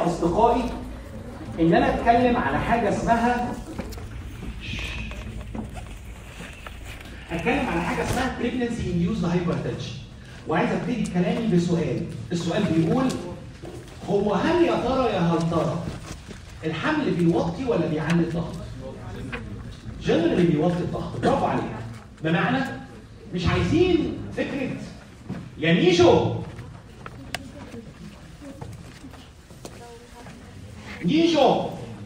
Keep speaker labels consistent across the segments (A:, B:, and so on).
A: يا اصدقائي ان انا اتكلم على حاجه اسمها اتكلم على حاجه اسمها pregnancy induced hypertension وعايز ابتدي كلامي بسؤال السؤال بيقول هو هل يا ترى يا هل ترى الحمل بيوطي ولا بيعلي الضغط؟ جنرالي بيوطي الضغط برافو عليك بمعنى مش عايزين فكره يا ميشو ميشو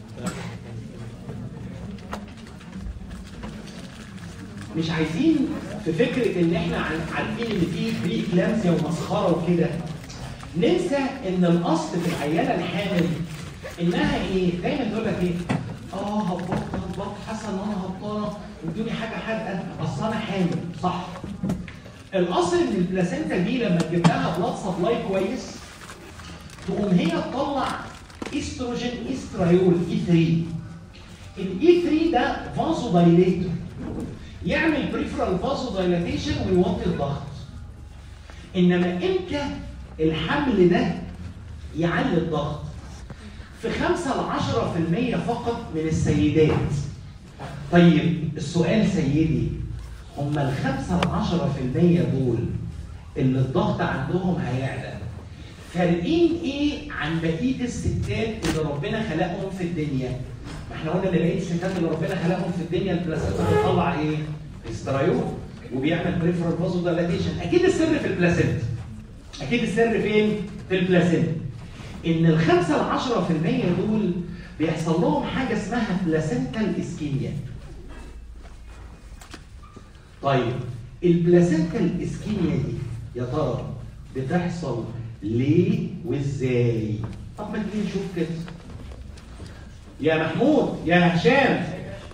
A: مش عايزين في فكره ان احنا عارفين ان في بري كلامسيا ومسخره وكده ننسى ان الاصل في العيانه الحامل انها ايه؟ دايما تقول لك ايه؟ اه هبطت هبطت حاسه ان انا هبطانه ادوني حاجه حادقه اصل انا حامل صح الاصل ان البلاسينتا دي لما تجيب لها بلاد سبلاي كويس تقوم هي تطلع استروجين استرايول اي 3 الاي 3 ده فازو دايليتور يعمل بريفرال فازو دايلاتيشن ويوطي الضغط انما امتى الحمل ده يعلي الضغط في 5 ل 10% فقط من السيدات طيب السؤال سيدي هم ال 5 ل 10% دول اللي الضغط عندهم هيعلى فارقين ايه عن بقيه الستات اللي ربنا خلقهم في الدنيا؟ ما احنا قلنا ان بقيه الستات اللي ربنا خلقهم في الدنيا البلاسينتا بتطلع ايه؟ استرايول وبيعمل بريفرال فازو دايلاتيشن اكيد السر في البلاسينتا اكيد السر فين؟ في البلاسينتا ان ال 5 ل 10% دول بيحصل لهم حاجه اسمها بلاسينتال اسكيميا طيب البلاسينتال اسكيميا دي يا ترى بتحصل ليه وازاي؟ طب ما تيجي نشوف كده. يا محمود يا هشام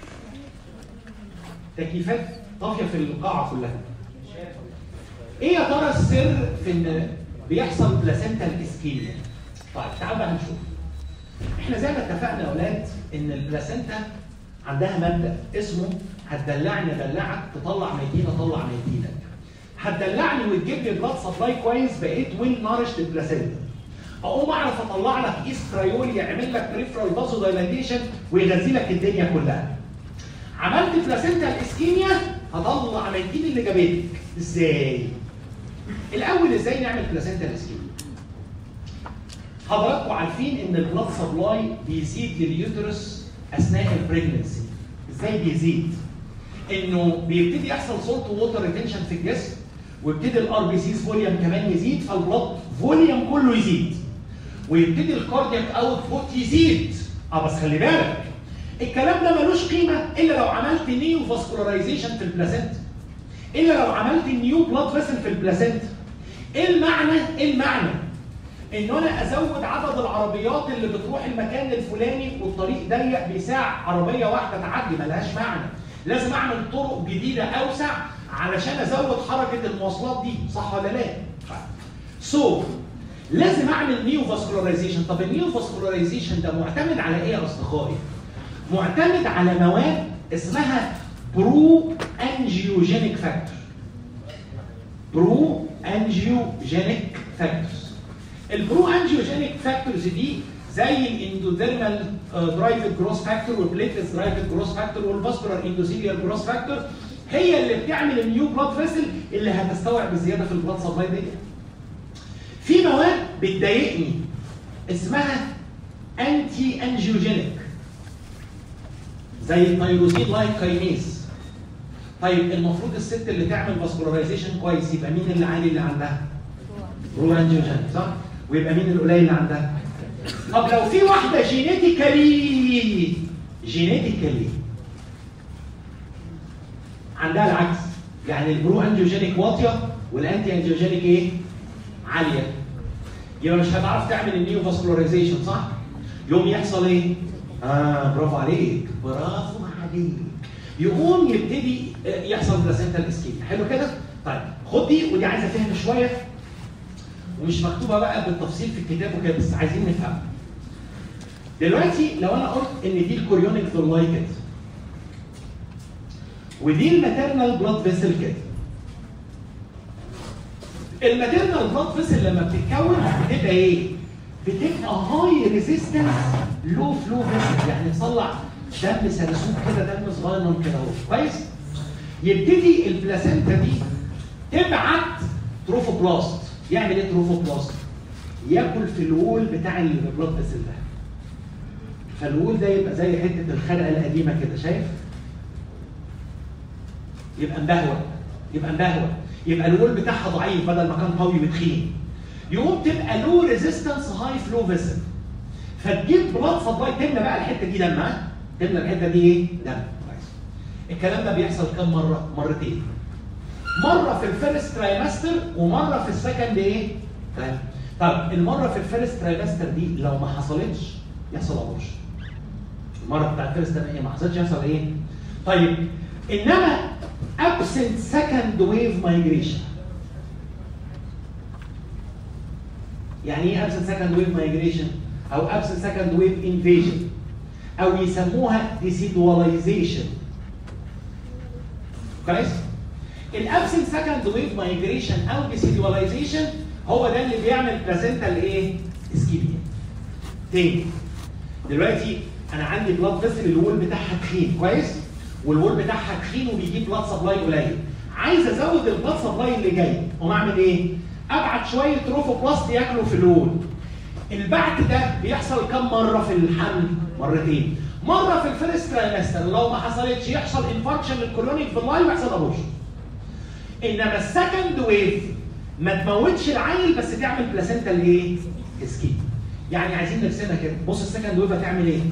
A: تكييفات طافيه في القاعه كلها. ايه يا ترى السر في ان بيحصل بلاسينتال اسكيميا؟ طيب تعالوا بقى نشوف. احنا زي ما اتفقنا يا اولاد ان البلاسينتا عندها مبدا اسمه هتدلعني ادلعك تطلع ميتين اطلع ميتينك. هتدلعني وتجيب لي بلاد سبلاي كويس بقيت ويل نارشد بلاسينتا اقوم اعرف اطلع لك استرايول يعمل لك بريفرال فازو دايلاتيشن ويغذي لك الدنيا كلها عملت بلاسينتا الاسكيميا هطلع ميتين اللي جابتك ازاي الاول ازاي نعمل بلاسينتا الاسكيميا حضراتكم عارفين ان البلاد سبلاي بيزيد لليوترس اثناء البريجنسي ازاي بيزيد انه بيبتدي يحصل سولت ووتر ريتنشن في الجسم ويبتدي الار بي سيز فوليوم كمان يزيد فالبلاد فوليوم كله يزيد ويبتدي الكاردياك اوت بوت يزيد اه بس خلي بالك الكلام ده ملوش قيمه الا لو عملت نيو فاسكولارايزيشن في البلاسنتا الا لو عملت نيو بلاد فيسل في البلاسنتا ايه المعنى ايه المعنى ان انا ازود عدد العربيات اللي بتروح المكان الفلاني والطريق ضيق بيساع عربيه واحده تعدي ملهاش معنى لازم اعمل طرق جديده اوسع علشان ازود حركه المواصلات دي صح ولا لا؟ سو so, لازم اعمل نيو فاسكولارايزيشن طب النيو فاسكولارايزيشن ده معتمد على ايه يا اصدقائي؟ معتمد على مواد اسمها برو انجيوجينيك فاكتور برو انجيوجينيك فاكتورز البرو انجيوجينيك فاكتورز دي زي الاندوديرمال درايفد جروس فاكتور والبليتلس درايفد جروس فاكتور والفاسكولار اندوثيليال جروس فاكتور هي اللي بتعمل النيو بلاد فيسل اللي هتستوعب الزياده في البلاد سبلاي دي. في مواد بتضايقني اسمها انتي انجيوجينيك زي التيروسين لايك كاينيز طيب المفروض الست اللي تعمل فاسكولارايزيشن كويس يبقى مين اللي عالي اللي عندها؟ برو انجيوجينيك صح؟ ويبقى مين القليل اللي عندها؟ طب لو في واحده جينيتيكالي جينيتيكالي عندها العكس يعني البرو انجيوجينيك واطيه والانتي انجيوجينيك ايه؟ عاليه يبقى مش هتعرف تعمل النيو فاسكولاريزيشن صح؟ يوم يحصل ايه؟ اه برافو عليك برافو عليك يقوم يبتدي يحصل بلاسنتال اسكيب حلو كده؟ طيب خد دي ودي عايزه فهم شويه ومش مكتوبه بقى بالتفصيل في الكتاب وكده بس عايزين نفهم دلوقتي لو انا قلت ان دي الكوريونيك فيلاي كده ودي الماتيرنال بلاد فيسل كده الماتيرنال بلاد فيسل لما بتتكون بتبقى ايه؟ بتبقى هاي ريزيستنس لو فلو فيسل يعني تصلع دم سلسوب كده دم صغير كده اهو كويس يبتدي البلاسنتا دي تبعت تروفوبلاست يعمل ايه تروفوبلاست ياكل في الوول بتاع البلاد فيسل ده فالوول ده يبقى زي حته الخرقه القديمه كده شايف يبقى مبهوأ يبقى مبهوأ يبقى الوول بتاعها ضعيف بدل ما كان قوي وتخين يقوم تبقى لو ريزيستنس هاي فلو فيسل فتجيب بلاد سبلاي تملى بقى الحته دي دم ها تملى الحته دي ايه؟ دم كويس الكلام ده بيحصل كم مره؟ مرتين مره في الفيرست ترايمستر ومره في السكند ايه؟ طيب طب المره في الفيرست ترايمستر دي لو ما حصلتش يحصل ابورشن المره بتاعت الفيرست ايه ما حصلتش يحصل ايه؟ طيب انما absent second wave migration يعني ايه absent second wave migration او absent second wave invasion او يسموها decidualization كويس الابسنت سكند ويف مايجريشن او decidualization هو ده اللي بيعمل بلازنتا ايه اسكيميا تاني دلوقتي انا عندي بلاد فيسل الوول بتاعها تخين كويس والوول بتاعها تخين وبيجيب بلاد سبلاي قليل عايز ازود البلاد سبلاي اللي جاي اقوم اعمل ايه ابعت شويه تروفوبلاست ياكلوا في الوول البعت ده بيحصل كم مره في الحمل مرتين مره في الفيرست ترايمستر لو ما حصلتش يحصل انفاركشن للكولونيك في اللاين ويحصل ابورشن انما السكند ويف ما تموتش العيل بس تعمل بلاسنتا الايه اسكيب يعني عايزين نرسمها كده بص السكند ويف هتعمل ايه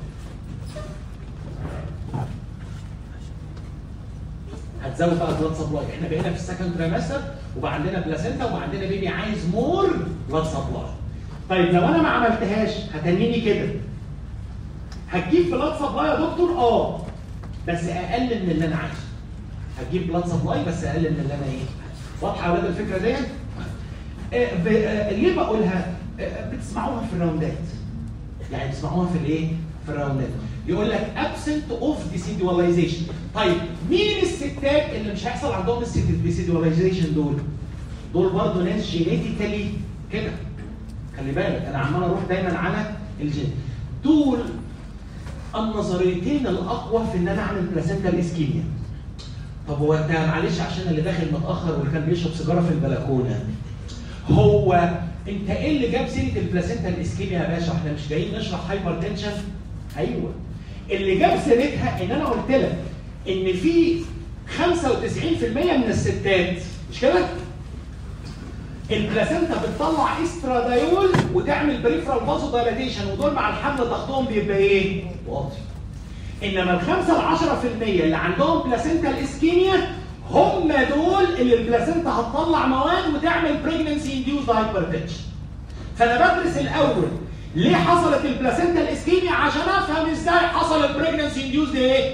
A: هتزود بقى بلاد سبلاي احنا بقينا في السكند ترايمستر وبقى عندنا بلاسنتا وبقى عندنا بيبي عايز مور بلاد سبلاي طيب لو انا ما عملتهاش هتنيني كده هتجيب بلاد سبلاي يا دكتور اه بس اقل من اللي انا عايزه هتجيب بلاد سبلاي بس اقل من اللي انا ايه واضحه يا اولاد الفكره دي آه ب... آه ليه بقولها آه بتسمعوها في الراوندات يعني بتسمعوها في الايه في الراوندات يقول لك absent of decidualization طيب مين الستات اللي مش هيحصل عندهم الديسيدواليزيشن دول دول برضه ناس جينيتيكالي كده خلي بالك انا عمال اروح دايما على الجين دول النظريتين الاقوى في ان انا اعمل بلاسنتا اسكيميا طب هو انت معلش عشان اللي داخل متاخر واللي كان بيشرب سيجاره في البلكونه هو انت ايه اللي جاب سيره البلاسنتا الاسكيميا يا باشا احنا مش جايين نشرح هايبر تنشن ايوه اللي جاب سيرتها ان انا قلت لك ان في 95% من الستات مش كده؟ البلاسنتا بتطلع استرادايول وتعمل بريفرال فازو دايلاتيشن ودول مع الحمل ضغطهم بيبقى ايه؟ واطي. انما ال 5 ل 10% اللي عندهم بلاسنتا الاسكيميا هم دول اللي البلاسنتا هتطلع مواد وتعمل بريجنسي انديوز هايبرتنشن. فانا بدرس الاول ليه حصلت البلاسنتا الاسكيميا عشان افهم ازاي حصل البريجنسي انديوز ايه؟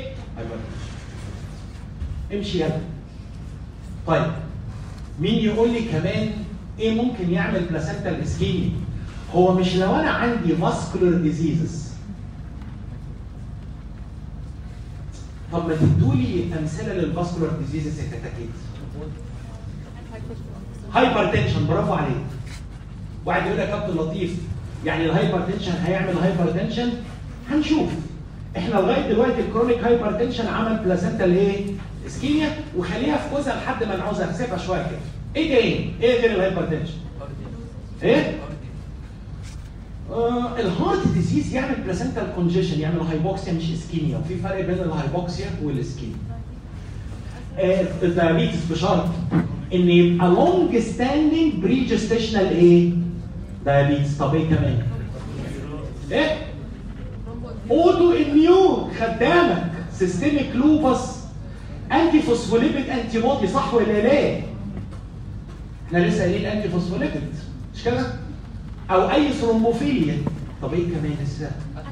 A: امشي يلا. طيب مين يقول لي كمان ايه ممكن يعمل بلاسنتا الاسكيميا؟ هو مش لو انا عندي فاسكولار ديزيزز طب ما تدوا لي امثله للفاسكولار ديزيزز يا كتاكيت هايبر تنشن برافو عليك واحد يقول لك يا كابتن لطيف يعني الهايبر تنشن هيعمل هايبر تنشن هنشوف احنا لغايه دلوقتي الكرونيك هايبر تنشن عمل بلاسنتا الايه؟ اسكيميا وخليها في جزء لحد ما نعوزها احسبها شويه كده ايه تاني؟ ايه غير الهايبر تنشن؟ ايه؟ آه الهارت ديزيز يعمل بلاسنتال كونجيشن يعمل هايبوكسيا مش اسكيميا وفي فرق بين الهايبوكسيا والاسكيميا آه الدايابيتس بشرط ان يبقى لونج ستاندنج بري جستيشنال ايه؟ دايابيتس طب ايه كمان؟ ايه؟ اوتو اميون خدامك سيستميك لوبس انتي فوسفوليبيد انتي بودي صح ولا لا؟ احنا لسه قايلين انتي فوسفوليبيد مش كده؟ او اي ثرومبوفيليا طب ايه كمان لسه؟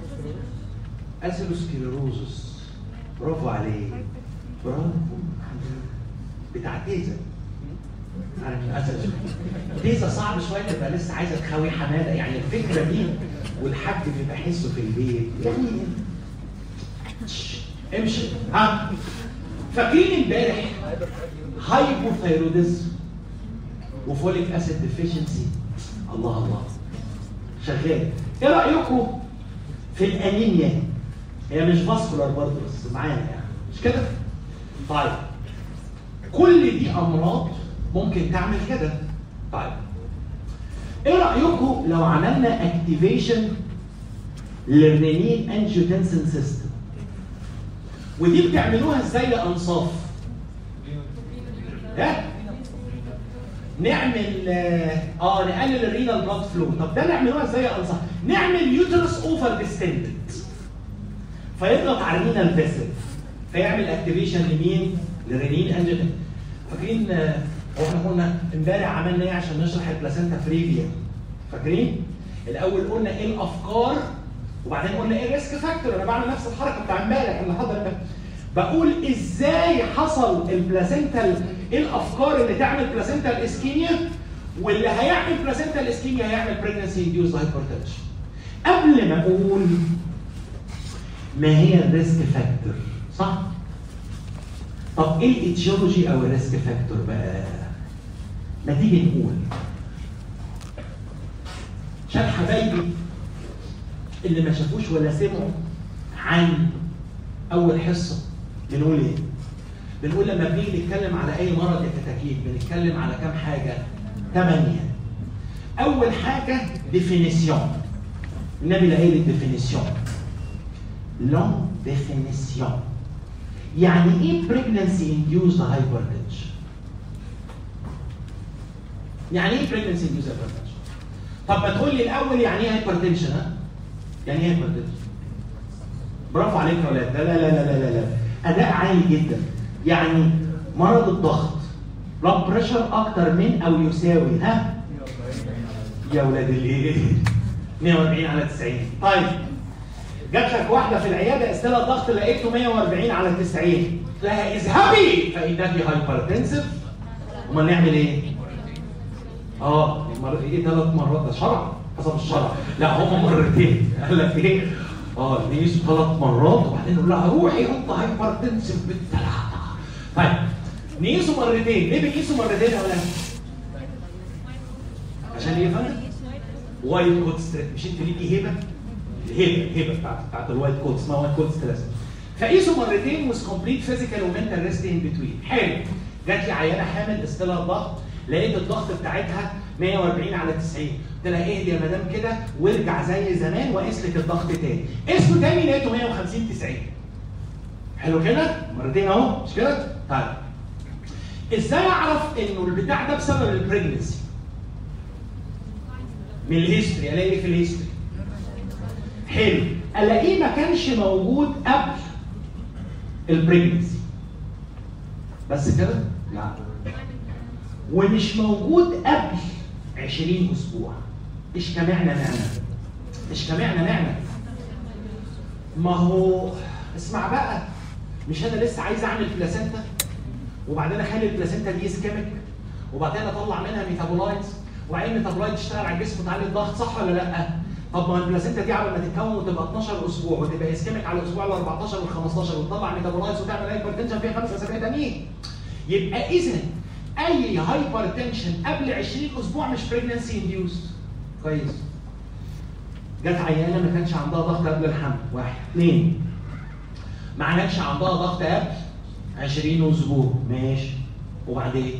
A: اثيروسكليروزس برافو عليك برافو بتاع تيزا عارف تيزا صعب شويه تبقى لسه عايزه تخوي حماده يعني الفكره دي والحاج بيبقى حسه في البيت يعني امشي ها فاكرين امبارح هايبوثايروديزم وفوليك اسيد ديفيشنسي الله الله شغال ايه رايكم في الانيميا هي مش فاسكولار برضه بس معانا يعني مش كده طيب كل دي امراض ممكن تعمل كده طيب ايه رايكم لو عملنا اكتيفيشن للرينين انجيوتنسين سيستم ودي بتعملوها ازاي يا انصاف ها نعمل اه نقلل الرينال بلاد فلو طب ده نعملوها ازاي يا انصاف نعمل يوترس اوفر ديستندد فيضغط على الرينال فيسل فيعمل اكتيفيشن لمين للرينين انجيوتنسين فاكرين آه، هو احنا قلنا امبارح عملنا ايه عشان نشرح البلاسينتا فريفيا فاكرين الاول قلنا ايه الافكار وبعدين قلنا ايه الريسك فاكتور انا بعمل نفس الحركه بتاع امبارح اللي حضر امبارح بقول ازاي حصل البلاسينتا ايه الافكار اللي تعمل بلاسينتا الاسكيميا واللي هيعمل بلاسينتا الاسكيميا هيعمل بريجنسي انديوز هايبرتنشن قبل ما اقول ما هي الريسك فاكتور صح طب ايه الايتيولوجي او الريسك فاكتور بقى ما تيجي نقول عشان حبايبي اللي ما شافوش ولا سمعوا عن اول حصه بنقول ايه؟ بنقول لما بنيجي نتكلم على اي مرض يا كتاكيت بنتكلم على كام حاجه؟ ثمانيه. اول حاجه ديفينيسيون. النبي لا قايل الديفينيسيون. لون ديفينيسيون. يعني ايه pregnancy induced hypertension؟ يعني ايه pregnancy induced hypertension؟ طب ما تقول لي الاول يعني ايه hypertension ها؟ يعني ايه hypertension؟ برافو عليك يا ولاد لا لا لا لا لا لا اداء عالي جدا يعني مرض الضغط بلاد بريشر اكتر من او يساوي ها يا ولاد الايه 140 على 90 طيب جات لك واحده في العياده استلى الضغط لقيته 140 على 90 لها اذهبي فانك هايبرتنسف امال نعمل ايه؟ اه مر... ايه ثلاث مرات ده شرع حسب الشرع لا هم مرتين قال لك ايه؟ اه نقيسه ثلاث مرات وبعدين نقول لها روحي انت هايبرتنسف بالثلاثه طيب نقيسه مرتين ليه بنقيسه مرتين يا ولاد؟ عشان ايه يا فندم؟ وايت كوت ستريس مش انت ليكي هبه؟ الهبه الهبه بتاعت بتاعت الوايت كوت اسمها وايت كوت ستريس فقيسوا مرتين ويز كومبليت فيزيكال ومنتال ريست ان بتوين حلو جات لي عيانه حامل استلها الضغط لقيت الضغط بتاعتها 140 على 90 قلت لها اهدي يا مدام كده وارجع زي زمان وقيس لك الضغط تاني قيسه تاني لقيته 150 90 حلو كده مرتين اهو مش كده طيب ازاي اعرف انه البتاع ده بسبب البريجنسي من الهيستوري الاقي ايه في الهيستوري حلو الاقيه ما كانش موجود قبل البريجنسي بس كده لا ومش موجود قبل 20 اسبوع ايش كمعنا نعمل ايش كمعنا نعمل ما هو اسمع بقى مش انا لسه عايز اعمل بلاسنتا وبعدين اخلي البلاسنتا دي اسكيميك وبعدين اطلع منها ميتابولايتس وبعدين الميتابولايت تشتغل على الجسم وتعلي الضغط صح ولا لا؟ طب ما البلاسنتا دي على ما تتكون وتبقى 12 اسبوع وتبقى اسكيميك على الاسبوع ال 14 وال 15 وتطلع ميتابولايتس وتعمل هايبرتنشن فيها خمس اسابيع تانيين. يبقى اذا اي هايبرتنشن قبل 20 اسبوع مش بريجنسي انديوست. كويس. جت عيانه ما كانش عندها ضغط قبل الحمل واحد اثنين ما كانش عندها ضغط قبل 20 اسبوع ماشي وبعدين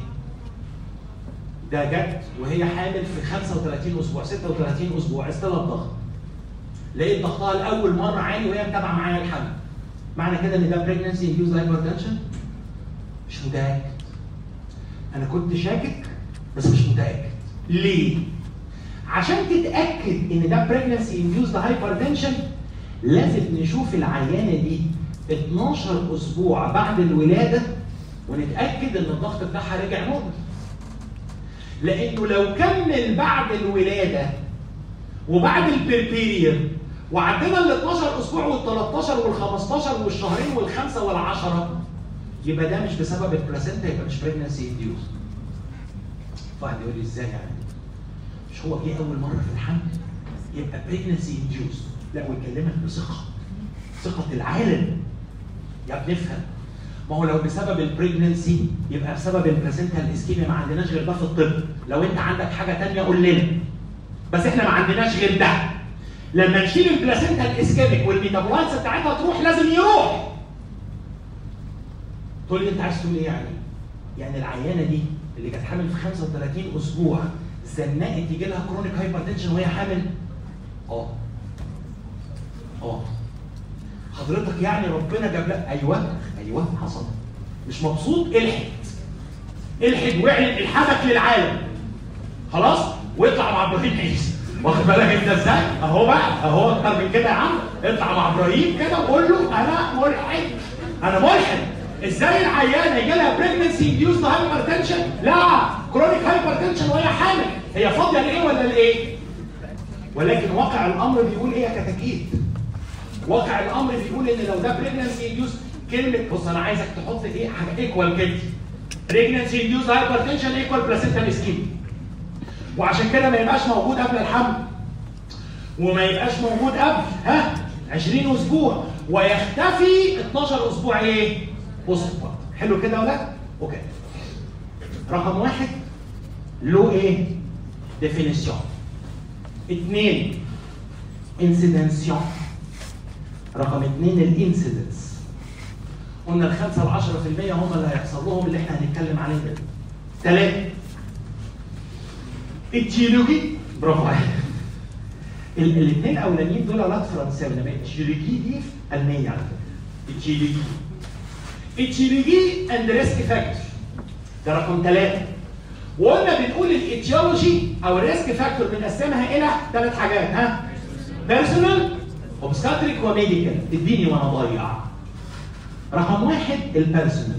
A: ده جت وهي حامل في 35 اسبوع 36 اسبوع استلى الضغط لقيت ضغطها لاول مره عالي وهي متابعه معايا الحمل معنى كده ان ده بريجنسي انديوز هايبرتنشن مش متاكد انا كنت شاكك بس مش متاكد ليه عشان تتاكد ان ده بريجنسي انديوز هايبرتنشن لازم نشوف العيانه دي 12 اسبوع بعد الولاده ونتاكد ان الضغط بتاعها رجع نورمال لانه لو كمل بعد الولاده وبعد البربيريم وعدينا ال 12 اسبوع وال 13 وال 15 والشهرين والخمسه والعشره يبقى ده مش بسبب البلاسنتا يبقى مش بريجنسي انديوز. واحد يقول لي ازاي يعني؟ مش هو جه اول مره في الحمل يبقى بريجنسي انديوز لا ويكلمك بثقه ثقه العالم يا ابني افهم ما هو لو بسبب البريجننسي يبقى بسبب البلاسنتا الاسكيميا ما عندناش غير ده في الطب لو انت عندك حاجه تانية قول لنا بس احنا ما عندناش غير ده لما نشيل البلاسينتا الاسكيميك والميتابولايتس بتاعتها تروح لازم يروح تقول لي انت عايز تقول ايه يعني؟ يعني العيانه دي اللي كانت حامل في 35 اسبوع زنقت يجي لها كرونيك هايبرتنشن وهي حامل؟ اه اه حضرتك يعني ربنا جاب لك ايوه ايوه حصل مش مبسوط الحد الحد واعلن الحدك للعالم خلاص واطلع مع ابراهيم عيسى واخد بالك انت ازاي؟ اهو بقى اهو اكتر من كده يا عم اطلع مع ابراهيم كده وقول له انا ملحد انا ملحد ازاي العيانه يجي لها بريجنسي انديوز هايبرتنشن؟ لا كرونيك هايبرتنشن وهي حامل هي فاضيه لايه ولا لايه؟ ولكن واقع الامر بيقول ايه يا كتاكيت؟ واقع الامر بيقول ان لو ده بريجنسي انديوز كلمه بص انا عايزك تحط ايه حاجه ايكوال كده بريجنسي انديوز هايبرتنشن ايكوال بلاسينتا اسكيم وعشان كده ما يبقاش موجود قبل الحمل وما يبقاش موجود قبل ها 20 اسبوع ويختفي 12 اسبوع ايه؟ بوست حلو كده ولا لا؟ اوكي رقم واحد له ايه؟ ديفينيسيون اثنين انسيدنسيون رقم اثنين الانسيدنس قلنا ال 5 ل 10% هم اللي هيحصل لهم اللي احنا هنتكلم عليه ده ثلاثه التيولوجي برافو عليك الاثنين الاولانيين دول اولاد فرنساوي انما التيولوجي دي المانيه على فكره التيولوجي التيولوجي اند ريسك فاكتور ده رقم ثلاثه وقلنا بنقول الايتيولوجي او الريسك فاكتور بنقسمها الى ثلاث حاجات ها بيرسونال اوبستاتريك وميديكال اديني وانا ضايع رقم واحد البيرسونال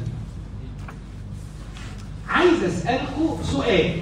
A: عايز اسالكم سؤال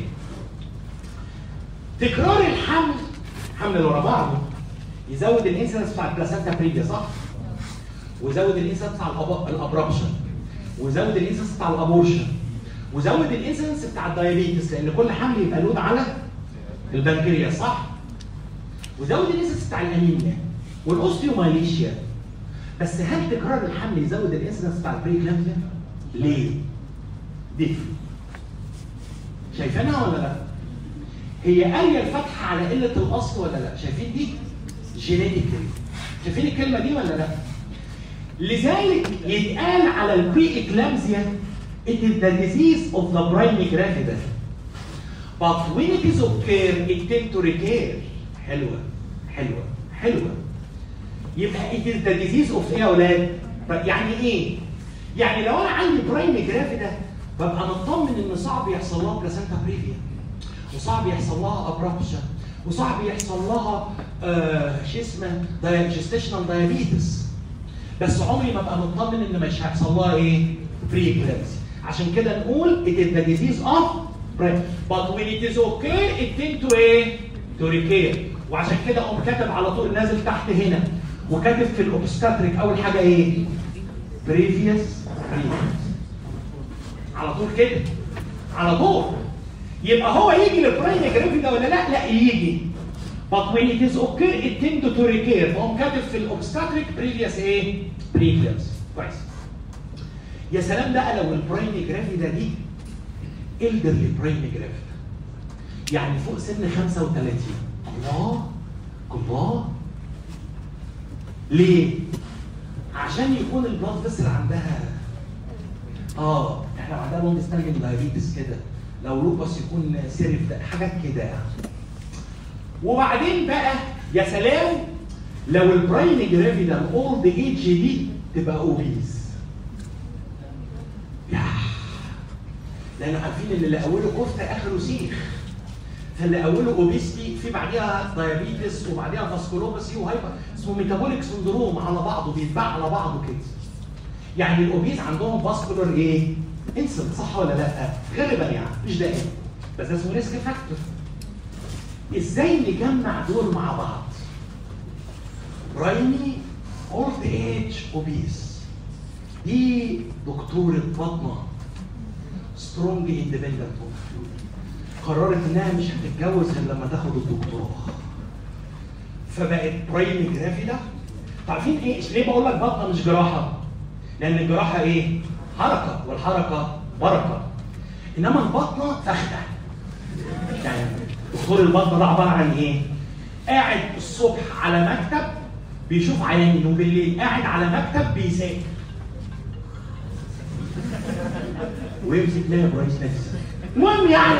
A: تكرار الحمل حمل اللي ورا بعضه يزود الانسنس بتاع البلاسنتا بريفيا صح؟ ويزود الانسنس بتاع الأب- الابربشن ويزود الانسنس بتاع الابورشن وزود الانسنس بتاع الدايابيتس لان كل حمل يبقى لود على البنكرياس صح؟ وزود الانسنس بتاع الانيميا والاوستيومايليشيا بس هل تكرار الحمل يزود الانسنس بتاع البريكلامسيا؟ ليه؟ دي شايفينها ولا لا؟ هي قاريه الفتحه على قله الاصل ولا لا؟ شايفين دي؟ جينيتيكالي شايفين الكلمه دي ولا لا؟ لذلك يتقال على البري اكلامزيا it is the disease of the primary gravida but when it is occur it tend to recur حلوه حلوه حلوه يبقى it is the disease of ايه يا اولاد؟ طب يعني ايه؟ يعني لو انا عندي برايمري جرافيدا ببقى مطمن ان صعب يحصل لها بلاسنتا بريفيا وصعب يحصل لها ابرابشن وصعب يحصل لها آه شو اسمه جستيشنال دايابيتس بس عمري ما ابقى مطمن ان مش هيحصل لها ايه؟ بري اكلامسي عشان كده نقول it is the disease of breast but when it is okay it tend to ايه؟ to recur وعشان كده اقوم كاتب على طول نازل تحت هنا وكاتب في الاوبستاتريك اول حاجه ايه؟ previous previous على طول كده على طول يبقى هو يجي للبرايم جرافي ده ولا لا؟ لا يجي But when it is occur it tend to recur فهم كاتب في الاوبستاتريك previous ايه؟ previous كويس يا سلام بقى لو البرايم جرافي ده دي elderly برايم جرافي يعني فوق سن 35 الله الله ليه؟ عشان يكون البلاد فيسل عندها اه احنا عندنا لونج ستاندنج دايابيتس كده لو لوبس يكون سيرف ده حاجات كده يعني وبعدين بقى يا سلام لو البراين جرافي ده الاولد ايج دي تبقى اوبيز ياه لان عارفين ان اللي اوله كفته اخره سيخ فاللي اوله اوبيستي في بعديها دايابيتس وبعديها فاسكولوباسي وهايبر اسمه ميتابوليك سندروم على بعضه بيتباع على بعضه كده يعني الاوبيز عندهم فاسكولار ايه؟ انسل صح ولا لا؟ غالبا يعني مش دائما بس ده اسمه ريسك فاكتور ازاي نجمع دول مع بعض؟ برايمي اولد ايج اوبيز دي دكتورة بطنة سترونج اندبندنت قررت انها مش هتتجوز غير لما تاخد الدكتوراه فبقت برايمي جرافيدا عارفين ايه ليه بقول لك بطنه مش جراحه؟ لان الجراحه ايه؟ حركه والحركه بركه انما البطنه فخده يعني دكتور البطنه ده عباره عن ايه؟ قاعد الصبح على مكتب بيشوف عيانين وبالليل قاعد على مكتب بيذاكر ويمسك نائب رئيس نفسه المهم يعني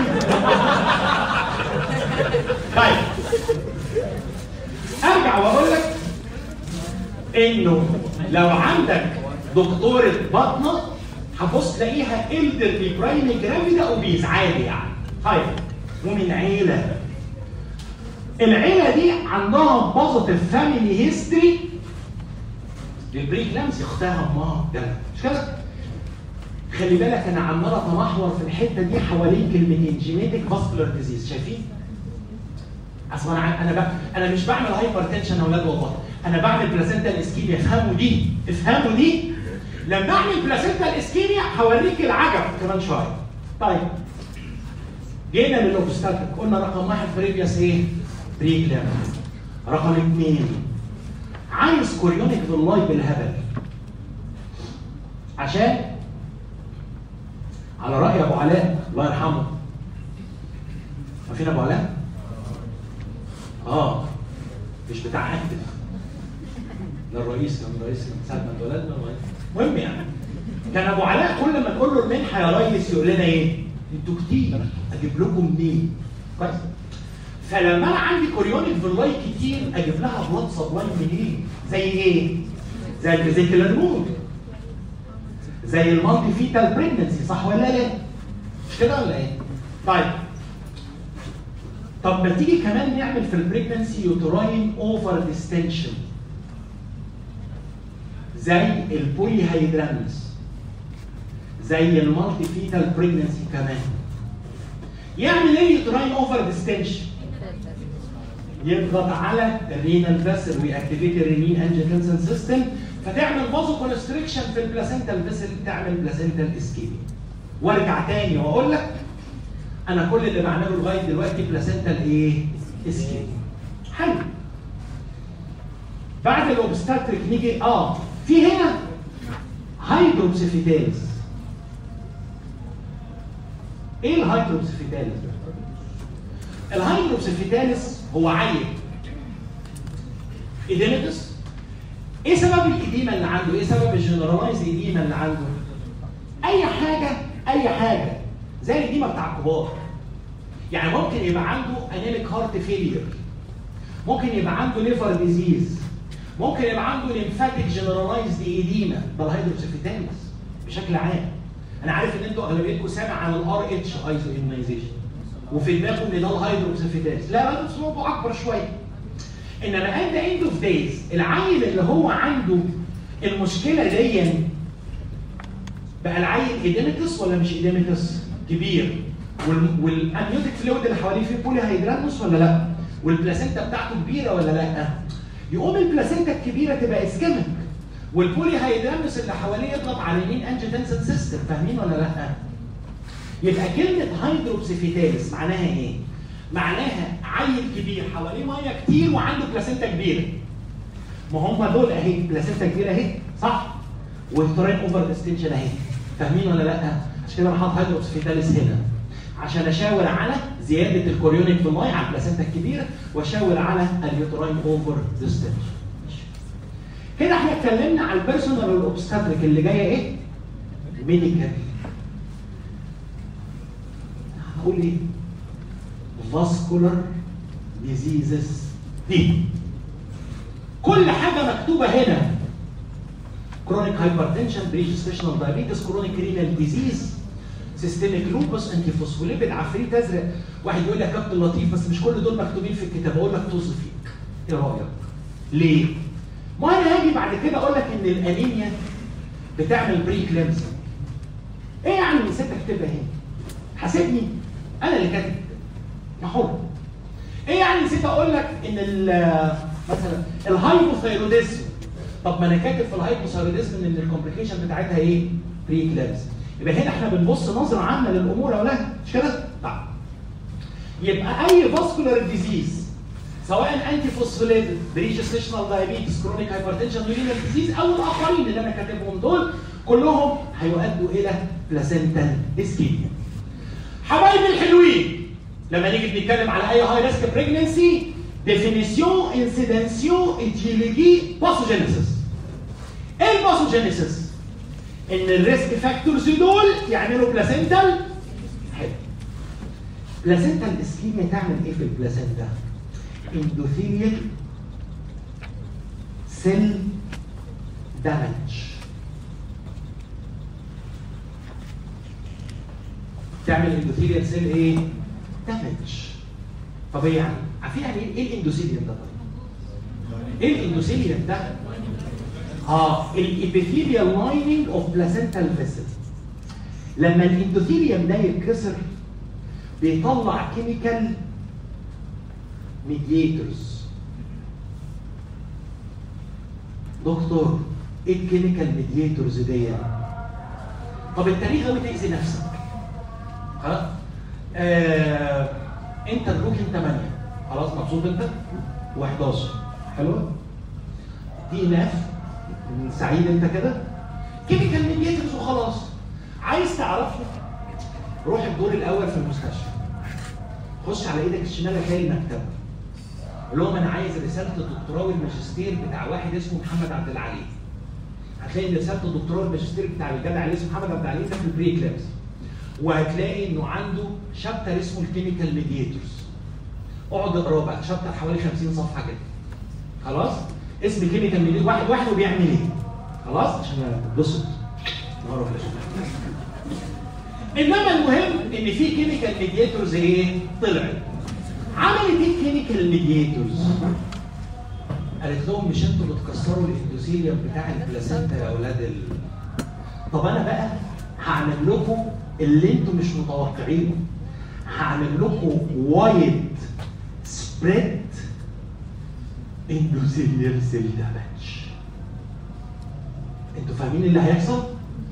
A: طيب ارجع واقول لك انه لو عندك دكتوره بطنه هتبص تلاقيها الدر برايمري جرافيدا اوبيز عادي يعني طيب ومن عيله العيله دي عندها بوزيتيف فاميلي هيستوري للبريكلامسي اختها امها ده مش كده؟ خلي بالك انا عمال اتمحور في الحته دي حوالين كلمتين جينيتك فاسكولار ديزيز شايفين؟ اصل انا انا بقى انا مش بعمل هايبر تنشن يا اولاد والله انا بعمل بلاسنتا اسكيميا افهموا دي افهموا دي لما اعمل بلاسنتا اسكيميا هوريك العجب كمان شويه طيب جينا للاوبستاتيك قلنا رقم واحد بريفيوس ايه؟ بريكلام رقم اثنين عايز كوريونيك باللاي بالهبل عشان على راي ابو علاء الله يرحمه عارفين ابو علاء؟ اه مش بتاع اكتف ده الرئيس كان رئيس من ساعه ما اتولدنا المهم يعني كان ابو علاء كل ما تقول له المنحه يا ريس يقول لنا ايه؟ انتوا كتير اجيب لكم منين؟ كويس فلما انا عندي كوريونيك فيلاي كتير اجيب لها بلاد سبلاي منين؟ زي ايه؟ زي الفيزيكال مود زي المالتي فيتال بريجنسي صح ولا لا؟ مش كده ولا ايه؟ طيب طب ما تيجي كمان نعمل في البريجنسي يوتراين اوفر ديستنشن زي البولي هيدرانس زي المالتي فيتال بريجنسي كمان يعمل ايه يوتراين اوفر ديستنشن يضغط على الرينال فيسل ويأكتيفيت الرينين انجيوتنسن سيستم فتعمل فازو كونستريكشن في البلاسنتال فيسل تعمل بلاسنتال اسكيميا وارجع تاني واقول لك انا كل اللي بعمله لغايه دلوقتي بلاسنتال ايه؟ اسكيميا حلو بعد الاوبستاتريك نيجي اه في هنا هايدروبسيفيتاليس ايه الهايدروبسيفيتاليس ده؟ الهايدروبسيفيتاليس هو عيل ايديمتس ايه سبب الاديمه اللي عنده؟ ايه سبب الجنرالايز اديمه اللي عنده؟ اي حاجه اي حاجه زي الاديمه بتاع الكبار يعني ممكن يبقى عنده انيميك هارت فيلير ممكن يبقى عنده ليفر ديزيز ممكن يبقى عنده ليمفاتيك جنرالايزد ايديما ده الهيدروبسيفيتاليس بشكل عام انا عارف ان انتوا اغلبيتكم سامع عن الار اتش ايزو ايمونايزيشن وفي دماغه ان ده الهيدروبسيفيتاليس لا لا بس موضوع اكبر شويه انما اند اند اوف دايز العيل اللي هو عنده المشكله دي بقى العيل ايديمتس ولا مش ايديمتس كبير والامنيوتيك فلويد اللي حواليه فيه بولي هيدرانوس ولا لا والبلاسينتا بتاعته كبيره ولا لا يقوم البلاسينتا الكبيره تبقى اسكيميك والبولي هيدرانوس اللي حواليه يضغط على اليمين انجيوتنسن سيستم فاهمين ولا لا يبقى كلمه هيدروبسيفيتاليس معناها ايه معناها عيل كبير حواليه ميه كتير وعنده بلاسينتا كبيره ما هم دول اهي بلاسينتا كبيره اهي صح والترين اوفر ديستنشن اهي فاهمين ولا لا عشان كده انا حاطط هيدروبسيفيتاليس هنا عشان اشاور على زياده الكوريونيك في الميه على البلاسينتا الكبيره واشاور على اليوتراين اوفر ديستنشن كده احنا اتكلمنا على البيرسونال والاوبستاتريك اللي جايه ايه؟ ميديكال هقول ايه؟ فاسكولار ديزيزز دي كل حاجه مكتوبه هنا كرونيك هايبرتنشن بريجستيشنال دايابيتس كرونيك رينال ديزيز سيستميك لوبس انتي فوسفوليبيد عفريت ازرق واحد يقول لك يا كابتن لطيف بس مش كل دول مكتوبين في الكتاب اقول لك طز فيك ايه رايك؟ ليه؟ ما انا هاجي بعد كده اقول لك ان الانيميا بتعمل بري كليمز ايه يعني نسيت اكتبها هنا؟ حاسبني انا اللي كاتب يا حر ايه يعني نسيت اقول لك ان مثلا الهايبوثايروديزم طب ما انا كاتب في الهايبوثايروديزم ان الكومبليكيشن بتاعتها ايه؟ بري كليمز يبقى هنا احنا بنبص نظره عامه للامور يا اولاد مش كده؟ طيب يبقى اي فاسكولار ديزيز سواء انتي فوسفوليبيد بريجستيشنال دايابيتس كرونيك هايبرتنشن رينال ديزيز او الاخرين اللي انا كاتبهم دول كلهم هيؤدوا الى بلاسنتال اسكيميا. حبايبي الحلوين لما نيجي بنتكلم على اي هاي ريسك بريجنسي ديفينيسيون انسيدنسيون ايتيولوجي باثوجينيسيس ايه الباثوجينيسيس؟ ان الريسك فاكتورز دول يعملوا بلاسنتال حلو بلاسنتال اسكيميا تعمل ايه في البلاسنتا؟ اندوثيليال سيل دامج تعمل اندوثيليال سيل ايه؟ دامج طب ايه يعني؟ عارفين يعني ايه إيه الاندوثيليوم ده طيب؟ ايه الاندوثيليوم ده؟ اه الابيثيليال لايننج اوف بلاسنتال فيسل لما الاندوثيليوم ده يتكسر بيطلع كيميكال ميديتورز دكتور ايه الكيميكال ميديتورز دي؟ طب انت ليه غاوي تاذي نفسك؟ خلاص؟ آه انت الروكن 8 خلاص مبسوط انت؟ و11 حلوه؟ دي ان اف سعيد انت كده؟ كيميكال ميديتورز وخلاص عايز تعرفه روح الدور الاول في المستشفى خش على ايدك الشمال هتلاقي المكتبه قول لهم انا عايز رساله الدكتوراه والماجستير بتاع واحد اسمه محمد عبد العليم هتلاقي ان رساله الدكتوراه والماجستير بتاع الجدع اللي اسمه محمد عبد العليم ده في البري كلابس وهتلاقي انه عنده شابتر اسمه الكيميكال ميديتورز اقعد اقراه بقى شابتر حوالي 50 صفحه كده خلاص اسم كيميكال ميديتور واحد واحد وبيعمل ايه خلاص عشان اتبسط نعرف انما المهم ان في كيميكال ميديتورز ايه طلعت عملت ايه الكيميكال ميديتورز قالت لهم مش انتوا بتكسروا الاندوثيليوم بتاع البلاسينتا يا اولاد ال... طب انا بقى هعمل لكم اللي انتوا مش متوقعينه هعمل لكم وايد سبريد اندوثيليال سيل دامج انتوا فاهمين اللي هيحصل؟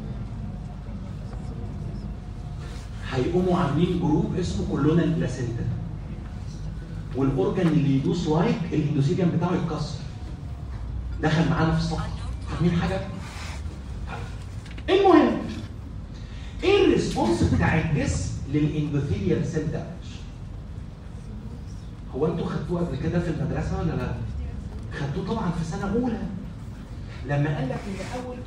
A: هيقوموا عاملين جروب اسمه كلنا بلاسينتا والاورجن اللي يدوس لايك الاندوثيليوم بتاعه يتكسر دخل معانا في الصف فاهمين حاجه؟ المهم ايه الريسبونس بتاع الجسم للاندوثيليال سيل دامج؟ هو انتوا خدتوه قبل كده في المدرسه ولا لا؟ خدتوه طبعا في سنه اولى لما قال لك ان اول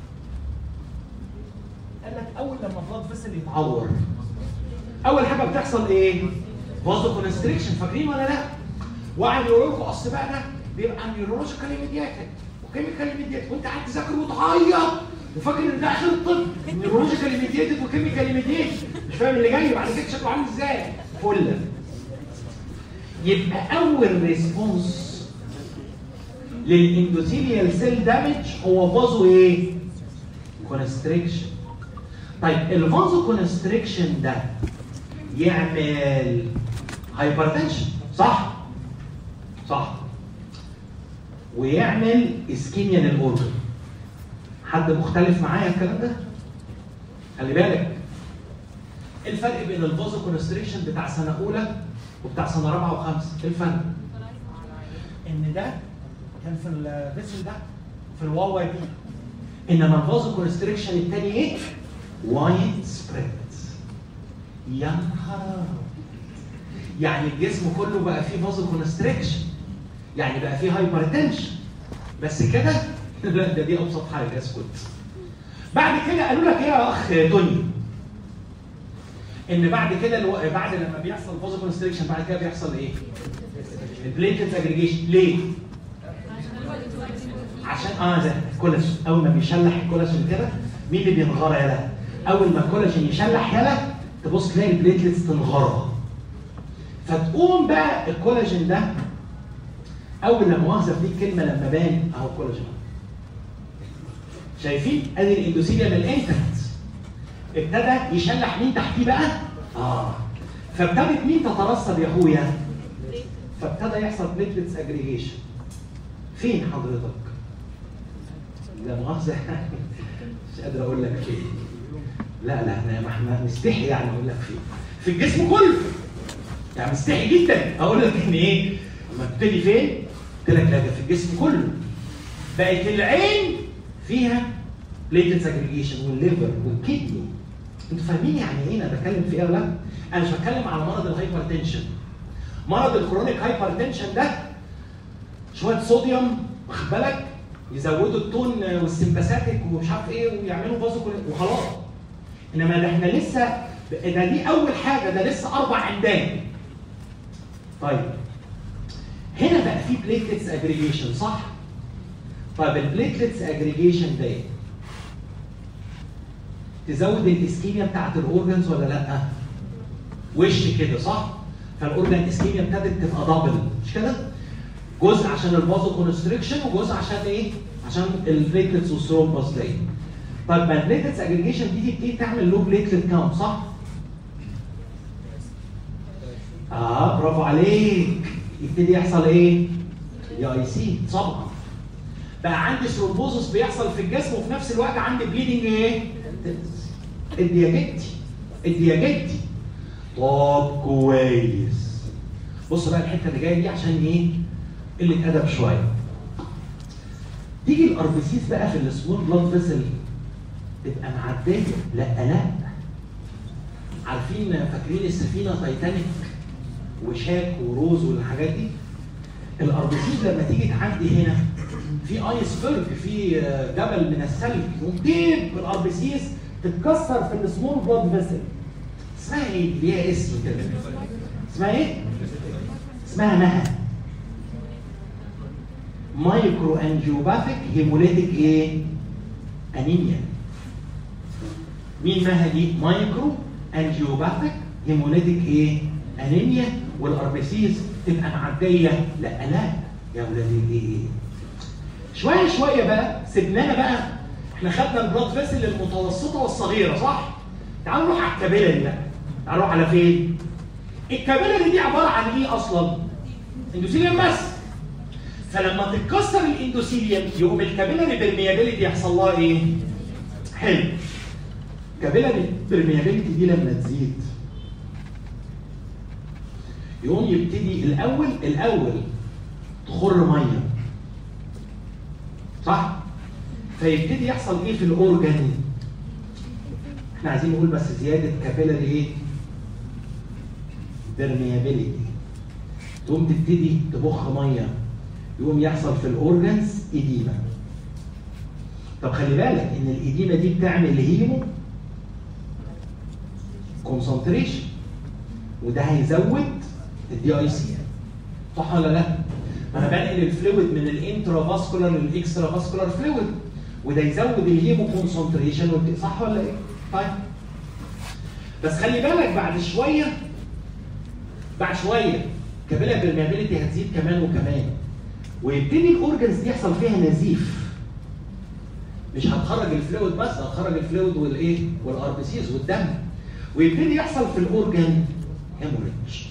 A: قال لك اول لما البلاد فيسل يتعور اول حاجه بتحصل ايه؟ فازو كونستريكشن فاكرين ولا لا؟ وقعد يقول لكم اصل بقى ده بيبقى نيورولوجيكال ميدياتد وكيميكال ميدياتد وانت قاعد تذاكر وتعيط وفاكر ان ده اخر الطب نيورولوجيكال ميدياتد وكيميكال ميدياتد مش فاهم اللي جاي بعد كده شكله عامل ازاي؟ فله يبقى اول ريسبونس للاندوثيليال سيل دامج هو فازو ايه؟ كونستريكشن طيب الفازو كونستريكشن ده يعمل هايبرتنشن صح؟ صح ويعمل اسكيميا للاورجن حد مختلف معايا الكلام ده؟ خلي بالك الفرق بين الفازو كونستريكشن بتاع سنه اولى وبتاع سنه رابعه وخمسه ايه الفرق؟ ان ده كان في الفيسل ده في الواو واي بي انما الفازو كونستريكشن الثاني ايه؟ وايد سبريد يا نهار أبيض. يعني الجسم كله بقى فيه فازو كونستريكشن يعني بقى فيه هايبرتنشن بس كده لا ده دي ابسط حاجه اسكت بعد كده قالوا لك ايه يا اخ دنيا ان بعد كده الو... بعد لما بيحصل فازو كونستريكشن بعد كده بيحصل ايه؟ البليتلت اجريجيشن ليه؟ عشان اه ده الكولاجين اول ما بيشلح الكولاجين كده مين اللي بينغرى يالا؟ اول ما الكولاجين يشلح يالا تبص تلاقي البليتلتس تنغرى فتقوم بقى الكولاجين ده اول لما مؤاخذه في دي الكلمه لما بان اهو الكولاجين شايفين؟ ادي الاندوثيليوم الانتنت ابتدى يشلح مين تحتيه بقى؟ اه فابتدت مين تترسب يا اخويا؟ فابتدى يحصل بليتلتس اجريجيشن فين حضرتك؟ لا مؤاخذة مش قادر أقول لك فين. لا لا احنا ما احنا مستحي يعني أقول لك فين. في الجسم كله. يعني مستحي جدا أقول لك إن إيه؟ لما تبتدي فين؟ قلت لك لا ده في الجسم كله. بقت العين فيها بليتلز اجريجيشن والليفر والكدني. انتوا فاهمين يعني ايه انا بتكلم في ايه ولا لا؟ انا مش بتكلم على مرض الهايبرتنشن. مرض الكرونيك هايبرتنشن ده شويه صوديوم واخد بالك يزودوا التون والسمباثيك ومش عارف ايه ويعملوا بازو وخلاص انما ده احنا لسه ده دي اول حاجه ده لسه اربع عمدان طيب هنا بقى في بليتلتس اجريجيشن صح؟ طيب البليتلتس اجريجيشن ده تزود الاسكيميا بتاعت الاورجنز ولا لا؟ وش كده صح؟ فالاورجن اسكيميا ابتدت تبقى دبل مش كده؟ جزء عشان البازو كونستريكشن وجزء عشان ايه؟ عشان البليتلتس والثرومبس دي. طيب ما البليتلتس اجريجيشن دي تبتدي تعمل لو بليتلت كاونت صح؟ اه برافو عليك يبتدي يحصل ايه؟ اي اي سي طبعا بقى عندي ثرومبوزس بيحصل في الجسم وفي نفس الوقت عندي بليدنج ايه؟ ادي يا جدي ادي يا جدي طب كويس بص بقى الحته اللي جايه دي عشان ايه؟ قله ادب شويه تيجي الاربسيس بقى في السمول بلاد فيسل تبقى معديه لا لا عارفين فاكرين السفينه تايتانيك وشاك وروز والحاجات دي الاربسيس لما تيجي تعدي هنا في ايسبرج في جبل من الثلج وتجيب الاربسيس تتكسر في السمول بلاد فيسل اسمها ايه؟ ليها اسم كده اسمها ايه؟ اسمها مها مايكرو انجيوباثيك هيموليتيك ايه؟ انيميا مين مها دي؟ مايكرو انجيوباثيك هيموليتيك ايه؟ انيميا والاربسيس تبقى معديه لا لا يا ولادي ايه؟ شويه شويه بقى سيبناها بقى احنا خدنا البلاد فيسل المتوسطه والصغيره صح؟ تعالوا نروح على الكابيلاري بقى تعالوا نروح على فين؟ الكابيلاري دي عباره عن ايه اصلا؟ اندوثيليوم بس فلما تتكسر الاندوثيليوم يقوم الكابيلاري برميابيليتي يحصل لها ايه؟ حلو كابيلاري برميابيليتي دي لما تزيد يقوم يبتدي الاول الاول تخر ميه صح؟ فيبتدي يحصل ايه في الاورجان؟ احنا عايزين نقول بس زياده كابيلاري ايه؟ برميابيليتي تقوم تبتدي تبخ ميه يقوم يحصل في الاورجنز ايديما طب خلي بالك ان الايديما دي بتعمل هيمو كونسنتريشن وده هيزود الدي اي سي صح ولا لا؟ ما انا بنقل الفلويد من الانترا فاسكولار للاكسترا فاسكولار فلويد وده يزود الهيمو كونسنتريشن صح ولا ايه؟ طيب بس خلي بالك بعد شويه بعد شويه كابيلا برميابيليتي هتزيد كمان وكمان ويبتدي الاورجنز دي يحصل فيها نزيف مش هتخرج الفلويد بس هتخرج الفلويد والايه والار بي سيز والدم ويبتدي يحصل في الاورجن هيموريدج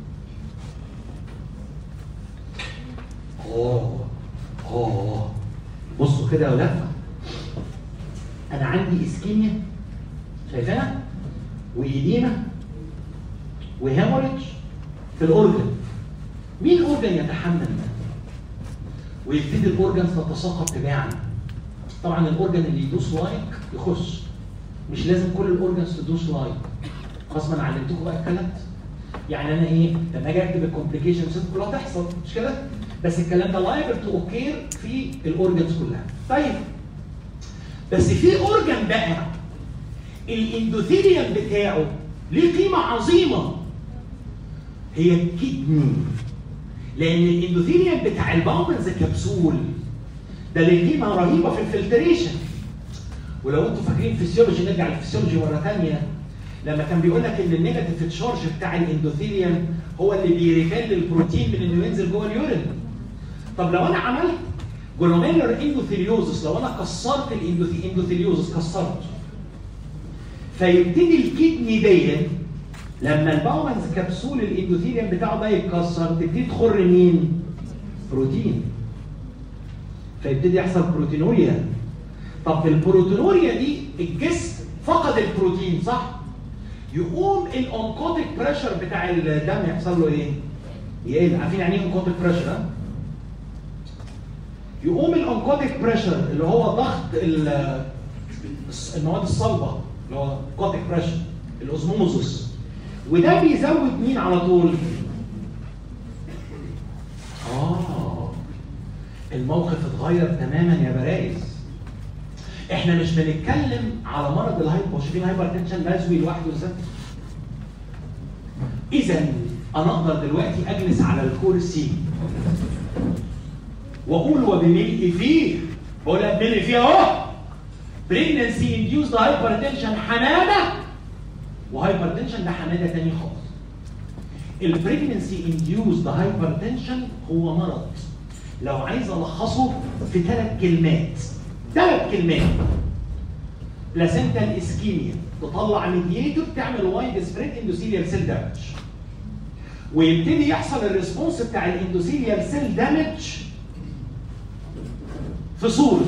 A: اوه اوه بصوا كده يا ولاد انا عندي اسكيميا شايفاها وايديما وهيموريدج في الاورجن مين اورجن يتحمل ده ويبتدي الاورجنز تتساقط تباعا طبعا الاورجن اللي يدوس لايك يخش مش لازم كل الاورجنز تدوس لايك خلاص ما انا علمتكم بقى الكلام ده يعني انا ايه لما اجي اكتب الكومبليكيشنز كلها تحصل مش كده بس الكلام ده لايبل تو اوكير في الاورجنز كلها طيب بس في اورجن بقى الاندوثيليوم بتاعه ليه قيمه عظيمه هي الكدني لان الاندوثيليوم بتاع الباومنز كبسول ده ليه قيمه رهيبه في الفلتريشن ولو انتوا فاكرين فيسيولوجي نرجع للفسيولوجي مره ثانيه لما كان بيقول لك ان النيجاتيف تشارج بتاع الاندوثيليوم هو اللي بيريبيل البروتين من انه ينزل جوه اليورين طب لو انا عملت جلوميرولار اندوثيليوزس لو انا كسرت الاندوثيليوزس كسرته فيبتدي الكدني دي لما الباومنز كبسول الاندوثيليوم بتاعه ده يتكسر تبتدي تخر مين؟ بروتين فيبتدي يحصل بروتينوريا طب البروتينوريا دي الجسم فقد البروتين صح؟ يقوم الاونكوتيك بريشر بتاع الدم يحصل له ايه؟ يقل عارفين يعني ايه اونكوتيك بريشر ها؟ يقوم الاونكوتيك بريشر اللي هو ضغط المواد الصلبه اللي هو كوتيك بريشر الاوزموزس وده بيزود مين على طول؟ اه الموقف اتغير تماما يا برايز احنا مش بنتكلم على مرض الهايبر شايفين هايبر تنشن بازوي لوحده ازاي اذا انا اقدر دلوقتي اجلس على الكرسي واقول وبملء فيه بقول لك بملء فيه اهو بريجنسي انديوزد هايبرتنشن حماده وهايبرتنشن ده حماده تاني خالص البريجنسي انديوزد هايبرتنشن هو مرض لو عايز الخصه في ثلاث كلمات ثلاث كلمات بلاسنتال اسكيميا تطلع ميدياتور تعمل وايد سبريد اندوثيليال سيل دامج ويبتدي يحصل الريسبونس بتاع الاندوثيليال سيل دامج في صوره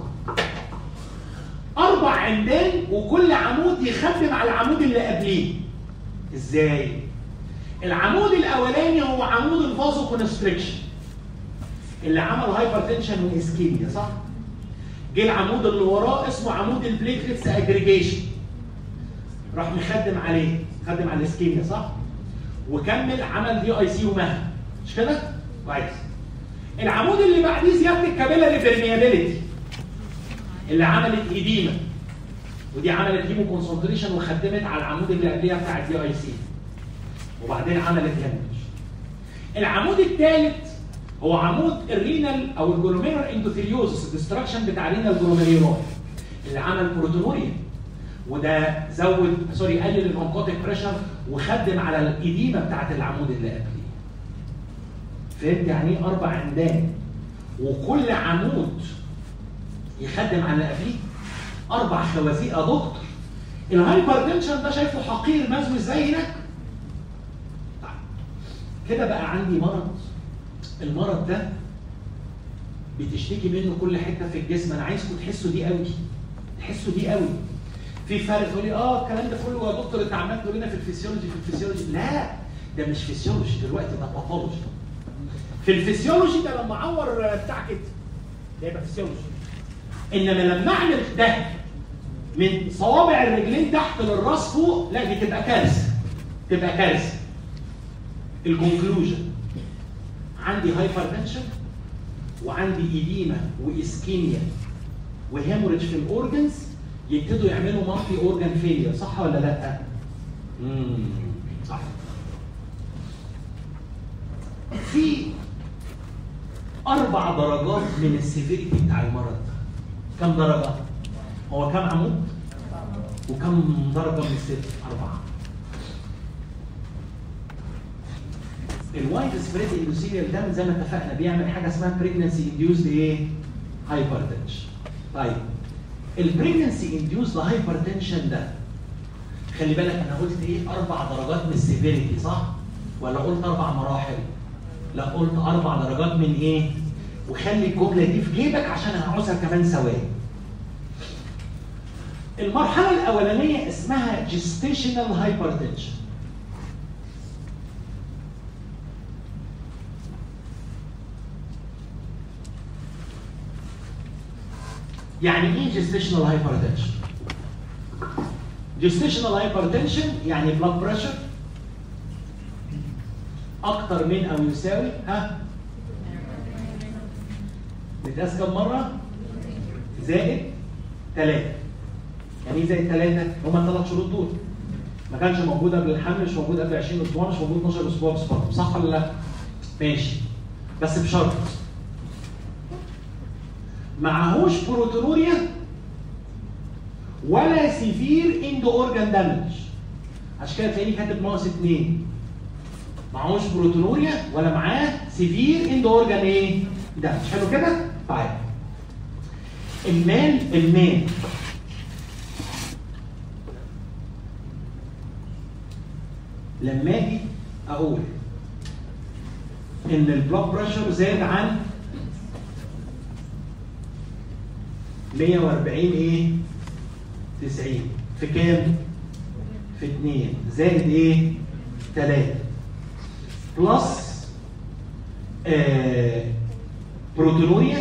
A: اربع عمدان وكل عمود يخدم على العمود اللي قبليه ازاي العمود الاولاني هو عمود الفازو كونستريكشن اللي عمل هايبرتنشن واسكيميا صح جه العمود اللي وراه اسمه عمود البليتلتس اجريجيشن راح مخدم عليه خدم على الاسكيميا صح وكمل عمل دي اي سي ومهد مش كده كويس العمود اللي بعديه زياده الكابيلاري بيرميابيليتي اللي عملت ايديما ودي عملت هيمو كونسنتريشن وخدمت على العمود اللي قبلها بتاع الدي اي سي وبعدين عملت هامج العمود الثالث هو عمود الرينال او الجلوميرال اندوثيليوزس الدستراكشن بتاع رينال جلوميرولاي اللي عمل بروتونوريا وده زود سوري قلل البرونكوتيك بريشر وخدم على الاديمه بتاعت العمود اللي قبليه فهمت يعني ايه اربع عمدان وكل عمود يخدم على اللي قبليه اربع خوازيق يا دكتور الهايبرتنشن ده شايفه حقير مزوي ازاي هناك طيب كده بقى عندي مرض المرض ده بتشتكي منه كل حته في الجسم انا عايزكم تحسوا دي قوي تحسوا دي قوي في فرق تقول لي اه الكلام ده كله يا دكتور انت عمال تقول لنا في الفسيولوجي في الفسيولوجي لا ده مش فسيولوجي دلوقتي ده باثولوجي في الفسيولوجي ده لما اعور بتاع كده ده يبقى فسيولوجي انما لما اعمل ده من صوابع الرجلين تحت للراس فوق لا دي تبقى كارثه تبقى كارثه الكونكلوجن عندي هايبرتنشن وعندي ايديما واسكيميا وهيموريدج في الاورجنز يبتدوا يعملوا مالتي اورجان فيلير صح ولا لا؟ امم صح في اربع درجات من السيفيريتي بتاع المرض ده كم درجه؟ هو كم عمود؟ وكم درجه من الست؟ اربعه الوايد سبريد اندوثيليال دام زي ما اتفقنا بيعمل حاجه اسمها بريجنسي انديوزد ايه؟ هايبرتنشن. طيب البريجنسي انديوزد هايبرتنشن ده خلي بالك انا قلت ايه؟ اربع درجات من السيفيريتي صح؟ ولا قلت اربع مراحل؟ لا قلت اربع درجات من ايه؟ وخلي الجمله دي في جيبك عشان هعوزها كمان ثواني. المرحله الاولانيه اسمها جيستيشنال هايبرتنشن. يعني ايه جيستيشنال هايبرتنشن؟ جيستيشنال هايبرتنشن يعني بلاد بريشر اكتر من او يساوي ها بتقاس كم مره؟ زائد ثلاثة يعني ايه زائد ثلاثة؟ هما الثلاث شروط دول ما كانش موجود قبل الحمل مش موجود قبل 20 اسبوع مش موجود 12 اسبوع بسبارتم صح ولا لا؟ ماشي بس بشرط معهوش بروتونوريا ولا سيفير اندو اورجان دامج عشان كده تلاقيني كاتب ناقص اثنين معهوش بروتونوريا ولا معاه سيفير اندو اورجان ايه؟ دامج حلو كده؟ طيب المال المال لما اجي اقول ان البلاد بريشر زاد عن 140 ايه 90 في كام في 2 زائد ايه 3 بلس آه بروتونوريا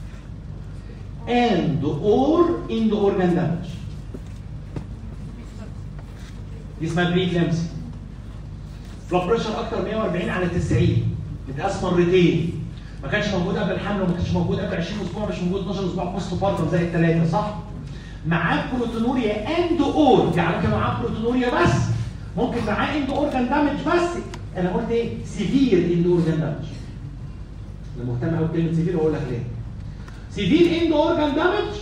A: and or in the organ damage دي اسمها بري كلامسي بلاد بريشر اكتر 140 على 90 متقاس مرتين ما كانش موجود قبل الحمل وما كانش موجود قبل 20 اسبوع مش موجود 12 اسبوع بوست بارتم زي الثلاثه صح؟ معاه بروتونوريا اند اور يعني ممكن معاه بروتونوريا بس ممكن معاه اند اورجان دامج بس انا قلت ايه؟ سيفير اند اورجان دامج انا مهتم قوي بكلمه سيفير واقول لك ليه سيفير اند اورجان دامج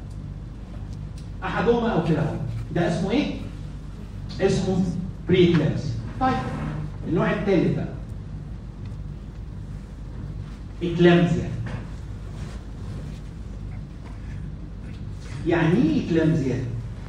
A: احدهما او كلاهما ده اسمه ايه؟ اسمه بري كلاس طيب النوع الثالث بقى اكلامزيا يعني ايه اكلامزيا؟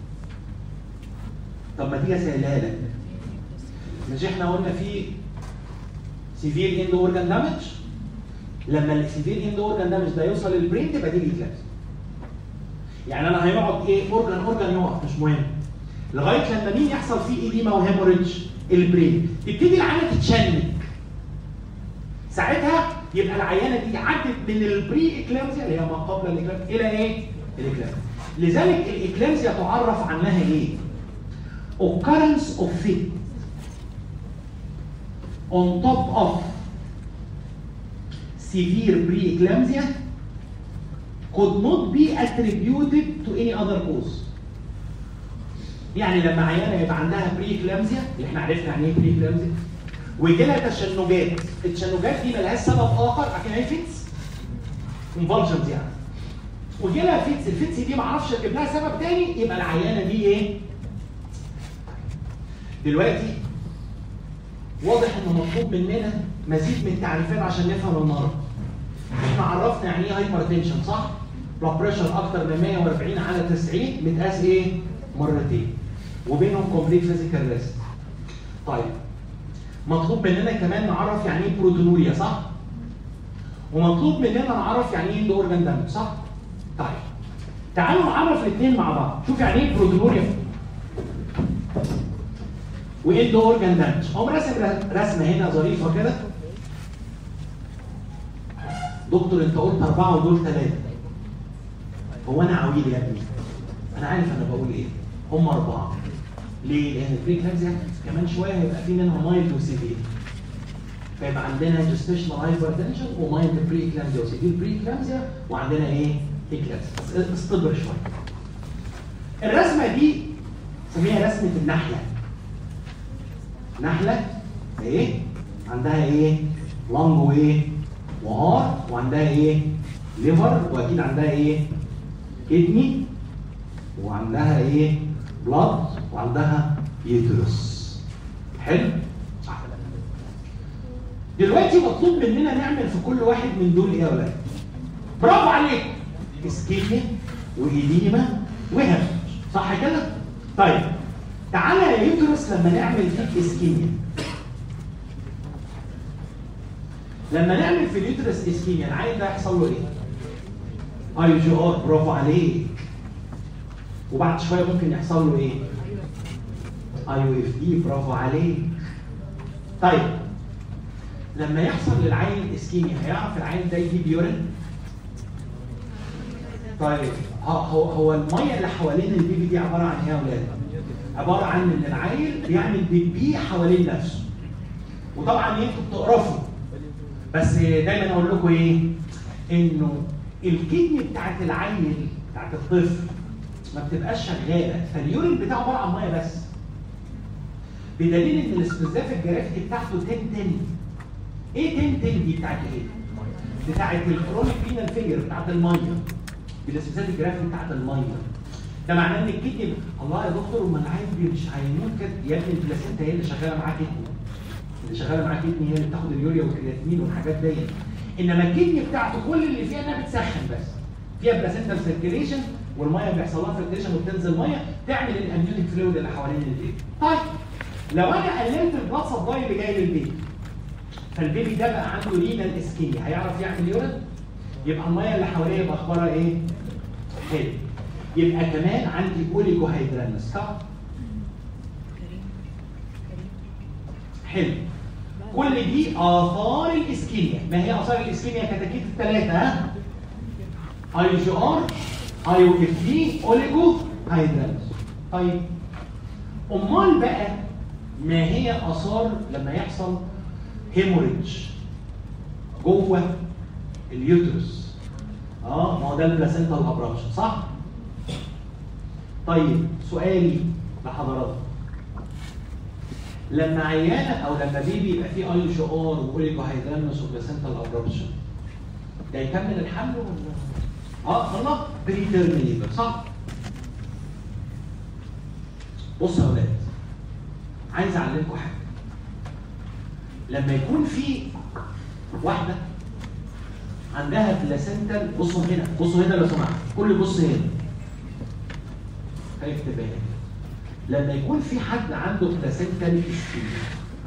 A: طب ما تيجي اسهلها لك مش احنا قلنا في سيفير اند اورجان دامج لما السيفير اند اورجان دامج ده يوصل للبرين تبقى دي الاكلامزيا يعني انا هيقعد ايه اورجان اورجان يقف مش مهم لغايه لما مين يحصل فيه ايديما وهيموريدج البرين تبتدي العينه تتشنج ساعتها يبقى العيانه دي عدت من البري اكلامزيا اللي هي ما قبل الاكلامزيا الى ايه؟ الاكلامزيا لذلك الاكلامزيا تعرف عنها ايه؟ occurrence of fit on top of severe preeclampsia could not be attributed to any other cause. يعني لما عيانه يبقى عندها بريكلامزيا اللي احنا عرفنا يعني ايه بريكلامزيا ويجي لها تشنجات، التشنجات دي ملهاش سبب اخر لكن هي فيتس كونفولجنز يعني ويجي لها فيتس، الفيتس دي ما اعرفش اجيب لها سبب تاني يبقى العيانه دي ايه؟ دلوقتي واضح ان مطلوب مننا مزيد من التعريفات عشان نفهم المرض. احنا عرفنا يعني ايه هايبر تنشن صح؟ بلاد بريشر اكتر من 140 على 90 متقاس ايه؟ مرتين. وبينهم كومبليت فيزيكال ريست. طيب مطلوب مننا كمان نعرف يعني ايه بروتونوريا صح؟ ومطلوب مننا نعرف يعني ايه اند اورجان دامج صح؟ طيب تعالوا نعرف الاثنين مع بعض، شوف يعني ايه بروتونوريا واند اورجان دامج، هو راسم رسمه هنا ظريفه كده دكتور انت قلت اربعه ودول ثلاثه هو انا عويل يا ابني انا عارف انا بقول ايه هم اربعه ليه؟ لان البريكلامزيا كمان شويه هيبقى في منها مايلد وسيفير فيبقى عندنا جستيشنال هايبرتنشن ومايلد بريكلامزيا وسيفير بريكلامزيا وعندنا ايه؟ اكلامزيا اصطبر شويه الرسمه دي سميها رسمه النحله نحله ايه؟ عندها ايه؟ لانج وايه؟ وهار وعندها ايه؟ ليفر واكيد عندها ايه؟ كدني وعندها ايه؟ بلاد وعندها يوترس. حلو؟ دلوقتي مطلوب مننا نعمل في كل واحد من دول ايه يا ولاد؟ برافو عليك! اسكيميا وايديما وهم صح كده؟ طيب تعالى يا يوترس لما نعمل فيك اسكيميا لما نعمل في اليوترس اسكيميا العيل ده يحصل له ايه؟ اي جي ار برافو عليك وبعد شويه ممكن يحصل له ايه؟ اي او اف دي برافو عليك طيب لما يحصل للعيل اسكيميا هيعرف العيل ده يجيب يورين؟ طيب هو هو الميه اللي حوالين البيبي دي عباره عن ايه يا اولاد؟ عباره عن ان العيل بيعمل بيبي حوالين نفسه وطبعا انتوا بتقرفوا بس دايما اقول لكم ايه؟ انه الكدني بتاعت العيل بتاعت الطفل ما بتبقاش شغاله فاليورين بتاعه عباره عن ميه بس. بدليل ان الاستنزاف الجرافيتي بتاعته 10 10 ايه 10 10 دي بتاعت ايه؟ بتاعت الكرونيك رينال فيلير بتاعت الميه. بالاستنزاف الجرافيتي بتاعت الميه. ده معناه ان الكدني الله يا دكتور امال العيل مش هيموت كده يا ابني البلاسينتا هي اللي شغاله معاه كدني. اللي شغاله معاه كدني هي اللي بتاخد اليوريا والكرياتين والحاجات ديت انما الكدني بتاعته كل اللي فيها انها بتسخن بس فيها بلاسنتال سيركيليشن والميه بيحصل لها فلتريشن وبتنزل ميه تعمل الامنيوتيك فلويد اللي حوالين البيبي طيب لو انا قللت البلاد سبلاي اللي جاي للبيبي فالبيبي ده بقى عنده رينال اسكيميا هيعرف يعمل يورين يبقى الميه اللي حواليه يبقى اخبارها ايه؟ حلو يبقى كمان عندي اوليجو هيدرانس صح؟ حلو كل دي اثار الاسكيميا ما هي اثار الاسكيميا كتاكيت الثلاثه ها اي جي ار اي او اف دي اوليجو هيدرالز طيب امال بقى ما هي اثار لما يحصل هيموريدج جوه اليوترس اه ما هو ده البلاسنتا الابرامشن صح؟ طيب سؤالي لحضراتكم لما عيانه او لما بيبي يبقى فيه اي جي ار واوليجو هيدرانوس وبلاسنتا الابرامشن ده يكمل الحمل ولا اه الله بري تيرم صح؟ بصوا يا ولاد عايز اعلمكم حاجه لما يكون في واحده عندها بلاسنتال بصوا هنا بصوا هنا لو سمحت كل يبص هنا خايف تبان لما يكون في حد عنده بلاسنتال اسكيميا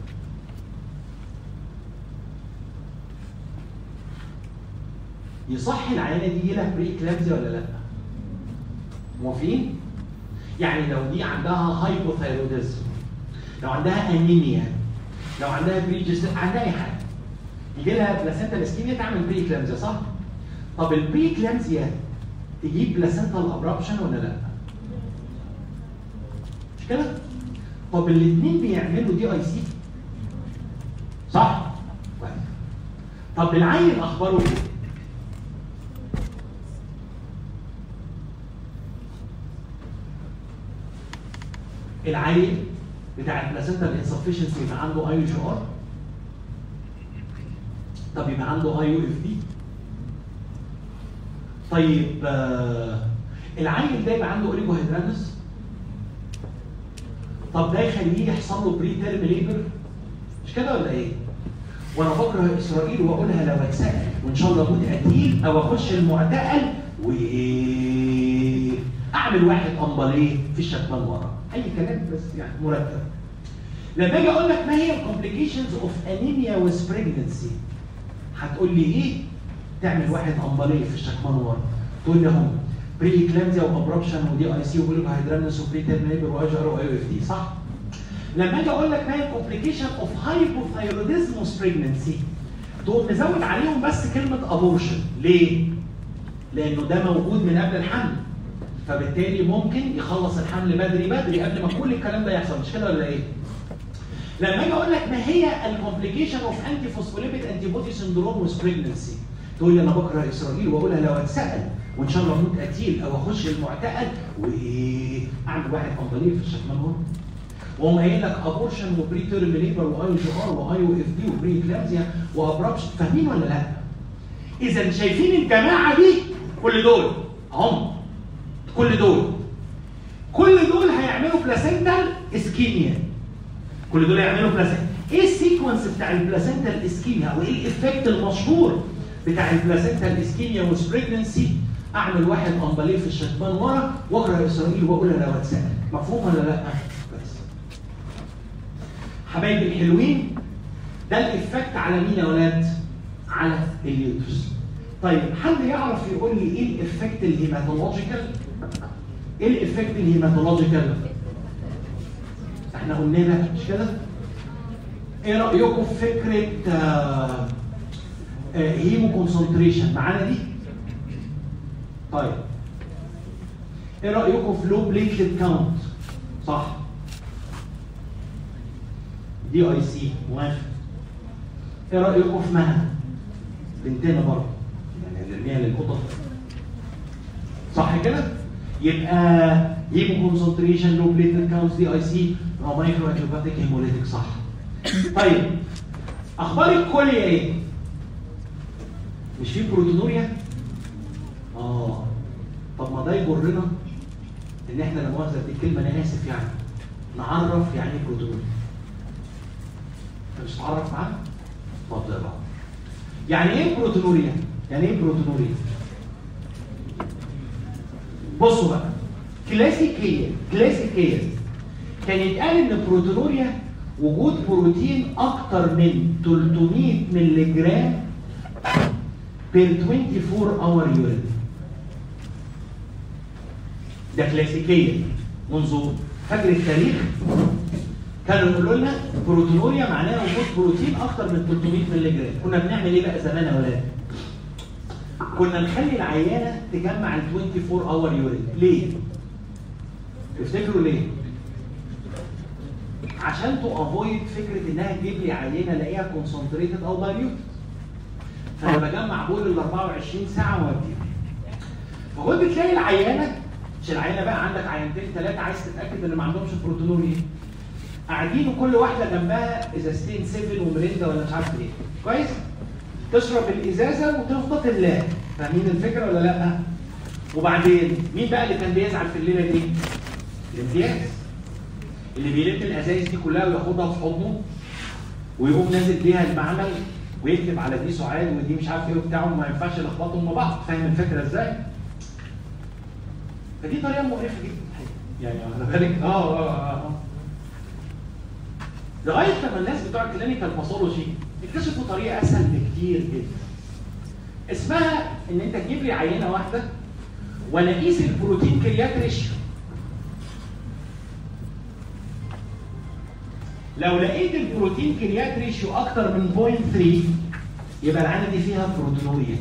A: يصح العينه دي يجي لها بري كلامزيا ولا لا؟ موافقين؟ يعني لو دي عندها هايبوثايروديزم لو عندها انيميا لو عندها بريجس عندها اي حاجه يجي لها بلاسنتا اسكيميا تعمل بري كلامزيا صح؟ طب البري كلامزيا تجيب بلاسنتا الابرابشن ولا لا؟ مش كده؟ طب الاثنين بيعملوا دي اي سي صح؟ كويس طب العيل اخباره ايه؟ العيل بتاع البلاسنتا الانسفشنسي يبقى عنده اي جي ار طب يبقى عنده اي يو اف دي طيب آه العيل ده يبقى عنده اوليجو هيدرانس طب ده يخليه يحصل له بري تيرم ليبر مش كده ولا ايه؟ وانا بكره اسرائيل واقولها لو اتسال وان شاء الله اموت قتيل او اخش المعتقل واعمل واحد امباليه في الشكمان ورا اي كلام بس يعني مرتب لما اجي اقول لك ما هي الكومبليكيشنز اوف انيميا ويز بريجنسي هتقول لي ايه تعمل واحد امباليه في الشكمان ورا تقول لي هم بري كلامزيا وابربشن ودي اي سي وبيلو هيدرانس وبري تيرميبر واجر واي اف دي صح لما اجي اقول لك ما هي الكومبليكيشن اوف هايبوثايروديزم ويز بريجنسي تقوم مزود عليهم بس كلمه ابورشن ليه لانه ده موجود من قبل الحمل فبالتالي ممكن يخلص الحمل بدري بدري قبل ما كل الكلام ده يحصل مش كده ولا ايه؟ لما اجي اقول لك ما هي الكومبليكيشن اوف انتي فوسفوليبيد انتي بودي سندروم ويز بريجنسي تقول لي انا بكره اسرائيل واقولها لو اتسال وان شاء الله اموت قتيل او اخش المعتقل واعمل واحد امباليه في الشكمان هون وهم قايل لك ابورشن وبري تيرم ليبر واي جي ار واي او اف دي وبري كلامزيا وابرابشن فاهمين ولا لا؟ اذا شايفين الجماعه دي كل دول هم كل دول كل دول هيعملوا بلاسنتال اسكيميا كل دول هيعملوا بلاسنتال ايه السيكونس بتاع البلاسنتال اسكيميا او ايه الايفكت المشهور بتاع البلاسنتال اسكيميا والبريجنسي اعمل واحد امباليه في الشكمان ورا واكره اسرائيل واقول انا لو اتسال مفهوم ولا لا؟ بس حبايبي الحلوين ده الايفكت على مين يا ولاد؟ على اليوترس طيب حد يعرف يقول لي ايه الايفكت الهيماتولوجيكال؟ ايه الايفكت الهيماتولوجيكال؟ احنا قلنا لك مش كده؟ ايه رايكم في فكره آه آه هيمو كونسنتريشن معانا دي؟ طيب ايه رايكم في لو بليتلت كاونت؟ صح دي اي سي موافق ايه رايكم في مها؟ بنتنا برضه يعني نرميها للقطط صح كده؟ يبقى هيمو كونسنتريشن لو بليتلت كاونت دي اي سي مايكرو اكيوباتيك هيموليتيك صح طيب اخبار الكليه ايه؟ مش في بروتينوريا؟ اه طب ما ده يجرنا ان احنا لا مؤاخذه دي الكلمه انا اسف يعني نعرف يعني ايه بروتينوريا انت مش هتعرف معاه؟ اتفضل يا بابا يعني ايه بروتينوريا؟ يعني ايه بروتينوريا؟ بصوا بقى كلاسيكيا كلاسيكيا كان يتقال ان بروتينوريا وجود بروتين اكتر من 300 مللي جرام بير 24 اور يورين ده كلاسيكيا منذ فجر التاريخ كانوا يقولوا لنا بروتينوريا معناها وجود بروتين اكتر من 300 مللي جرام كنا بنعمل ايه بقى زمان يا ولاد كنا نخلي العيانه تجمع ال 24 اور يورين ليه تفتكروا ليه عشان تو افويد فكره انها تجيب لي عينه الاقيها كونسنتريتد او دايليوت فانا بجمع بول ال 24 ساعه واديهم فكنت تلاقي العيانه مش العيانه بقى عندك عينتين ثلاثه عايز تتاكد ان ما عندهمش بروتونوريا قاعدين وكل واحده جنبها ازازتين سيفن ومريندا ولا مش عارف ايه كويس تشرب الازازه وتفضل تملاها فاهمين الفكره ولا لا وبعدين مين بقى اللي كان بيزعل في الليله دي الامتياز اللي بيلم الازايز دي كلها وياخدها في حضنه ويقوم نازل بيها المعمل ويكتب على دي سعاد ودي مش عارف ايه وبتاع وما ينفعش يلخبطهم مع بعض فاهم الفكره ازاي؟ فدي طريقه مقرفه جدا يعني واخد بالك اه اه اه اه لغايه لما الناس بتوع الكلينيكال باثولوجي اكتشفوا طريقه اسهل بكتير جدا اسمها ان انت تجيب لي عينه واحده وانا اقيس البروتين كريات ريشيو لو لقيت البروتين كريات ريشيو اكتر من 0.3 يبقى العينه دي فيها بروتينوريا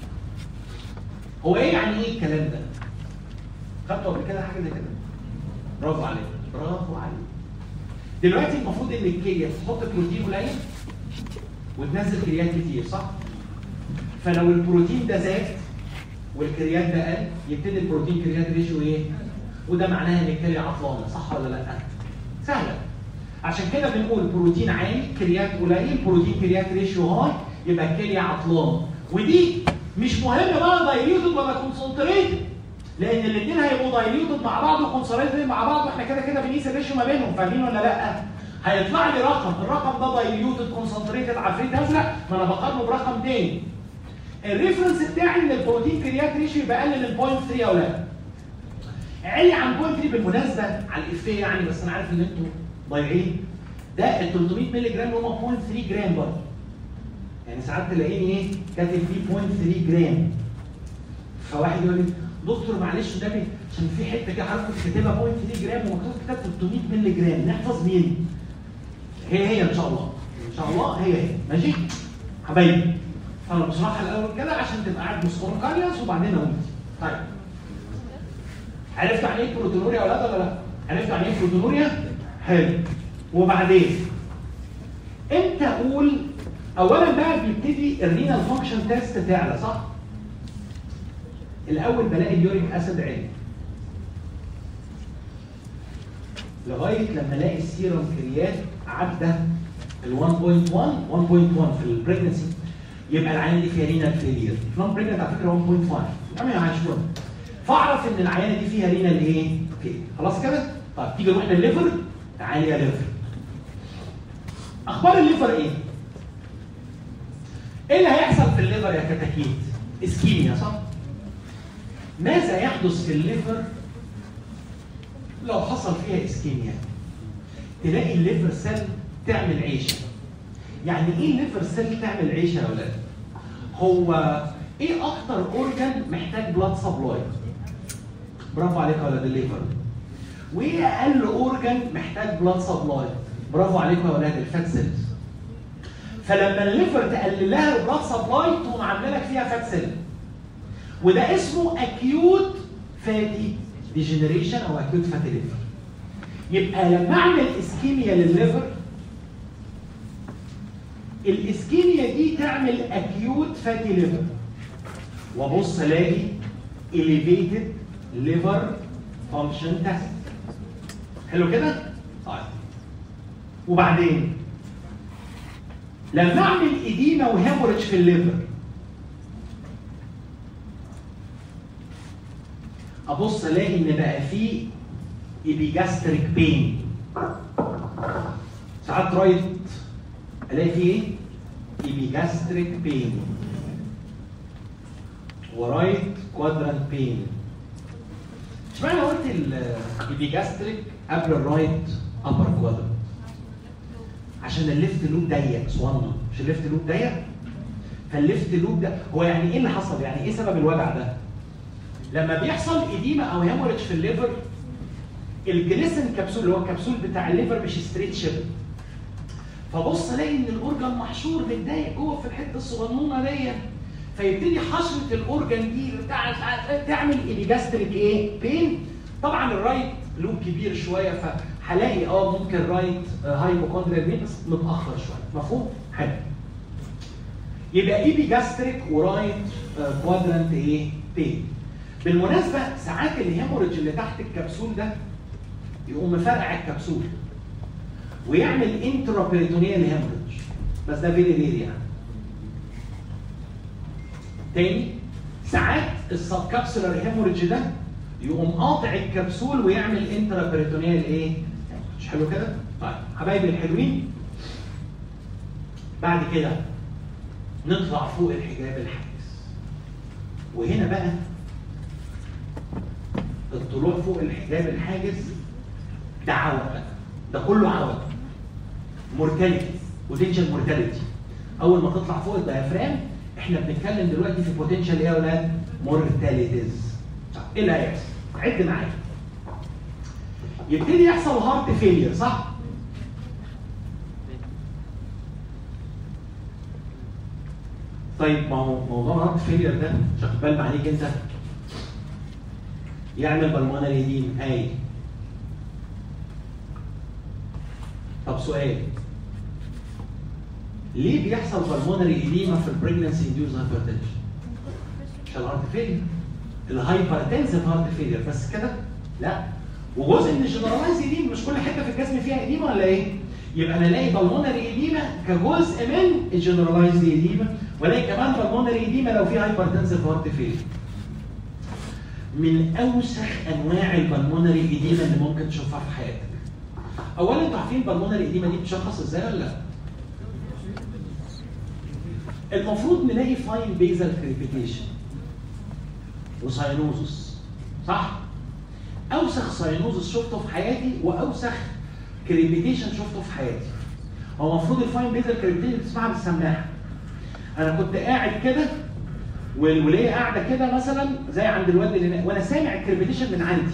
A: هو ايه يعني ايه الكلام ده؟ خدتوا قبل كده حاجه زي كده؟ برافو عليك برافو عليك دلوقتي المفروض ان الكليه تحط بروتين قليل وتنزل كريات كتير صح؟ فلو البروتين ده زاد والكريات ده قل يبتدي البروتين كريات ريشيو ايه؟ وده معناه ان الكليه عطلانه صح ولا لا؟ سهله عشان كده بنقول بروتين عالي كريات قليل بروتين كريات ريشيو هاي يبقى الكليه عطلان ودي مش مهم بقى دايليوتد ولا كونسنتريتد لان الاثنين هيبقوا دايليوتد مع بعض وكونسنتريتد مع بعض واحنا كده كده بنقيس الريشيو ما بينهم فاهمين ولا لا؟ هيطلع لي رقم الرقم ده دايليوتد كونسنتريتد عفريت ازرق ما انا بقارنه برقم تاني الريفرنس بتاعي ان البروتين كريات ريشيو يبقى اقل من 0.3 يا اولاد علي عن 0.3 بالمناسبه على الافيه يعني بس انا عارف ان انتوا ضايعين ده ال 300 مللي جرام اللي هم 0.3 جرام برضه يعني ساعات تلاقيني ايه كاتب فيه 0.3 جرام فواحد يقول لي دكتور معلش ده عشان في حته كده حضرتك كاتبها 0.3 جرام ومكتوب كتاب 300 مللي جرام نحفظ مين؟ هي هي ان شاء الله ان شاء الله هي هي ماشي؟ حبايبي فانا بصراحه الاول كده عشان تبقى قاعد مسكوركاريوس وبعدين اقول طيب عرفت يعني ايه بروتونوريا يا اولاد ولا لا؟ عرفت يعني ايه بروتونوريا؟ حلو وبعدين امتى اقول اولا بقى بيبتدي الرينال فانكشن تيست تعلى صح؟ الاول بلاقي اليوريك اسيد عالي لغايه لما الاقي السيرم كريات عدى ال 1.1 1.1 في البريجنسي يبقى العينه دي فيها رينال فيلير نون بريجننت على فكره 1.5 يعني عايشون فاعرف ان العينه دي فيها رينال ايه؟ فيلير خلاص كده؟ طيب تيجي نروح للليفر تعالى يا ليفر اخبار الليفر ايه؟ ايه اللي هيحصل في الليفر يا كتاكيت؟ اسكيميا صح؟ ماذا يحدث في الليفر لو حصل فيها اسكيميا؟ تلاقي الليفر سيل تعمل عيشه. يعني ايه الليفر سيل تعمل عيشه يا اولاد؟ هو ايه اكتر اورجان محتاج بلاد سبلاي؟ برافو عليك يا ولاد الليفر. وايه اقل اورجان محتاج بلاد سبلاي؟ برافو عليكم يا ولاد الفات سيلز. فلما الليفر تقلل لها البلاد سبلاي تقوم عامله لك فيها فات سيل. وده اسمه اكيوت فاتي ديجنريشن او اكيوت فاتي ليفر. يبقى لما اعمل اسكيميا للليفر الاسكيميا دي تعمل اكيوت فاتي ليفر وابص الاقي elevated liver function test حلو كده؟ طيب وبعدين لما اعمل اديمه وهيموريدج في الليفر ابص الاقي ان بقى فيه ايبيجاستريك بين ساعات رايت الاقي فيه ايه؟ ايبيجاستريك بين ورايت كوادرانت بين اشمعنى قلت الايبيجاستريك قبل الرايت ابر كوادرانت عشان الليفت لوب ضيق صغنن مش الليفت لوب ضيق فالليفت لوب ده هو يعني ايه اللي حصل يعني ايه سبب الوجع ده لما بيحصل اديمه او هيموريدج في الليفر الجليسن كبسول اللي هو الكبسول بتاع الليفر مش ستريت شيب فبص الاقي ان الاورجن محشور متضايق جوه في الحته الصغنونه ديت فيبتدي حشره الاورجن دي بتاع تعمل ايبيجاستريك ايه؟ بين طبعا الرايت لوب كبير شويه فهلاقي اه ممكن رايت هايبوكوندريال بين بس متاخر شويه مفهوم؟ حلو يبقى ايبي جاستريك ورايت كوادرانت ايه بين بالمناسبه ساعات الهيموريدج اللي تحت الكبسول ده يقوم مفرقع الكبسول ويعمل انترا بيريتونيال هيموريدج بس ده فيري رير يعني تاني ساعات السب كابسولار هيموريدج ده يقوم قاطع الكبسول ويعمل انترا بيريتونيال ايه؟ مش حلو كده؟ طيب حبايبي الحلوين بعد كده نطلع فوق الحجاب الحاجز وهنا بقى الطلوع فوق الحجاب الحاجز ده عوض بقى ده كله عوض مورتاليتي بوتنشال مورتاليتي اول ما تطلع فوق الديافرام احنا بنتكلم دلوقتي في بوتنشال ايه يا اولاد؟ مورتاليتيز ايه اللي هيحصل؟ عد معايا يبتدي يحصل هارت فيلير صح؟ طيب ما هو موضوع الهارت فيلير ده مش واخد بالك عليك انت يعمل بالمونري دين هاي طب سؤال ليه بيحصل بالمونري ايديما في البريجنسي انديوز هايبرتنشن؟ عشان الهارت فيلير الهايبرتنسيف هارت فيلير بس كده؟ لا وجزء من الجنرالايز ايديما مش كل حته في الجسم فيها ايديما ولا ايه؟ يبقى انا الاقي بالمونري ايديما كجزء من الجنرالايز ايديما والاقي كمان بالمونري ايديما لو في هايبرتنسيف هارت فيلير من اوسخ انواع البلمونري ايديما اللي ممكن تشوفها في حياتك. اولا انتوا عارفين البلمونري ايديما دي بتشخص ازاي ولا لا؟ المفروض نلاقي فاين بيزل كريبيتيشن وساينوزس صح؟ اوسخ ساينوزس شفته في حياتي واوسخ كريبيتيشن شفته في حياتي. هو المفروض الفاين بيزل كريبيتيشن بتسمعها بالسماعه. انا كنت قاعد كده والوليه قاعده كده مثلا زي عند الواد اللي هناك وانا سامع الكريبيتيشن من عندي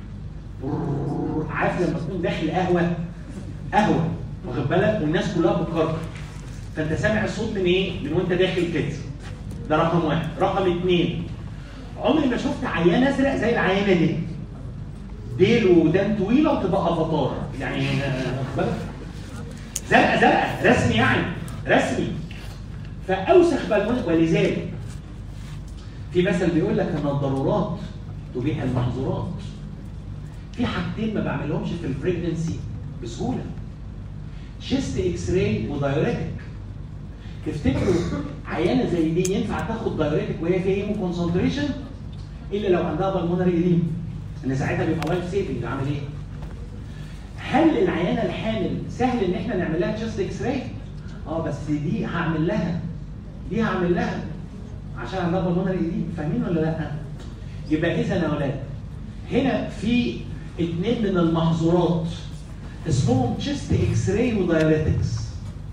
A: عارف لما تكون داخل قهوه قهوه واخد بالك والناس كلها بتكرر فانت سامع الصوت من ايه؟ من وانت داخل كده ده رقم واحد رقم اثنين عمري ما شفت عيان ازرق زي العيانه دي ديل ودان طويله وتبقى افاتار يعني واخد بالك زرقاء زرقاء رسمي يعني رسمي فاوسخ بالمون ولذلك في مثل بيقول لك ان الضرورات تبيح المحظورات في حاجتين ما بعملهمش في البريجنسي بسهوله شيست اكس راي ودايوريتك تفتكروا عيانه زي دي ينفع تاخد دايوريتك وهي في هيمو كونسنتريشن الا لو عندها بالمونري ايديم ان ساعتها بيبقى لايف سيفنج عامل ايه؟ هل العيانه الحامل سهل ان احنا نعمل لها تشست اكس راي؟ اه بس دي هعمل لها دي هعمل لها عشان عندها بالمونري ايديم فاهمين ولا لا؟ يبقى اذا يا اولاد هنا في اثنين من المحظورات اسمهم تشست اكس راي ودايريتكس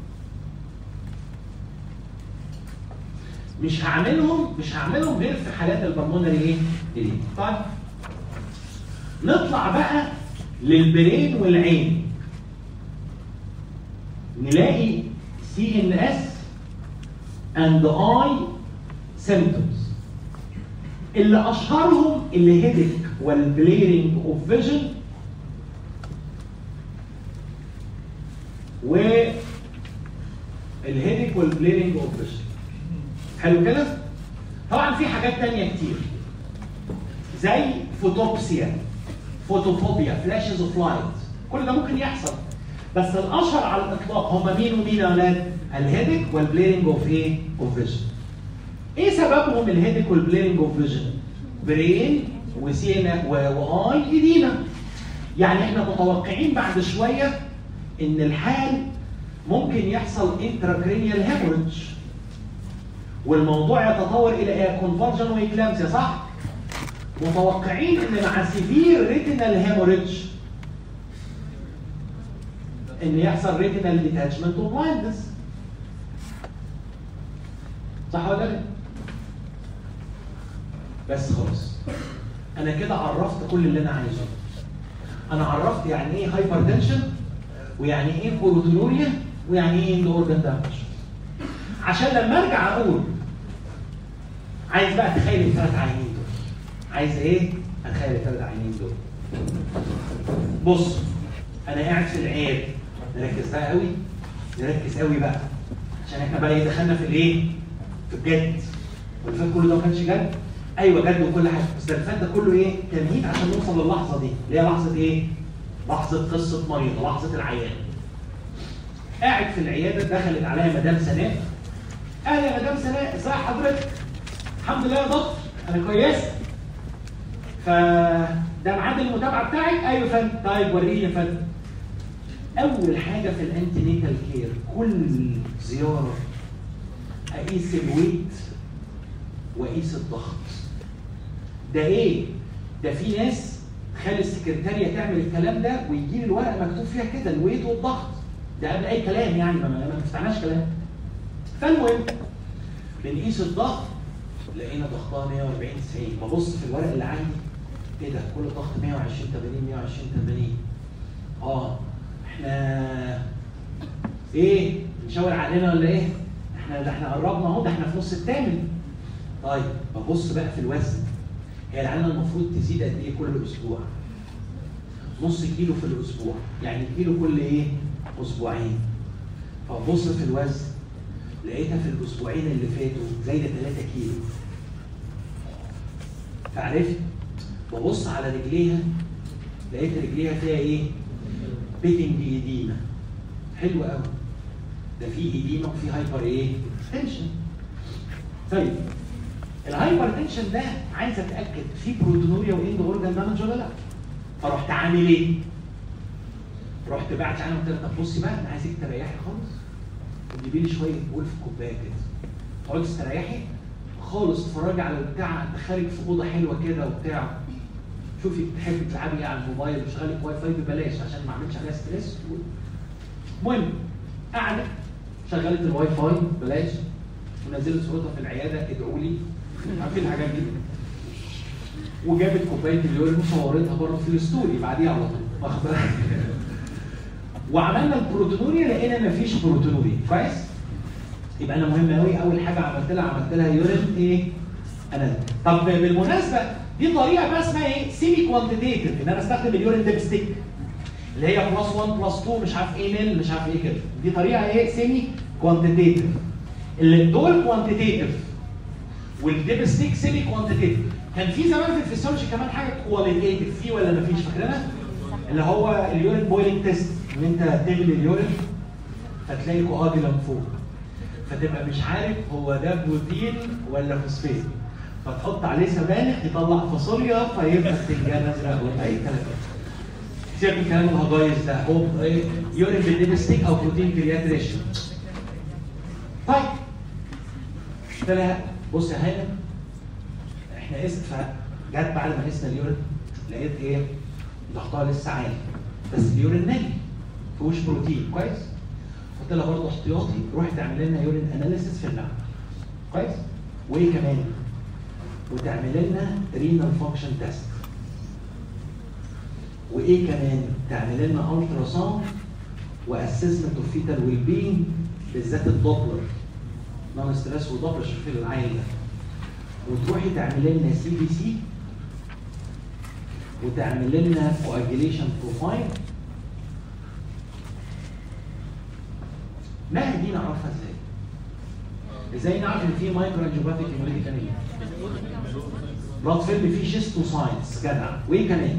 A: مش هعملهم مش هعملهم غير في حالات البلمونري ايه؟ دي طيب نطلع بقى للبرين والعين نلاقي سي ان اس اند اي سيمبتومز اللي اشهرهم الهيدك والبليرنج اوف فيجن و الهيدك والبليرنج اوف فيجن حلو كده؟ طبعا في حاجات تانية كتير زي فوتوبسيا فوتوفوبيا فلاشز اوف لايت كل ده ممكن يحصل بس الاشهر على الاطلاق هم مين ومين يا اولاد؟ الهيدك والبليرنج اوف ايه؟ اوف فيجن ايه سببهم الهيدك والبليرنج اوف فيجن؟ برين وسينا واي ايدينا يعني احنا متوقعين بعد شويه ان الحال ممكن يحصل انتراكرينيال هيموريدج والموضوع يتطور الى ايه؟ كونفرجن واكلامسيا صح؟ متوقعين ان مع سيفير ريتينال هيموريدج ان يحصل ريتينال ديتاتشمنت وبلايندنس صح ولا لا؟ بس خلاص انا كده عرفت كل اللي انا عايزه انا عرفت يعني ايه هايبرتنشن ويعني ايه بروتونوريا ويعني ايه اندو اورجان دامج عشان لما ارجع اقول عايز بقى تخيل الثلاث عينين دول عايز ايه؟ اتخيل الثلاث عينين دول بص انا قاعد في العياده نركز بقى قوي نركز قوي بقى عشان احنا بقى دخلنا في الايه؟ في الجد واللي فات كله ده ما كانش جد ايوه جد وكل حاجه بس ده اللي فات ده كله ايه تمهيد عشان نوصل للحظه دي اللي هي لحظه ايه لحظه قصه مريض لحظه العيان قاعد في العياده دخلت عليا مدام سناء قال يا مدام سناء ازي حضرتك الحمد لله يا دكتور انا كويسه فده ميعاد المتابعه بتاعك ايوه يا فندم طيب وريني يا فندم اول حاجه في الانتينيتال كير كل زياره اقيس الويت واقيس الضغط ده ايه ده في ناس خلي السكرتاريه تعمل الكلام ده ويجي لي الورقه مكتوب فيها كده الويت والضغط ده قبل اي كلام يعني ما ما تفتحناش كلام فالمهم بنقيس الضغط لقينا ضغطها 140 90 ببص في الورق اللي عندي ايه ده كل ضغط 120 80 120 80 اه احنا ايه نشاور علينا ولا ايه؟ احنا ده احنا قربنا اهو ده احنا في نص الثامن طيب ببص بقى في الوزن هي العينه المفروض تزيد قد ايه كل اسبوع؟ نص كيلو في الاسبوع يعني كيلو كل ايه؟ اسبوعين فببص في الوزن لقيتها في الاسبوعين اللي فاتوا زايده 3 كيلو فعرفت ببص على رجليها لقيت رجليها فيها ايه؟ بيتنج ايديما حلو قوي ده في ايديما وفي هايبر ايه؟ تنشن طيب الهايبر تنشن ده عايز اتاكد في بروتونوريا واند اورجان دامج ولا لا؟ فرحت عامل ايه؟ رحت بعت عنها قلت لها طب بصي بقى انا عايزك تريحي خالص وتجيبي لي شويه بول في كوبايه كده تقعدي تستريحي خالص تتفرجي على البتاع تدخلك في اوضه حلوه كده وبتاع شوفي بتحبي تلعبي ايه على الموبايل وشغلك واي فاي ببلاش عشان ما اعملش عليها ستريس المهم قعدت شغلت الواي فاي ببلاش ونزلت صورتها في العياده ادعوا لي عارفين الحاجات دي وجابت كوبايه اليورين وصورتها بره في الستوري بعديها على طول واخد بالك وعملنا البروتونوريا لقينا مفيش بروتونوريا كويس يبقى انا مهم قوي اول حاجه عملت لها عملت لها يورين ايه انا طب بالمناسبه دي طريقه بقى اسمها ايه سيمي كوانتيتيف ان انا استخدم اليورين ديب ستيك اللي هي بلس 1 بلس 2 مش عارف ايه مل مش عارف ايه كده دي طريقه ايه سيمي كوانتيتيف اللي دول كوانتيتيف والديب ستيك سيمي كوانتيتيف كان في زمان في الفسيولوجي كمان حاجه كواليتيف في ولا مفيش فاكرينها؟ اللي هو اليورين بويلنج تيست ان انت تغلي اليورين فتلاقي كواجلم فوق فتبقى مش عارف هو ده بروتين ولا فوسفات فتحط عليه سبانخ يطلع فاصوليا فيبقى بتنجان ازرق ولا اي كلام سيبك من الكلام الهجايز ده هو ايه يورين بالديبستيك او بروتين كرياتريشن طيب قلت لها بص يا هانم احنا قست فجت بعد ما قسنا اليورين لقيت ايه ضغطها لسه عالي بس اليورين نالي فيهوش بروتين كويس قلت لها برضه احتياطي روحي تعمل لنا يورين اناليسيس في المعمل كويس وايه كمان وتعمل لنا رينال فانكشن تيست وايه كمان تعمل لنا الترا ساوند واسسمنت اوف فيتال ويل بينج بالذات الدوبلر نون ستريس ودوبلر شوفي العين ده وتروحي تعمل لنا سي بي سي وتعمل لنا كواجيليشن بروفايل ما دي نعرفها ازاي؟ ازاي نعرف ان في مايكرو انجيوباتيك هيموليتيك انيميا؟ بلاد فيلم فيه شيستوسايتس جدع وايه كمان؟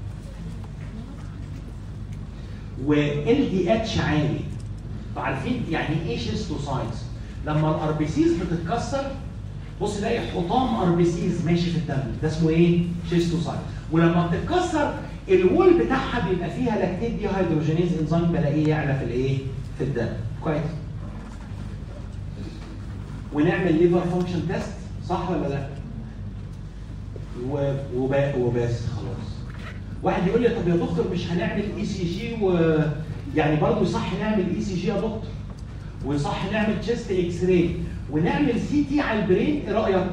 A: وال دي اتش عالي عارفين يعني ايه شيستوسايتس؟ لما الار بي سيز بتتكسر بص تلاقي حطام ار بي سيز ماشي في الدم ده اسمه ايه؟ شيستوسايت ولما بتتكسر الوول بتاعها بيبقى فيها لاكتيت دي هيدروجينيز انزيم بلاقيه يعلى في الايه؟ في الدم كويس ونعمل ليفر فانكشن تيست صح ولا لا؟ و- وب- وبس خلاص واحد يقول لي طب يا دكتور مش هنعمل اي سي جي ويعني برضه صح نعمل اي سي جي يا دكتور وصح نعمل تشيست اكس راي ونعمل سي تي على البرين ايه رايك؟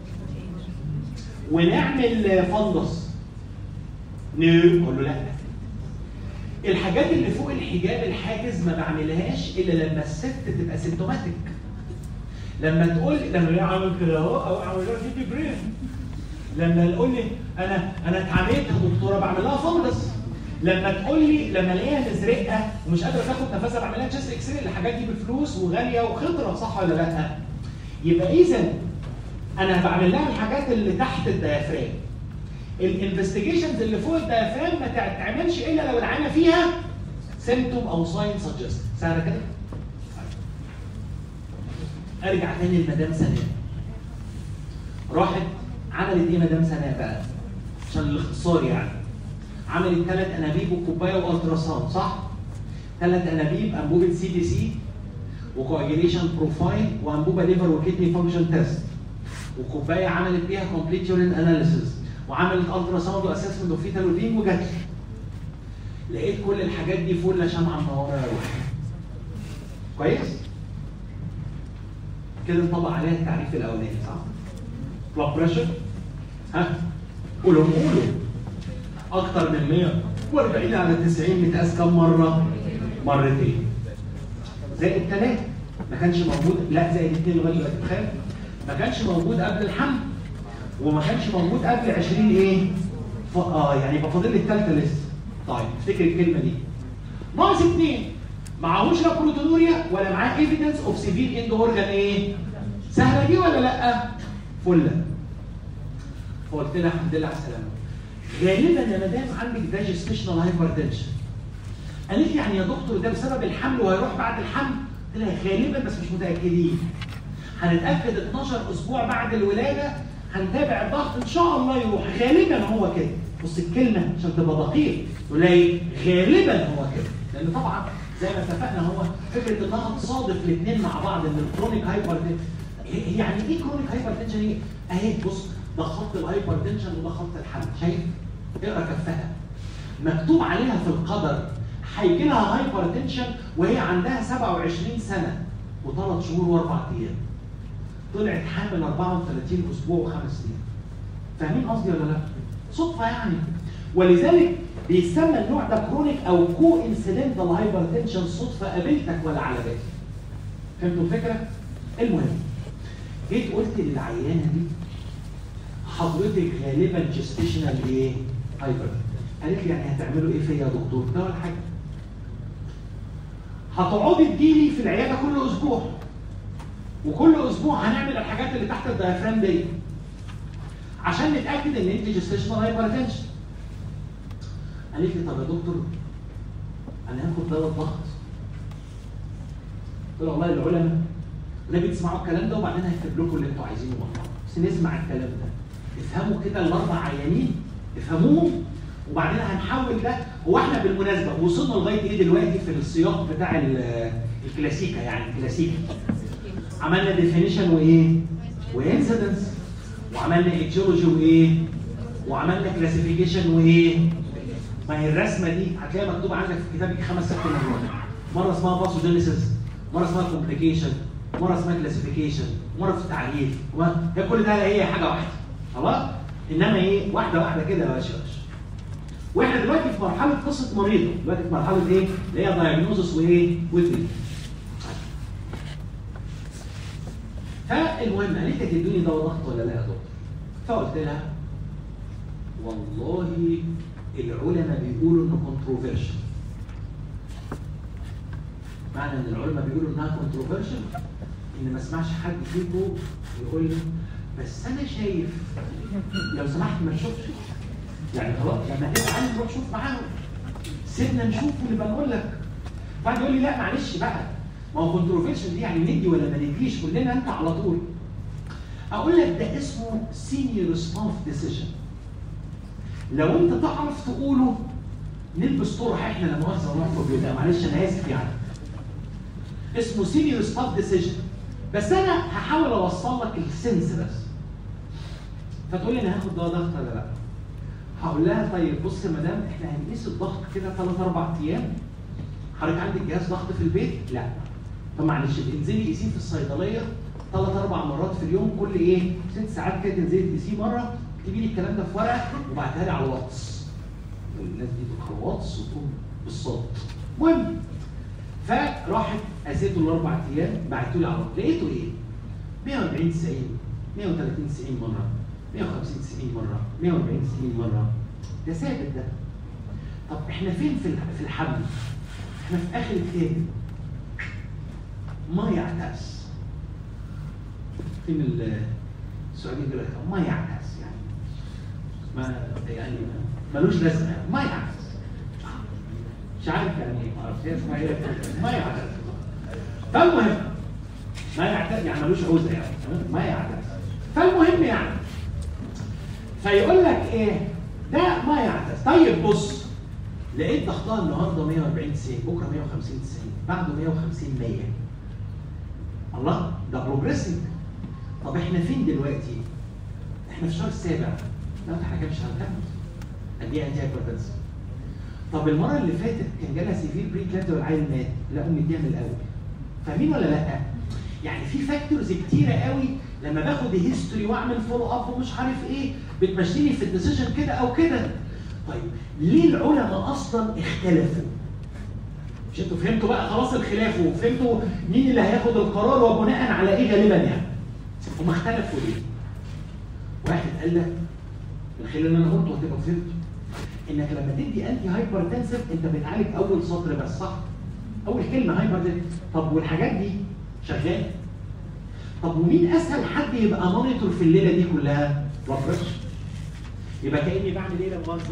A: ونعمل فندس نو اقول له لا الحاجات اللي فوق الحجاب الحاجز ما بعملهاش الا لما الست تبقى سيمتوماتيك لما تقول لما هي عامل كده اهو او عامل لها سي تي برين لما تقول لي انا انا اتعميت يا دكتوره بعمل لها فندس لما تقول لي لما الاقيها مزرقه ومش قادره تاخد نفسها بعمل لها تشيست اكس راي الحاجات دي بفلوس وغاليه وخطره صح ولا لا؟ يبقى اذا انا بعمل لها الحاجات اللي تحت الديافرام الانفستيجيشنز اللي فوق الديافرام ما تعملش الا لو العينه فيها سيمتوم او ساين سجست سهله كده ارجع تاني لمدام سناء راحت عملت ايه مدام سناء بقى عشان الاختصار يعني عملت ثلاث انابيب وكوبايه والتراساوند صح ثلاث انابيب انبوبه سي دي سي وكواجيليشن بروفايل وانبوبه ليفر وكدني فانكشن تيست وكوبايه عملت بيها كومبليت يورين اناليسيس وعملت الترا ساوند واسسمنت وفيتال ودين وجات لقيت كل الحاجات دي فل شمعه منوره يا روحي كويس كده انطبق عليها التعريف الاولاني صح بلاد بريشر ها قولوا قولوا اكتر من 140 على 90 متقاس كم مره مرتين زائد ثلاثة ما كانش موجود لا زائد اثنين لغايه دلوقتي تخيل ما كانش موجود قبل الحمل وما كانش موجود قبل 20 ايه؟ ف... اه يعني يبقى فاضل لي الثالثه لسه طيب افتكر الكلمه دي ناقص اثنين معهوش لا بروتونوريا ولا معاه ايفيدنس اوف سيفير اند اورجان ايه؟ سهله دي ولا لا؟ فله فقلت لها الحمد لله على السلامه غالبا يا مدام عندك دايجستيشنال هايبرتنشن قالت لي يعني يا دكتور ده بسبب الحمل وهيروح بعد الحمل؟ قلت لها غالبا بس مش متاكدين. هنتاكد 12 اسبوع بعد الولاده هنتابع الضغط ان شاء الله يروح غالبا هو كده. بص الكلمه عشان تبقى دقيق تقول لها غالبا هو كده لان طبعا زي ما اتفقنا هو فكره انها تصادف الاثنين مع بعض ان الكرونيك هايبر يعني ايه كرونيك هايبر تنشن ايه؟ اهي بص ده خط الهايبر تنشن وده خط الحمل شايف؟ اقرا كفها مكتوب عليها في القدر هيجي لها هايبر تنشن وهي عندها 27 سنه وثلاث شهور واربع ايام. طلعت حامل 34 اسبوع وخمس ايام. فاهمين قصدي ولا لا؟ صدفه يعني. ولذلك بيسمى النوع ده كرونيك او كو انسيدنتال هايبر تنشن صدفه قابلتك ولا على بالك. فهمتوا الفكره؟ المهم جيت قلت للعيانه دي حضرتك غالبا جستيشنال ايه؟ هايبر قالت لي يعني هتعملوا ايه فيا يا دكتور؟ ده ولا حاجه. هتقعدي تجيلي في العياده كل اسبوع. وكل اسبوع هنعمل الحاجات اللي تحت الديافرام دي. عشان نتاكد ان انت جستيشنال هايبر تنشن. قالت لي طب يا دكتور انا هاخد دواء ضغط. قلت له والله العلماء نبي تسمعوا الكلام ده وبعدين هكتب لكم اللي انتوا عايزينه والله. بس نسمع الكلام ده. افهموا كده الاربع عيانين افهموهم وبعدين هنحول ده هو احنا بالمناسبه وصلنا لغايه ايه دلوقتي في السياق بتاع الكلاسيكا يعني الكلاسيكا عملنا ديفينيشن وايه؟ وانسيدنس وعملنا ايتيولوجي وايه؟ وعملنا كلاسيفيكيشن وايه؟ ما هي الرسمه دي هتلاقيها مكتوب عندك في كتابك خمس ست مرات مره اسمها باثوجينيسيس مره اسمها كومبليكيشن مره اسمها كلاسيفيكيشن مره في التعريف هي كل ده هي حاجه واحده خلاص؟ انما ايه؟ واحده واحده كده يا باشا باشا واحنا دلوقتي في مرحله قصه مريضه دلوقتي في مرحله ايه اللي هي دايجنوزس وايه وتريت فالمهم قالت لي تدوني دواء ضغط ولا لا يا دكتور فقلت لها والله العلماء بيقولوا انه كونتروفيرشن معنى ان العلماء بيقولوا انها كونتروفيرشن ان ما اسمعش حد فيكم يقول لي بس انا شايف لو سمحت ما تشوفش يعني خلاص لما تبقى عايز نروح شوف معاهم سيبنا نشوف اللي بنقول لك بعد يقول لي لا معلش بقى ما هو كونتروفيرشن دي يعني ندي ولا ما نديش كلنا انت على طول اقول لك ده اسمه سينيور ستاف ديسيجن لو انت تعرف تقوله نلبس طرح احنا لما مؤاخذه نروح في البيت معلش انا اسف يعني اسمه سينيور ستاف ديسيجن بس انا هحاول اوصل لك السنس بس فتقول لي انا هاخد دواء ضغط ولا لا هقول لها طيب بص يا مدام احنا هنقيس الضغط كده ثلاث اربع ايام حضرتك عندك جهاز ضغط في البيت؟ لا طب معلش انزلي قيسيه في الصيدليه ثلاث اربع مرات في اليوم كل ايه؟ ست ساعات كده تنزلي تقيسيه مره تجيبي لي الكلام ده في ورقه وبعتها لي على الواتس الناس دي تدخل واتس وتقوم بالصوت المهم فراحت قاسيته الاربع ايام بعتوا لي على الواتس لقيته ايه؟ 140 90 130 90 مره 150 90 مره 140 90 مره ده ثابت ده طب احنا فين في في الحمل؟ احنا في اخر الكتاب ما يعتبس فين السعوديين يقول لك ما يعكس يعني ما يعني ملوش لازمه ما يعكس مش عارف يعني ايه ما اعرفش هي اسمها ايه ما يعكس فالمهم ما يعكس يعني ملوش عوزه يعني ما يعكس فالمهم يعني فيقول لك ايه ده ما يعكس طيب بص لقيت ضغطها النهارده 140 90 بكره 150 90 بعده 150 100 الله ده بروجريسنج طب احنا فين دلوقتي؟ احنا في الشهر السابع لا ما اتحكمش على الكلام قد ايه انتي هايبرتنسن طب المره اللي فاتت كان جالها سيفير بري كلاتر والعيل مات لا مديها من الاول فاهمين ولا لا؟ يعني في فاكتورز كتيره قوي لما باخد هيستوري واعمل فولو اب ومش عارف ايه بتمشيني في الديسيجن كده او كده طيب ليه العلماء اصلا اختلفوا؟ مش انتوا فهمتوا بقى خلاص الخلاف وفهمتوا مين اللي هياخد القرار وبناء على ايه غالبا يعني؟ هم اختلفوا ليه؟ واحد قال لك من خلال اللي انا قلته هتبقى فهمته انك لما تدي انتي هايبرتنسف انت بتعالج اول سطر بس صح؟ اول كلمه هايبرتنسف طب والحاجات دي شغاله طب ومين اسهل حد يبقى مونيتور في الليله دي كلها؟ بلاد بريشر يبقى كاني بعمل ايه لما مؤاخذه؟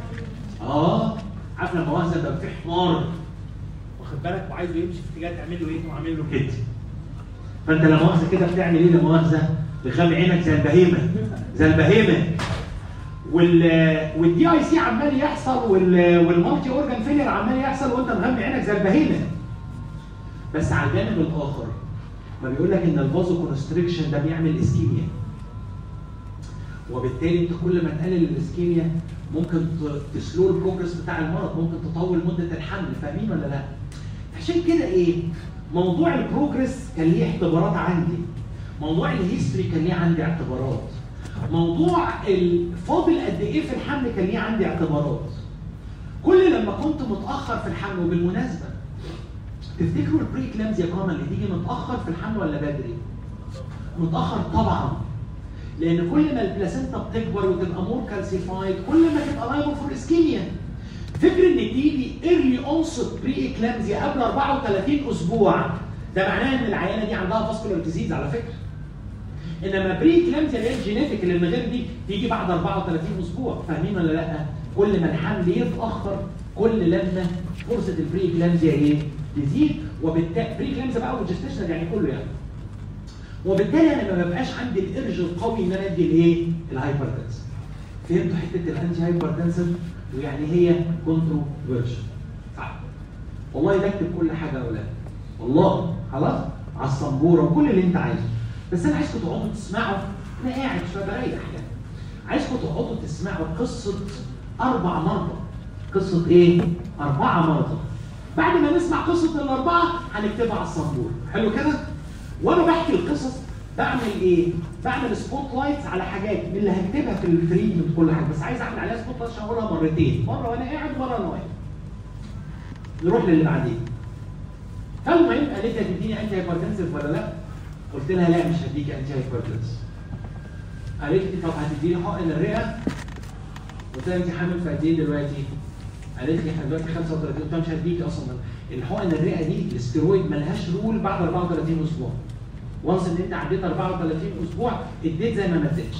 A: اه عارف لما مؤاخذه ده في حمار واخد بالك وعايزه يمشي في اتجاه تعمل له ايه؟ تقوم عامل له كده فانت لا مؤاخذه كده بتعمل ايه لا مؤاخذه؟ بخلي عينك زي البهيمه زي البهيمه وال والدي اي سي عمال يحصل وال والمالتي اورجان فيلير عمال يحصل وانت مغمي عينك زي البهيمه بس على الجانب الاخر ما بيقول لك ان الفازو كونستريكشن ده بيعمل اسكيميا وبالتالي انت كل ما تقلل الاسكيميا ممكن ت- تسلو البروجرس بتاع المرض ممكن تطول مده الحمل فاهمين ولا لا؟ عشان كده ايه؟ موضوع البروجرس كان ليه اختبارات عندي موضوع الهيستوري كان ليه عندي اعتبارات موضوع ال- فاضل قد ايه في الحمل كان ليه عندي اعتبارات كل لما كنت متاخر في الحمل وبالمناسبه تفتكروا البري كلامزيا كوما اللي تيجي متاخر في الحمل ولا بدري؟ متاخر طبعا لان كل ما البلاسينتا بتكبر وتبقى مور كالسيفايد كل ما تبقى لايبل فور اسكيميا فكر ان تيجي ايرلي اونست بري اكلامزيا قبل 34 اسبوع ده معناه ان العيانه دي عندها فاسكولار ديزيز على فكره انما بري اكلامزيا اللي هي الجينيتيك اللي من غير دي تيجي بعد 34 اسبوع فاهمين ولا لا؟ كل ما الحمل يتاخر كل لما فرصه البري اكلامزيا ايه؟ تزيد وبالتالي بري اكلامزيا بقى والجستيشنال يعني كله يعني وبالتالي انا ما ببقاش عندي الارج القوي ان انا ادي الايه؟ الهايبرتنسن. فهمتوا حته الانتي هايبرتنسن ويعني هي كونتروفيرشن. صح. والله بكتب كل حاجه يا اولاد. والله خلاص على السبوره وكل اللي انت عايزه. بس انا عايزكم تقعدوا تسمعوا انا قاعد شويه بريح يعني. عايزكم تقعدوا تسمعوا قصه اربع مرضى. قصه ايه؟ اربعه مرضى. بعد ما نسمع قصه الاربعه هنكتبها على السبوره. حلو كده؟ وانا بحكي القصص بعمل ايه؟ بعمل سبوت لايتس على حاجات من اللي هكتبها في التريتمنت كل حاجه بس عايز اعمل عليها سبوت لايتس عشان اقولها مرتين، مره وانا قاعد ومره وانا واقف. نروح للي بعدين. فالمهم قالت لي هتديني انتي هايبرتنسف ولا لا؟ قلت لها لا مش هديك انتي هايبرتنسف. قالت لي طب هتديني حقن الرئه؟ قلت لها انت حامل في قد ايه دلوقتي؟ قالت لي احنا دلوقتي 35 قلت لها مش هديك اصلا الحقن الرئه دي الاسترويد ملهاش رول بعد 34 اسبوع. وانس ان انت عديت 34 اسبوع اديت زي ما ما اديتش.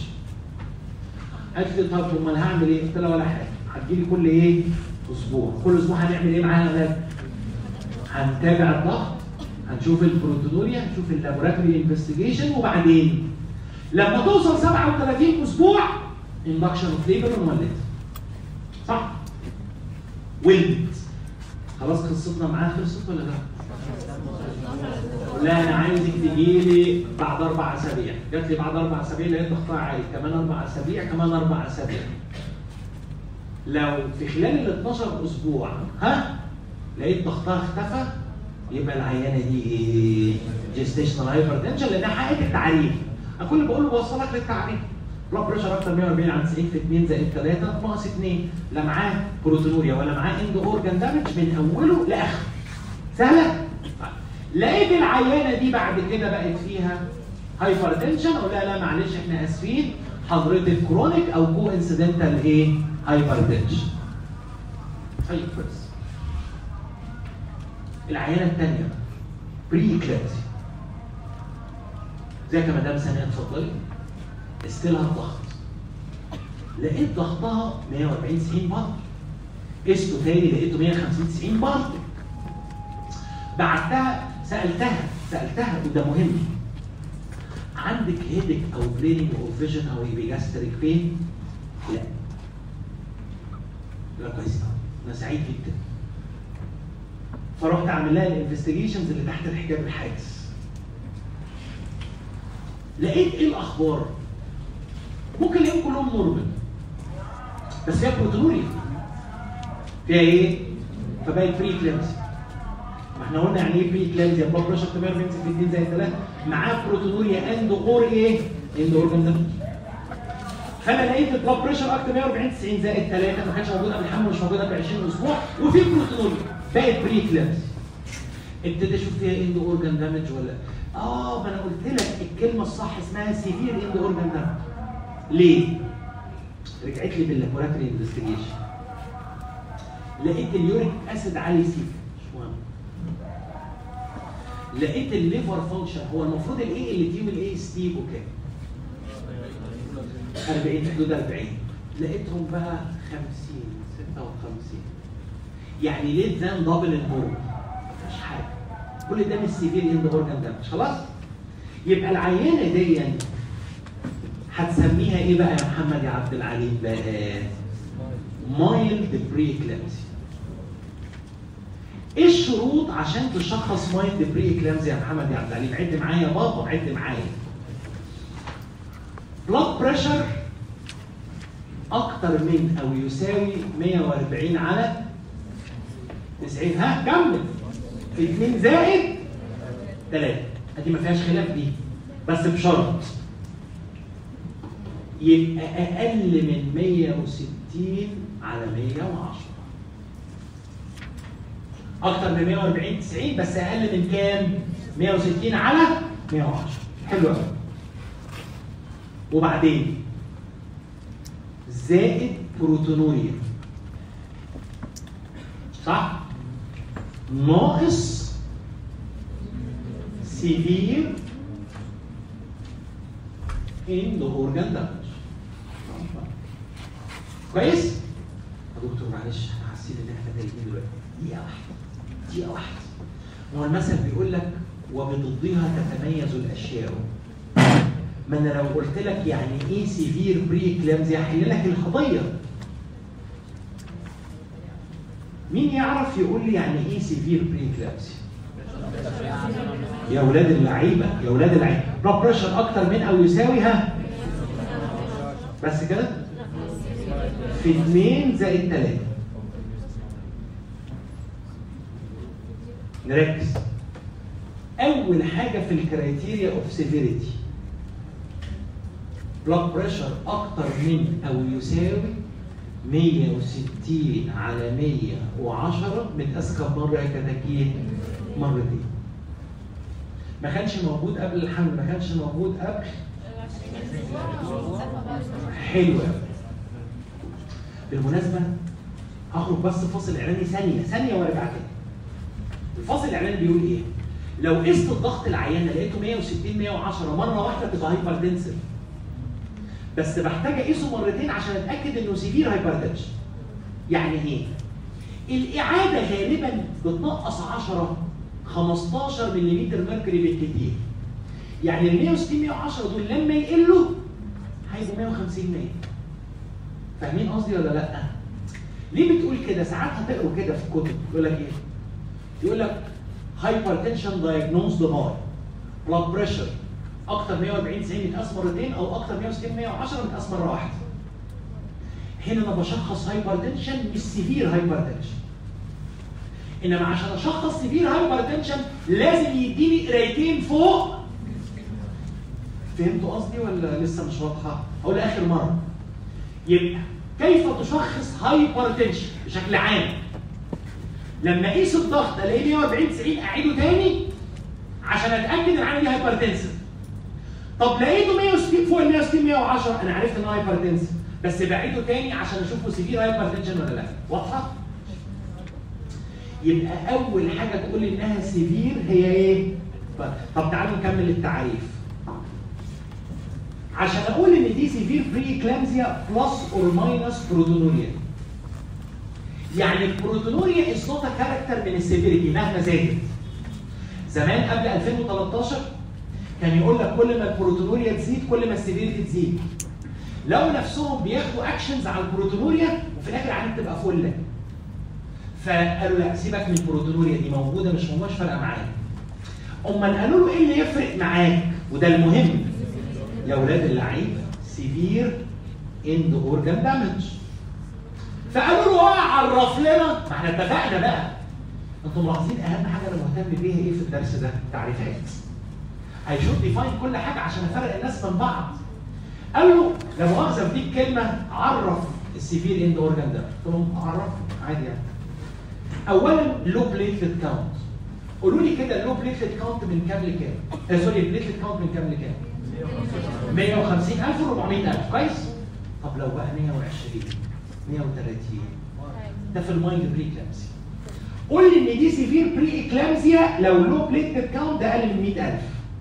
A: قالت لي طب امال هعمل ايه؟ قلت لها ولا حاجه هتجيلي كل ايه؟ اسبوع، كل اسبوع هنعمل ايه معاها يا غالي؟ هنتابع الضغط هنشوف البروتونوريا هنشوف اللابوراتوري انفستيجيشن وبعدين لما توصل 37 اسبوع اندكشن اوف ليبر ونولد صح؟ ولدت خلاص قصتنا معاها خلصت ولا لا؟ لا انا عايزك تجي لي بعد اربع اسابيع جات لي بعد اربع اسابيع لقيت ضغطها عالي كمان اربع اسابيع كمان اربع اسابيع لو في خلال ال 12 اسبوع ها لقيت ضغطها اختفى يبقى العيانه دي ايه؟ جيستيشنال هايبرتنشن لانها حققت التعريف انا كل اللي بقول له بوصلك للتعريف بلاد بريشر اكتر 140 عن 90 في 2 زائد 3 ناقص 2 لا معاه بروتونوريا ولا معاه اندو اورجان دامج من اوله لاخره سهله؟ لقيت العيانه دي بعد كده بقت فيها هايبرتنشن اقول لها لا معلش احنا اسفين حضرتك كرونيك او كو انسيدنتال ايه؟ هايبرتنشن. طيب كويس. العيانه الثانيه بري اكلابسي ازيك يا مدام سناء اتفضلي استلها الضغط لقيت ضغطها 140 90 برضه قسته تاني لقيته 150 90 برضه بعتها سالتها سالتها وده مهم عندك هيدك او بليننج او فيجن او ايبيجاستريك بين؟ لا لا كويس قوي انا سعيد جدا فرحت اعمل لها الانفستيجيشنز اللي تحت الحجاب الحاجز لقيت ايه الاخبار؟ ممكن الاقيهم كلهم نورمال بس فيها بروتونوريا فيها ايه؟ فبقت بري كلامسي ما احنا قلنا يعني ايه بري كلامسيا بلاد بريشر 840 في 2 زي 3 معاه بروتونوريا اند اور ايه؟ اند اورجان دامج فانا لقيت البلاد بريشر اكتر 140 90 زائد 3 ما كانش موجود قبل الحمل مش موجود قبل 20 اسبوع وفي بروتونوريا بقت بري كلامسي ابتدي اشوف فيها اند اورجان دامج ولا اه ما انا قلت لك الكلمه الصح اسمها سيفير اند اورجان دامج ليه؟ رجعت لي باللابوراتوري انفستيجيشن لقيت اليوريك اسيد عالي سيفا مش مهم لقيت الليفر فانكشن هو المفروض الاي اللي تيم الاي اس تي وكام 40 في حدود 40 لقيتهم بقى 50 56 يعني ليه ذان دبل البور مفيش حاجه كل ده مش سيفير اند اورجان دامج خلاص يبقى العينه دي هتسميها ايه بقى يا محمد يا عبد العليم بقى مايلد بري كلامسي ايه الشروط عشان تشخص مايلد بري كلامسي يا محمد يا عبد العليم عد معايا يا بابا عد معايا بلاد بريشر اكتر من او يساوي 140 على 90 ها كمل في 2 زائد 3 ادي ما فيهاش خلاف دي بس بشرط يبقى اقل من 160 على 110 اكتر من 140 90 بس اقل من كام 160 على 110 حلو قوي وبعدين زائد بروتونوريا صح ناقص سيفير ان ذا اورجان دامج كويس؟ يا دكتور معلش احنا حاسين ان احنا تايهين دلوقتي دقيقة واحدة دقيقة واحدة هو المثل بيقول لك وبضدها تتميز الاشياء ما انا لو قلت لك يعني ايه سيفير بري كلامزي هحل لك القضية مين يعرف يقول لي يعني ايه سيفير بري كلامزي؟ يا اولاد اللعيبه يا اولاد اللعيبه بلاد بريشر اكتر من او يساوي ها بس كده في 2 زائد 3 نركز اول حاجه في الكرايتيريا اوف سيفيريتي بلاد بريشر اكتر من او يساوي 160 على 110 متقاس كم مره يا كتاكيت مرتين ما كانش موجود قبل الحمل ما كانش موجود قبل حلو قوي بالمناسبه هخرج بس فاصل اعلاني ثانيه ثانيه وارجع تاني الفاصل الاعلاني بيقول ايه لو قست الضغط العيان لقيته 160 110 مره واحده تبقى هايبرتنسف بس بحتاج اقيسه مرتين عشان اتاكد انه سيفير هايبرتنشن يعني ايه الاعاده غالبا بتنقص 10 15 ملم ميركوري بالكتير يعني ال 160 110 دول لما يقلوا هيبقوا 150 100 فاهمين قصدي ولا لا؟ ليه بتقول كده؟ ساعات هتقروا كده في الكتب يقول لك ايه؟ يقول لك هايبرتنشن دايجنوزد باي بلاد بريشر اكتر 140 90 متقاس مرتين او اكتر 160 110 متقاس مره واحده. هنا انا بشخص هايبرتنشن مش سيفير هايبرتنشن. انما عشان اشخص سيفير هايبرتنشن لازم يديني قرايتين فوق فهمتوا قصدي ولا لسه مش واضحه؟ اقول اخر مره. يبقى كيف تشخص هايبرتنشن بشكل عام؟ لما اقيس الضغط الاقيه 140 90 اعيده تاني عشان اتاكد ان عندي هايبرتنسف. طب لقيته 160 فوق ال 160 110 انا عرفت ان هو هايبرتنسف بس بعيده تاني عشان اشوفه سيفير هايبرتنشن ولا لا واضحه؟ يبقى اول حاجه تقول لي انها سيفير هي ايه؟ طب تعالوا نكمل التعريف. عشان اقول ان دي سيفير بري كلامزيا بلس اور ماينس بروتونوريا يعني البروتونوريا از نوت كاركتر من السيفيريتي مهما زادت زمان قبل 2013 كان يقول لك كل ما البروتونوريا تزيد كل ما السيفيريتي تزيد لو نفسهم بياخدوا اكشنز على البروتونوريا وفي الاخر العين تبقى فله فقالوا لا سيبك من البروتونوريا دي موجوده مش موجوده مش فارقه معاك امال قالوا له ايه اللي يفرق معاك وده المهم يا اولاد اللعيب سيفير اند اورجان دامج فقالوا له اه عرف لنا ما احنا اتفقنا بقى انتم ملاحظين اهم حاجه انا مهتم بيها ايه في الدرس ده؟ تعريفات. I should define كل حاجه عشان افرق الناس من بعض. قال له لا مؤاخذه بديك كلمه عرف السيفير اند اورجان ده. قلت لهم عرف عادي يعني. اولا لو بليتلت كاونت. قولوا لي كده اللو بليتلت كاونت من كام لكام؟ آه سوري البليتلت كاونت من كام لكام؟ 150000 و 400000 كويس؟ طب لو بقى 120 130 ده في المايند بري كلامسي قول لي ان دي سيفير بري اكلامزيا لو لو بليتلت كاونت ده اقل من 100000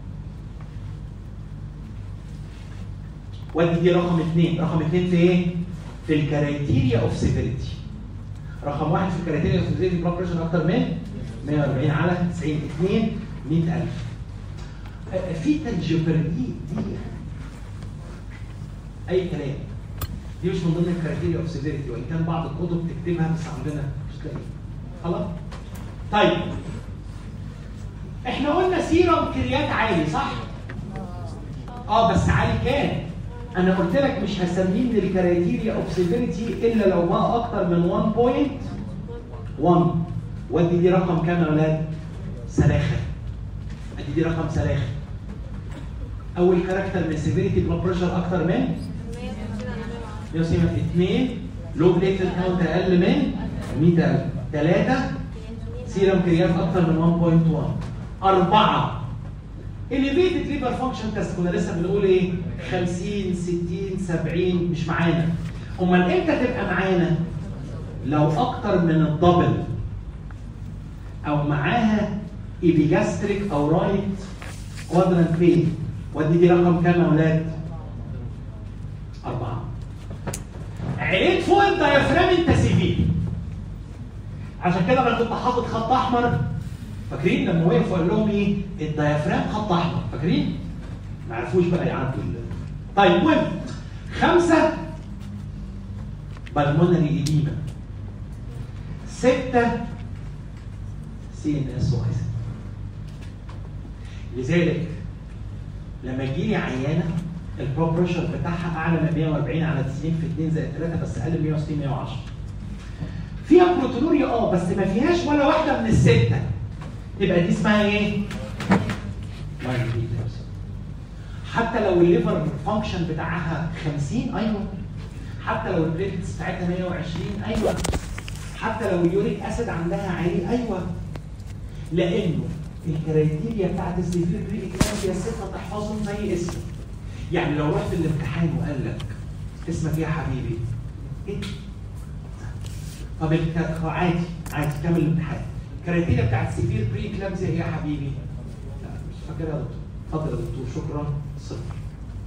A: ودي دي رقم اثنين رقم اثنين في ايه؟ في الكرايتيريا اوف سيفيريتي رقم واحد في الكرايتيريا اوف سيفيريتي بلاد بريشر اكتر من 140 على 90 اثنين 100000 في تنجبردي دي اي كلام دي مش من ضمن الكرايتيريا اوف سيفيريتي وان كان بعض الكتب تكتبها بس عندنا مش تلاقيها خلاص طيب احنا قلنا سيرم كريات عالي صح اه بس عالي كام انا قلت لك مش هسميه من الكرايتيريا اوف سيفيريتي الا لو بقى اكتر من 1.1 ودي دي رقم كام يا ولاد سلاخه ادي دي رقم سلاخه اول كاركتر من سيفيريتي بلاد بريشر اكتر من 2 لو بليتد كاونت اقل من 100000 ثلاثة سيرم كريات اكتر من 1.1 أربعة elevated liver function test كنا لسه بنقول ايه 50 60 70 مش معانا امال امتى تبقى معانا لو اكتر من الدبل او معاها ايبيجاستريك او رايت كوادرانت بين ودي دي رقم كام يا اولاد؟ أربعة عليت فوق الديافرام انت سيفير عشان كده انا كنت حاطط خط احمر فاكرين لما وقفوا قال لهم ايه؟ الديافرام خط احمر فاكرين؟ ما عرفوش بقى يعدوا طيب المهم خمسه بالمونري ايديما سته سي ان اس واي لذلك لما تجي لي عيانه البلاد بريشر بتاعها اعلى من 140 على 90 في 2 زائد 3 بس اقل من 160 110 فيها بروتونوريا اه بس ما فيهاش ولا واحده من السته يبقى دي اسمها ايه؟ حتى لو الليفر فانكشن بتاعها 50 ايوه حتى لو البليتس بتاعتها 120 ايوه حتى لو اليوريك اسيد عندها عالي ايوه لانه الكرايتيريا بتاعت السيفير بري اكلامسيا سته تحفظهم زي اسمه يعني لو رحت الامتحان وقال لك اسمك ايه يا حبيبي؟ ايه؟ طب الك- عادي عادي كمل الامتحان الكرايتيريا بتاعت السيفير بري اكلامسيا ايه يا حبيبي؟ لا مش فاكرها يا دكتور اتفضل يا دكتور شكرا صفر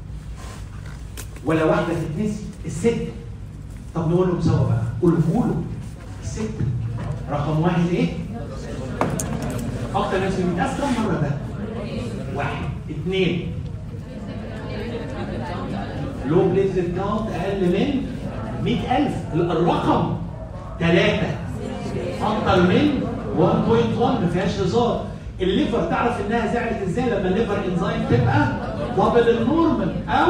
A: ولا واحده تتنسي الست طب نقول لهم سوا بقى قولوا له الست رقم واحد ايه؟ اكتر ناس بتتقاس كم مره ده؟ واحد اثنين لو بليتلت كاونت اقل من 100000 الرقم ثلاثة اكتر من 1.1 ما فيهاش هزار الليفر تعرف انها زعلت ازاي لما الليفر انزيم تبقى دبل النورمال او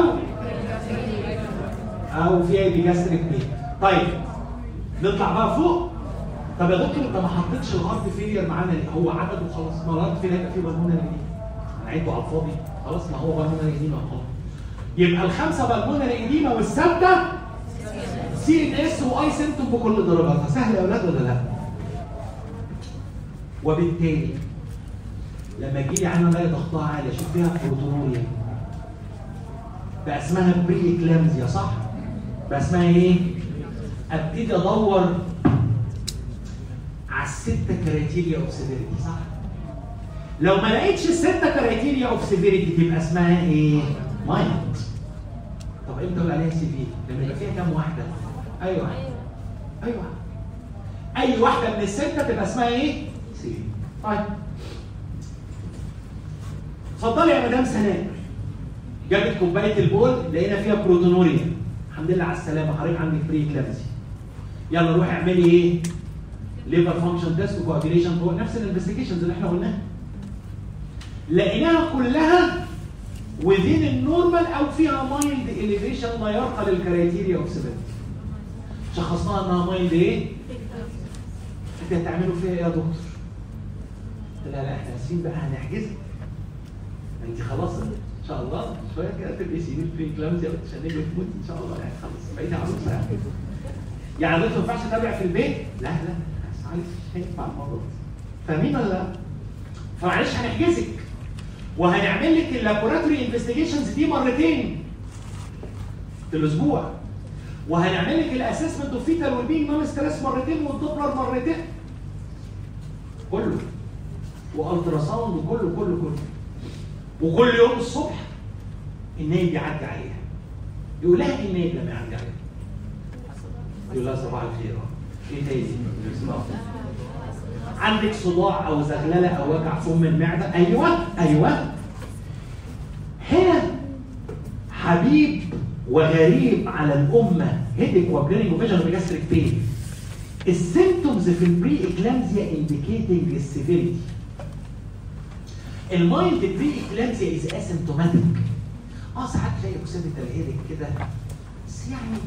A: او فيها ايبيجاستريك بليت طيب نطلع بقى فوق طب يا دكتور انت ما حطيتش الهارت فيلير معانا ليه؟ هو عدد وخلاص ما الهارت فيلير هيبقى فيه بالمونري جديد هنعيده على الفاضي خلاص ما هو بالمونري جديد خلاص يبقى الخمسه بالمونري اديما والسته سي ان اس واي سيمتوم بكل درجاتها سهل يا اولاد ولا لا؟ وبالتالي لما تجي لي عينه الاقي ضغطها عالي اشوف فيها بروتونوريا بقى اسمها بري اكلامزيا صح؟ بقى اسمها ايه؟ ابتدي ادور على الستة كرايتيريا اوف سيفيريتي صح؟ لو ما لقيتش الستة كرايتيريا اوف سيفيريتي تبقى اسمها ايه؟ مايند طب امتى اقول عليها سي في؟ لما يبقى فيها كام واحده؟ ايوه ايوه اي واحده من السته تبقى اسمها ايه؟ سي في طيب اتفضلي يا مدام سناء جابت كوبايه البول لقينا فيها بروتونوريا الحمد لله على السلامه حضرتك عندك بري كلامسي يلا روحي اعملي ايه؟ ليفر فانكشن تيست وكوابيليشن هو نفس الانفستيجيشنز اللي احنا قلناها لقيناها كلها within النورمال او فيها مايلد elevation لا يرقى للكرايتيريا اوف سيفيرتي شخصناها انها مايلد ايه؟ انت هتعملوا فيها ايه يا دكتور؟ قلت لها لا احنا اسفين بقى هنحجزك انت خلاص ان شاء الله شويه كده تبقي سيدي في كلامزيا وتشنجي تموت ان شاء الله يعني خلاص بقيتي عروسه يعني يعني دكتور ما ينفعش اتابع في البيت؟ لا لا معلش مش هينفع الموضوع ده. فاهمين ولا لا؟ فمعلش هنحجزك وهنعمل لك اللابوراتوري انفستيجيشنز دي مرتين في الاسبوع وهنعمل لك الاسسمنت اوف فيتال والبينج نون ستريس مرتين والدوبلر مرتين كله والترا ساوند وكله كله كله وكل يوم الصبح النايم بيعدي عليها يقول لها ايه النايم لما يعدي عليها؟ يقول لها صباح الخير اه ايه تاني؟ عندك صداع او زغلله او وجع فم المعده ايوه ايوه هنا حبيب وغريب على الامه هيدك وبليننج وفيجن وجاستريك بين السيمتومز في البري اكلامزيا انديكيتنج السيفيريتي المايلد بري اكلامزيا از اسيمتوماتيك اه ساعات تلاقي اكسده الهيدك كده بس يعني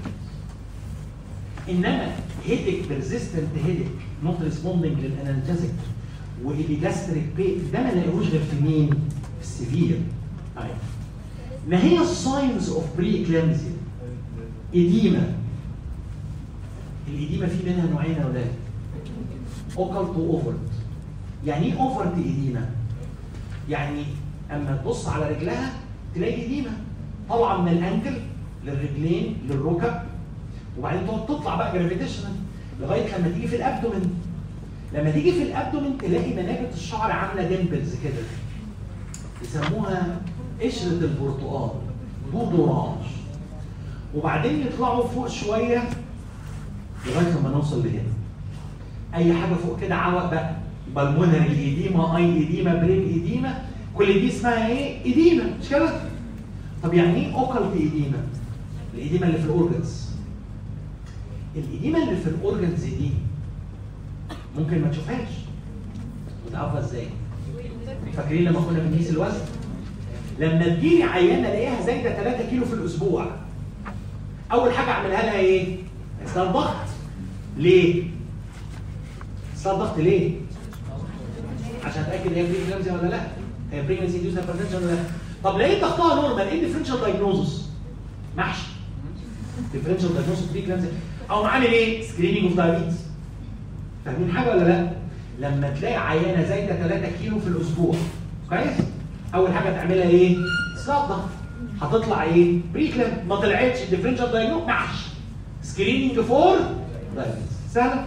A: انما هيدك بيرزيستنت هيدك نوت ريسبوندنج للانالجيزك والجاستريك بين ده ما نلاقيهوش غير في مين؟ في السيفير ايوه ما هي الساينز اوف بري اكلامزيا؟ اديما الاديمه في منها نوعين يا اولاد اوكلت واوفرت يعني ايه اوفرت اديمه؟ يعني اما تبص على رجلها تلاقي اديمه طالعه من الانكل للرجلين للركب وبعدين تقعد تطلع بقى جرافيتيشنال لغايه لما تيجي في الابدومن لما تيجي في الابدومن تلاقي منابت الشعر عامله ديمبلز كده يسموها قشره البرتقال بودوراج وبعدين يطلعوا فوق شويه لغايه لما نوصل لهنا اي حاجه فوق كده عوق بقى بالمونري ايديما اي ايديما برين ايديما كل دي اسمها ايه؟ ايديما مش كده؟ طب يعني ايه اوكلت ايديما؟ الايديما اللي في الاورجنز الايديما اللي في الاورجنز دي ممكن ما تشوفهاش بتعرفها ازاي؟ فاكرين لما كنا بنقيس الوزن؟ لما تجيلي عيانه الاقيها زايده 3 كيلو في الاسبوع اول حاجه اعملها لها ايه؟ اسال ضغط ليه؟ اسال ضغط ليه؟ عشان اتاكد هي بريكلامزيا ولا لا؟ هي بريجنسي انديوس هايبرتنشن ولا لا؟ طب لقيت ضغطها نورمال ايه الديفرنشال دايجنوزس؟ محشي ديفرنشال دايجنوزس بريكلامزيا او عامل ايه؟ سكريننج اوف دايابيتس فاهمين حاجه ولا لا؟ لما تلاقي عيانه زايده 3 كيلو في الاسبوع كويس؟ اول حاجه تعملها ايه؟ صدق هتطلع ايه؟ بريكلام ما طلعتش الديفرنشال دايجنوز محشي سكريننج فور دايابيتس سهله؟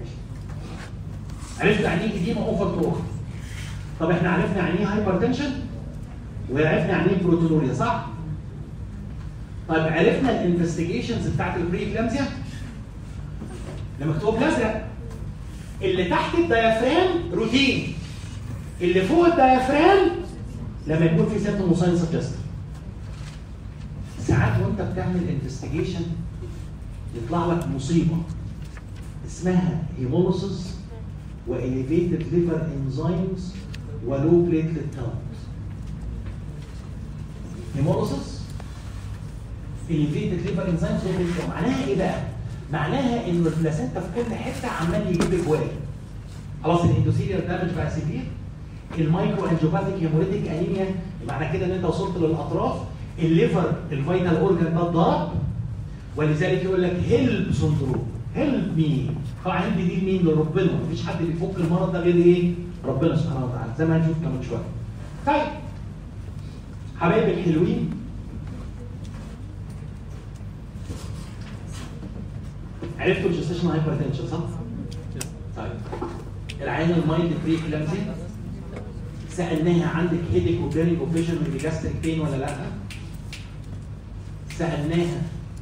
A: عرفت يعني ايه اديما اوفر تو طب احنا عرفنا يعني ايه هايبرتنشن وعرفنا يعني ايه بروتونوريا صح؟ طيب عرفنا الانفستيجيشنز بتاعت البري كلامزيا اللي مكتوب ازرق اللي تحت الديافرام روتين اللي فوق الديافرام لما يكون في سيمتوم وساين سجستر ساعات وانت بتعمل انفستيجيشن يطلع لك مصيبه اسمها هيمولوسيس واليفيتد ليفر انزيمز ولو بليتلت كاونت هيمولوسيس اليفيتد ليفر انزيمز ولو بليتلت كاونت معناها ايه بقى؟ معناها ان البلاسينتا في كل حته عمال يجيب اجوال خلاص الاندوثيليال دامج بقى سيفير المايكرو انجيوباثيك هيموريتيك انيميا معنى كده ان انت وصلت للاطراف الليفر الفيتال اورجان ده اتضرب ولذلك يقول لك هيلب سندروم هيلب مين؟ طبعا هيلب دي مين؟ لربنا مفيش حد بيفك المرض ده غير ايه؟ ربنا سبحانه وتعالى زي ما هنشوف كمان شويه. طيب حبايبي الحلوين عرفتوا الجستيشن هايبرتنشن صح؟ طيب العين المايند بري كلامزي سالناها عندك هيدك وبيرنج وفيجن وجاستريك بين ولا لا؟ سالناها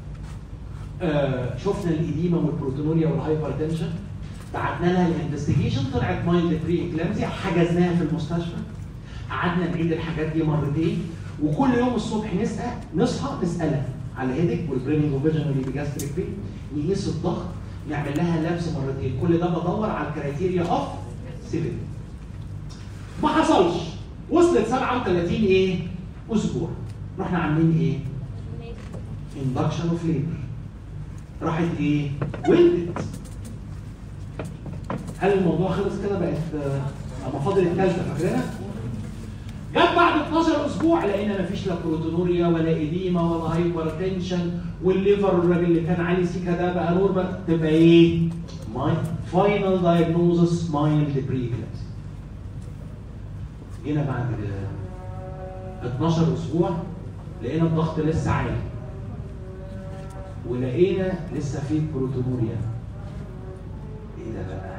A: آه شفنا الايديما والبروتونوريا والهايبرتنشن بعتنا لها الانفستيجيشن طلعت مايلد بري اكلامزيا حجزناها في المستشفى قعدنا نعيد الحاجات دي مرتين وكل يوم الصبح نسال نصحى نسالها على الهيدك والبريننج وفيجن والبيجاستريك بين نقيس الضغط نعمل لها لابس مرتين كل ده بدور على الكرايتيريا اوف سيفيل ما حصلش وصلت 37 ايه اسبوع رحنا عاملين ايه اندكشن اوف ليبر راحت ايه ولدت هل الموضوع خلص كده بقت اما فاضل الثالثه فاكرينها جت بعد 12 اسبوع لقينا مفيش لا بروتونوريا ولا ايديما ولا هايبرتنشن والليفر الراجل اللي كان عليه سيكا ده بقى نورمال تبقى ايه؟ ماي فاينل دايجنوزس مايلد بريكلابسي جينا بعد 12 اسبوع لقينا الضغط لسه عالي ولقينا لسه في بروتونوريا ايه ده بقى؟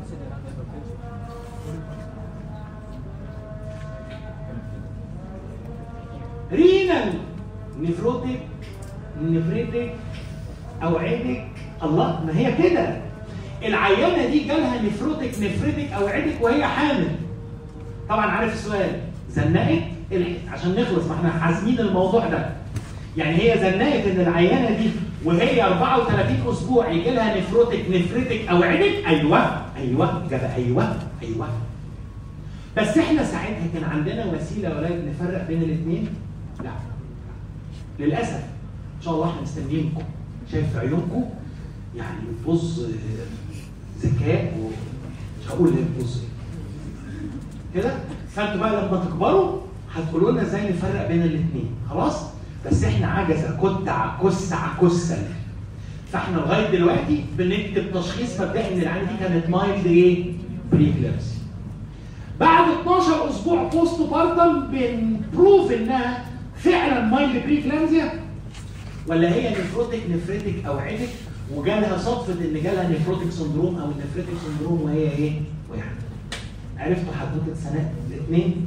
A: رينال نفروتك نفرتك اوعدك الله ما هي كده العيانه دي جالها نفروتك نفرتك اوعدك وهي حامل طبعا عارف السؤال زنقت عشان نخلص ما احنا حاسمين الموضوع ده يعني هي زنقت ان العيانه دي وهي 34 اسبوع يجي لها نفروتك نفرتك اوعدك ايوه ايوه جاب ايوه ايوه بس احنا ساعتها كان عندنا وسيله ولا نفرق بين الاثنين لا للاسف ان شاء الله احنا مستنيينكم شايف في عيونكم يعني بص ذكاء ومش هقول ايه بص كده فانتوا بقى لما تكبروا هتقولوا لنا ازاي نفرق بين الاثنين خلاص بس احنا عجزه كت عكس عكسا فاحنا لغايه دلوقتي بنكتب تشخيص مبدئي ان العيال دي كانت مايلد ايه؟ بريكلابسي بعد 12 اسبوع بوست بارتم بنبروف انها فعلا مايلد بريكلامزيا ولا هي نفروتك نفرتك اوعدك وجالها صدفه ان جالها نفروتك سندروم او نفرتك سندروم وهي ايه؟ وهي عرفتوا حدوته سنه الاثنين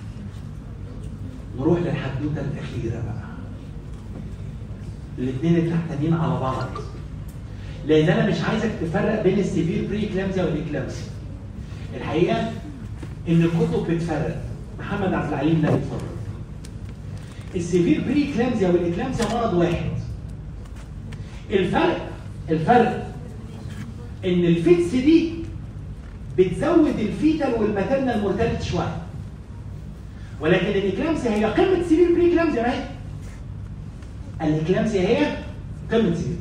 A: نروح للحدوته الاخيره بقى الاثنين التحتانيين على بعض لان انا مش عايزك تفرق بين السيفير بري كلامزيا والاكلامزيا الحقيقه ان الكتب بتفرق محمد عبد العليم ده بيتفرق السيفير بري كلامزيا والاكلامزيا مرض واحد الفرق الفرق ان الفيتس دي بتزود الفيتال والماتيرنال مورتاليتي شويه ولكن الاكلامسيا هي قمه سيفير بري كلامسيا ما هي الاكلامسيا هي قمه سيفير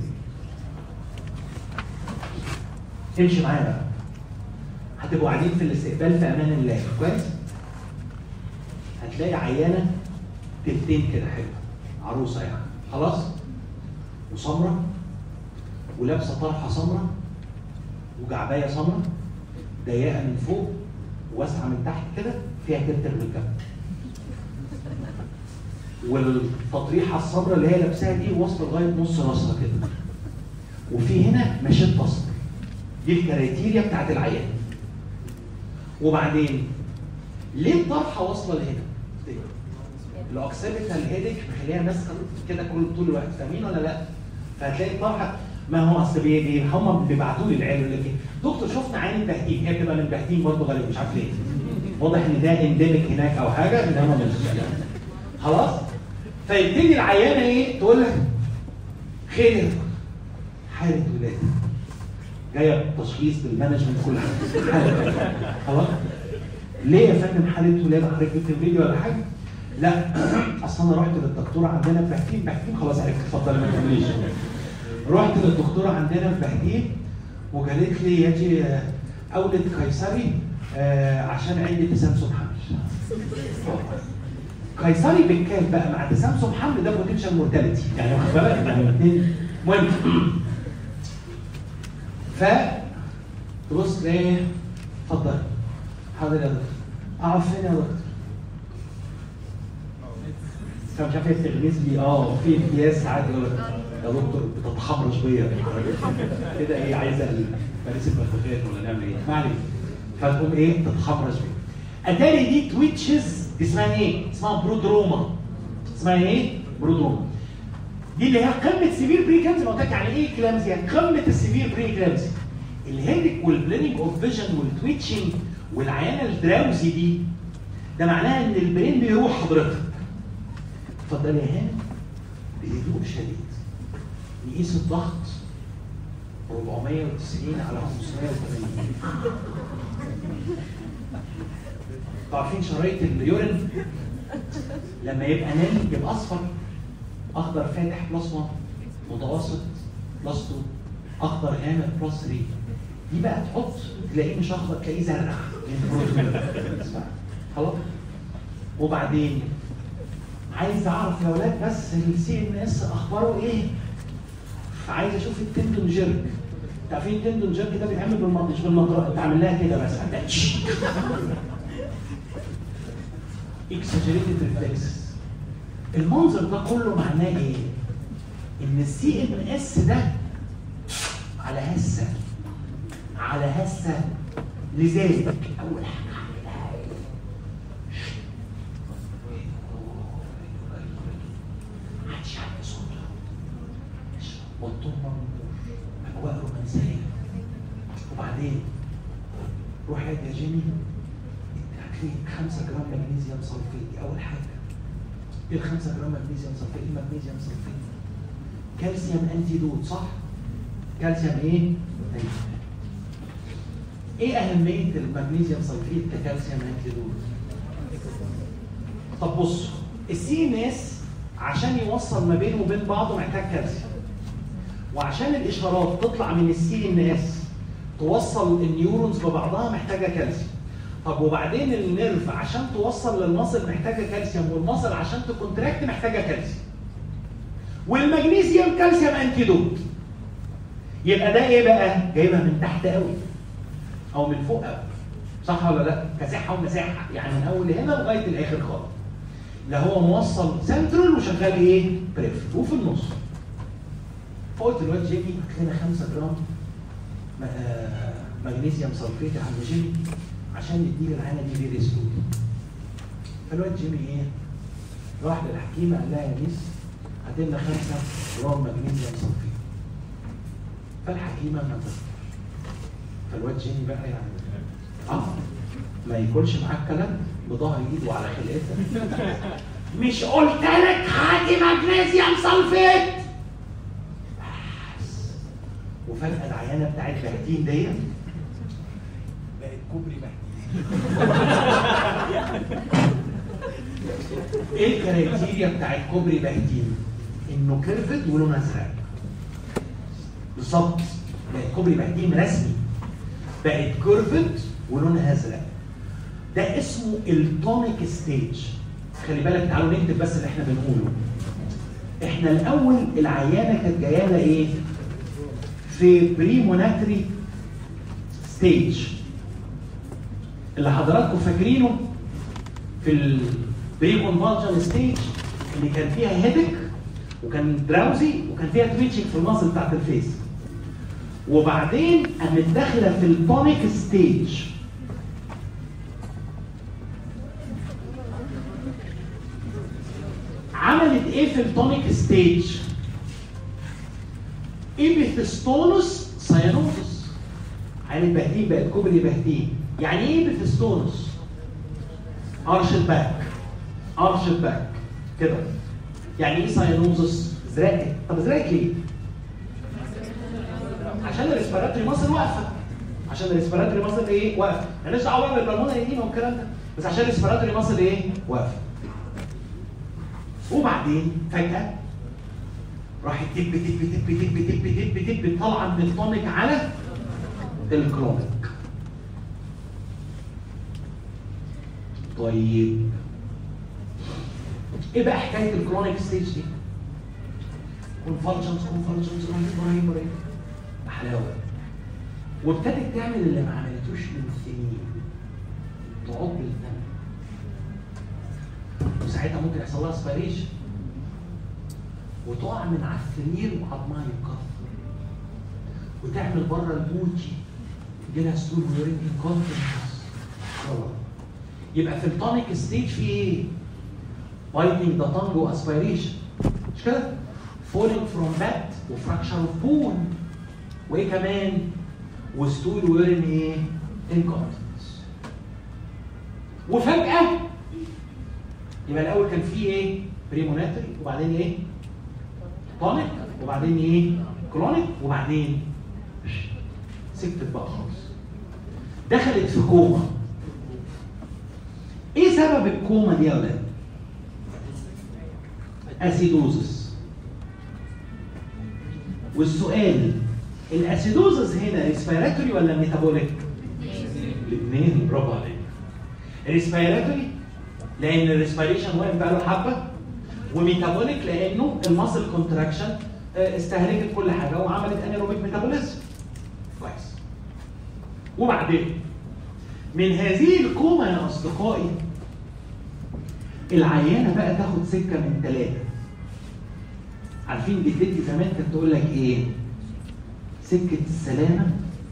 A: امشي معايا بقى هتبقوا قاعدين في الاستقبال في امان الله كويس هتلاقي عيانه تلتين كده حلوه عروسه يعني خلاص وسمره ولابسه طرحه سمره وجعبايه سمره ضيقه من فوق وواسعه من تحت كده فيها ترتر من الجنب والتطريحه السمراء اللي هي لابساها دي واصله لغايه نص راسها كده وفي هنا مشيت اصفر دي الكرايتيريا بتاعت العيان وبعدين ليه الطرحه واصله لهنا؟ الاوكسيبيتال هيدك مخليها ماسكه كده كل طول الوقت فاهمين ولا لا؟ فهتلاقي الطرحه ما هو اصل بي هم بيبعتوا لي العيال يقول لك دكتور شفنا عين البهتين هي بتبقى من بهتين برضه غالبا مش عارف ليه واضح ان ده انديميك هناك او حاجه انما مش خلاص فيبتدي العيانه ايه تقول لك خير حاله ولاده جايه تشخيص بالمانجمنت كل حاجه خلاص ليه يا فندم حاله ولاده حضرتك بتولدي ولا حاجه؟ لا اصل انا رحت للدكتوره عندنا في بهتين بهتين خلاص عرفت اتفضلي ما تقوليش رحت للدكتوره عندنا في بهتين وقالت لي يجي اولد قيصري آه عشان عندي تسمسم حمل قيصري بالكام بقى مع تسمسم حمل ده بوتنشال مورتاليتي يعني واخد بالك يعني الاثنين مهم ف تبص تلاقي اتفضل حاضر يا دكتور اقعد فين يا دكتور؟ فمش عارف تغمز لي اه في امتياز ساعات يقول لك يا دكتور بتتحرش بيا كده ايه عايزه مارس المخفيات ولا نعمل ايه؟ ما عليك فتقوم ايه تتحرش بيا اتاري دي تويتشز اسمها ايه؟ اسمها برودروما اسمها ايه؟ برودروما دي اللي هي قمه سيفير بري كلامزيا قلت لك يعني ايه كلامزيا؟ قمه السيفير بري كلامزيا الهيدك والبليننج اوف فيجن والتويتشنج والعيانه الدراوزي دي ده معناها ان البرين بيروح حضرتك اتفضل يا هانم بهدوء شديد نقيس الضغط 490 على 580 عارفين شرايط اليورين لما يبقى ناري يبقى اصفر اخضر فاتح بلس 1 متوسط بلس 2 اخضر غامق بلس 3 دي بقى تحط تلاقيه مش اخضر تلاقيه زرع خلاص وبعدين عايز اعرف يا ولاد بس السي ام اس اخباره ايه عايز اشوف التندون جيرك عارفين التندون جيرك ده بيتعمل بالمنطقه مش بالمنطقه انت عامل لها كده بس اكسجريتد ريفلكس المنظر ده كله معناه ايه؟ ان السي ام اس ده على هسه على هسه لذلك اول حاجه هعملها ايه؟ محدش يعمل صوت والطربه اجواء رومانسيه وبعدين روح يا جيمي هتلاقي 5 جرام مغنيسيوم صلفيت دي اول حاجه ايه ال 5 جرام مغنيسيوم صلفيت ايه المغنيسيوم صلفيت كالسيوم انتي دوت صح كالسيوم ايه ايه اهميه المغنيسيوم صلفيت ككالسيوم انتي دوت طب بص السي ام اس عشان يوصل ما بينه وبين بعضه محتاج كالسيوم وعشان الاشارات تطلع من السي ام اس توصل النيورونز ببعضها محتاجه كالسيوم طب وبعدين النيرف عشان توصل للمصل محتاجه كالسيوم والمصل عشان تكونتراكت محتاجه كالسيوم والمغنيسيوم كالسيوم انتيدوت يبقى ده ايه بقى جايبها من تحت قوي او من فوق قوي صح ولا لا كساحه ومساحه يعني من اول هنا لغايه الاخر خالص لا هو موصل سنترال وشغال ايه بريف وفي النص قلت الواد جيمي هات لنا 5 جرام مغنيسيوم سلفيت يا عم جيمي عشان نديك العينه دي فيري سلو فالواد جيمي ايه؟ راح للحكيمه قال لها يا ميس هات لنا 5 جرام مغنيسيوم سلفيت فالحكيمه ما تقدر فالواد جيمي بقى يعني اه ما ياكلش معاك كلام بظهر ايده على خلقتك مش قلت لك هاتي مغنيسيوم سلفيت بس وفجاه العيانه بتاعت بهتين ديت بقت كوبري بهتين ايه الكرايتيريا بتاعت كوبري بهتين؟ انه كيرفد ولونه ازرق بالظبط بقت كوبري بهتين رسمي بقت كيرفد ولونها ازرق ده اسمه التونيك ستيج خلي بالك تعالوا نكتب بس اللي احنا بنقوله احنا الاول العيانه كانت جايه لنا ايه في بريموناتري ستيج اللي حضراتكم فاكرينه في البريكونفالجن ستيج اللي كان فيها هيدك وكان دراوزي وكان فيها تويتشنج في المصل بتاعت الفيس وبعدين قامت داخله في التونيك ستيج عملت ايه في التونيك ستيج؟ ايبيثستونوس ساينوزس عينة بهتين بقت كوبري بهتين يعني ايه ايبيثستونوس؟ ارش باك ارش باك كده يعني ايه ساينوزس؟ زرقت طب زرقت ليه؟ عشان الريسبيراتوري ماسل واقفه عشان الريسبيراتوري ماسل ايه؟ واقفه مالناش دعوه بقى بالبلمونري ايديما والكلام ده بس عشان الريسبيراتوري ماسل ايه؟ واقفه وبعدين فجأة راحت تب تب تب تب تب تب تب طالعة من التونيك على الكرونيك طيب ايه بقى حكاية الكرونيك ستيج دي؟ كونفالجنس كونفالجنس رهيب رهيب رهيب حلاوة وابتدت تعمل اللي ما عملتوش من سنين تعض الدم وساعتها ممكن يحصل لها اسبيريشن وتقع من على السرير وعظمها يتكسر وتعمل بره البوتشي يجي لها ستول ويورين انكونتنس يبقى في التونيك ستيج في ايه؟ بايتنج ذا تانج واسبيريشن مش كده؟ falling from bed وفراكشر اوف بون وايه كمان وستول ويرن ايه انكونتنس وفجاه يبقى الاول كان في ايه بريموناتري وبعدين ايه تونيك وبعدين ايه كرونيك وبعدين سكتت بقى خالص دخلت في كوما ايه سبب الكوما دي يا ولاد اسيدوزس والسؤال الاسيدوزس هنا ريسبيراتوري ولا ميتابوليك الاثنين برافو عليك ريسبيراتوري لان الريسبيريشن واقف بقى له حبه وميتابوليك لانه الماسل كونتراكشن استهلكت كل حاجه وعملت انيروبيك ميتابوليزم كويس وبعدين من هذه الكوما يا اصدقائي العيانه بقى تاخد سكه من ثلاثه عارفين جدتي زمان كانت تقول لك ايه سكه السلامه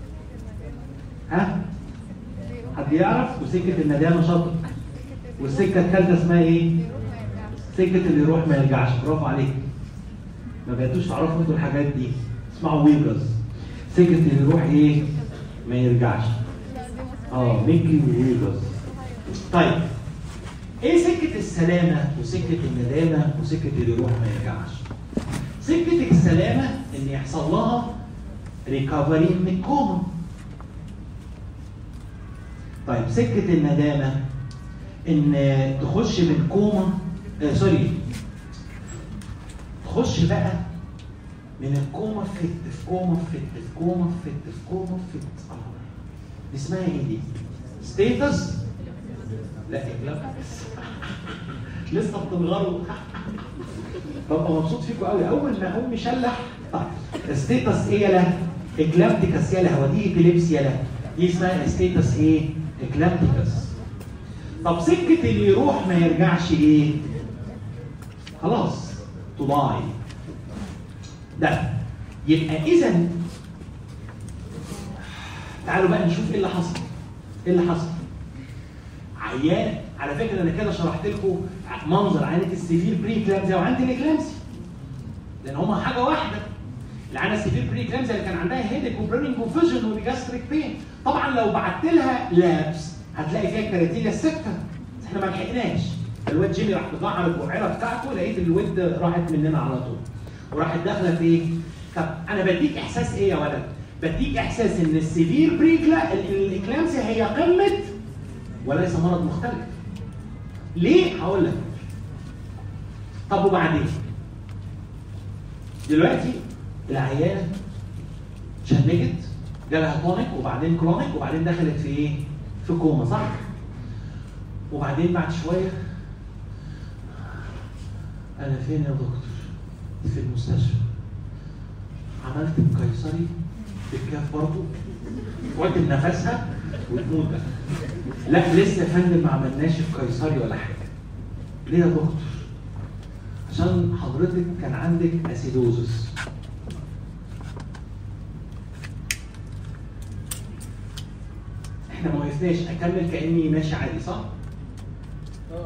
A: ها حد يعرف وسكه الندامه شاطر والسكه الثالثه اسمها ايه سكه اللي يروح ما يرجعش برافو عليك ما بقيتوش تعرفوا انتوا الحاجات دي اسمعوا ويبرز سكه اللي يروح ايه ما يرجعش اه ميكي ويبرز طيب ايه سكه السلامه وسكه الندامه وسكه اللي يروح ما يرجعش سكه السلامه ان يحصل لها ريكفري من الكوما طيب سكه الندامه ان تخش من كوما آه سوري تخش بقى من الكوما فت في كوما فت في كوما فت في كوما فت اه دي اسمها ايه دي؟ ستيتس؟ لا اكلابتس لسه بتنغروا ببقى مبسوط فيكم قوي اول ما اقوم مشلح طيب ستيتس ايه يلا؟ اكلابتيكس يلا هو دي ابيليبس يلا دي اسمها ستيتس ايه؟ اكلابتيكس طب سكه اللي يروح ما يرجعش ايه؟ خلاص تضاعي ده يبقى اذا تعالوا بقى نشوف ايه اللي حصل ايه اللي حصل عيان على فكره انا كده شرحت لكم منظر عينه السيفير بري كلامزيا وعندي الاكلامسي لان هما حاجه واحده العينه السيفير بري كلامزيا اللي كان عندها هيدك وبرنينج وفيجن وجاستريك بين طبعا لو بعت لها لابس هتلاقي فيها الكراتينيا السكته احنا ما لحقناش الواد جيمي راح مطعم البعيره بتاعته لقيت الود راحت مننا على طول وراحت داخله في ايه؟ طب انا بديك احساس ايه يا ولد؟ بديك احساس ان السيفير بريكلا الاكلامسيا هي قمه وليس مرض مختلف. ليه؟ هقول لك. طب وبعدين؟ دلوقتي العيانه شنجت جالها تونيك وبعدين كرونيك وبعدين دخلت في ايه؟ في كوما صح؟ وبعدين بعد شويه انا فين يا دكتور؟ في المستشفى عملت القيصري بالكاف برضه وقت نفسها وتموت بقى لا لسه يا فندم ما عملناش القيصري ولا حاجه ليه يا دكتور؟ عشان حضرتك كان عندك اسيدوزس احنا ما وقفناش اكمل كاني ماشي عادي صح؟
B: اه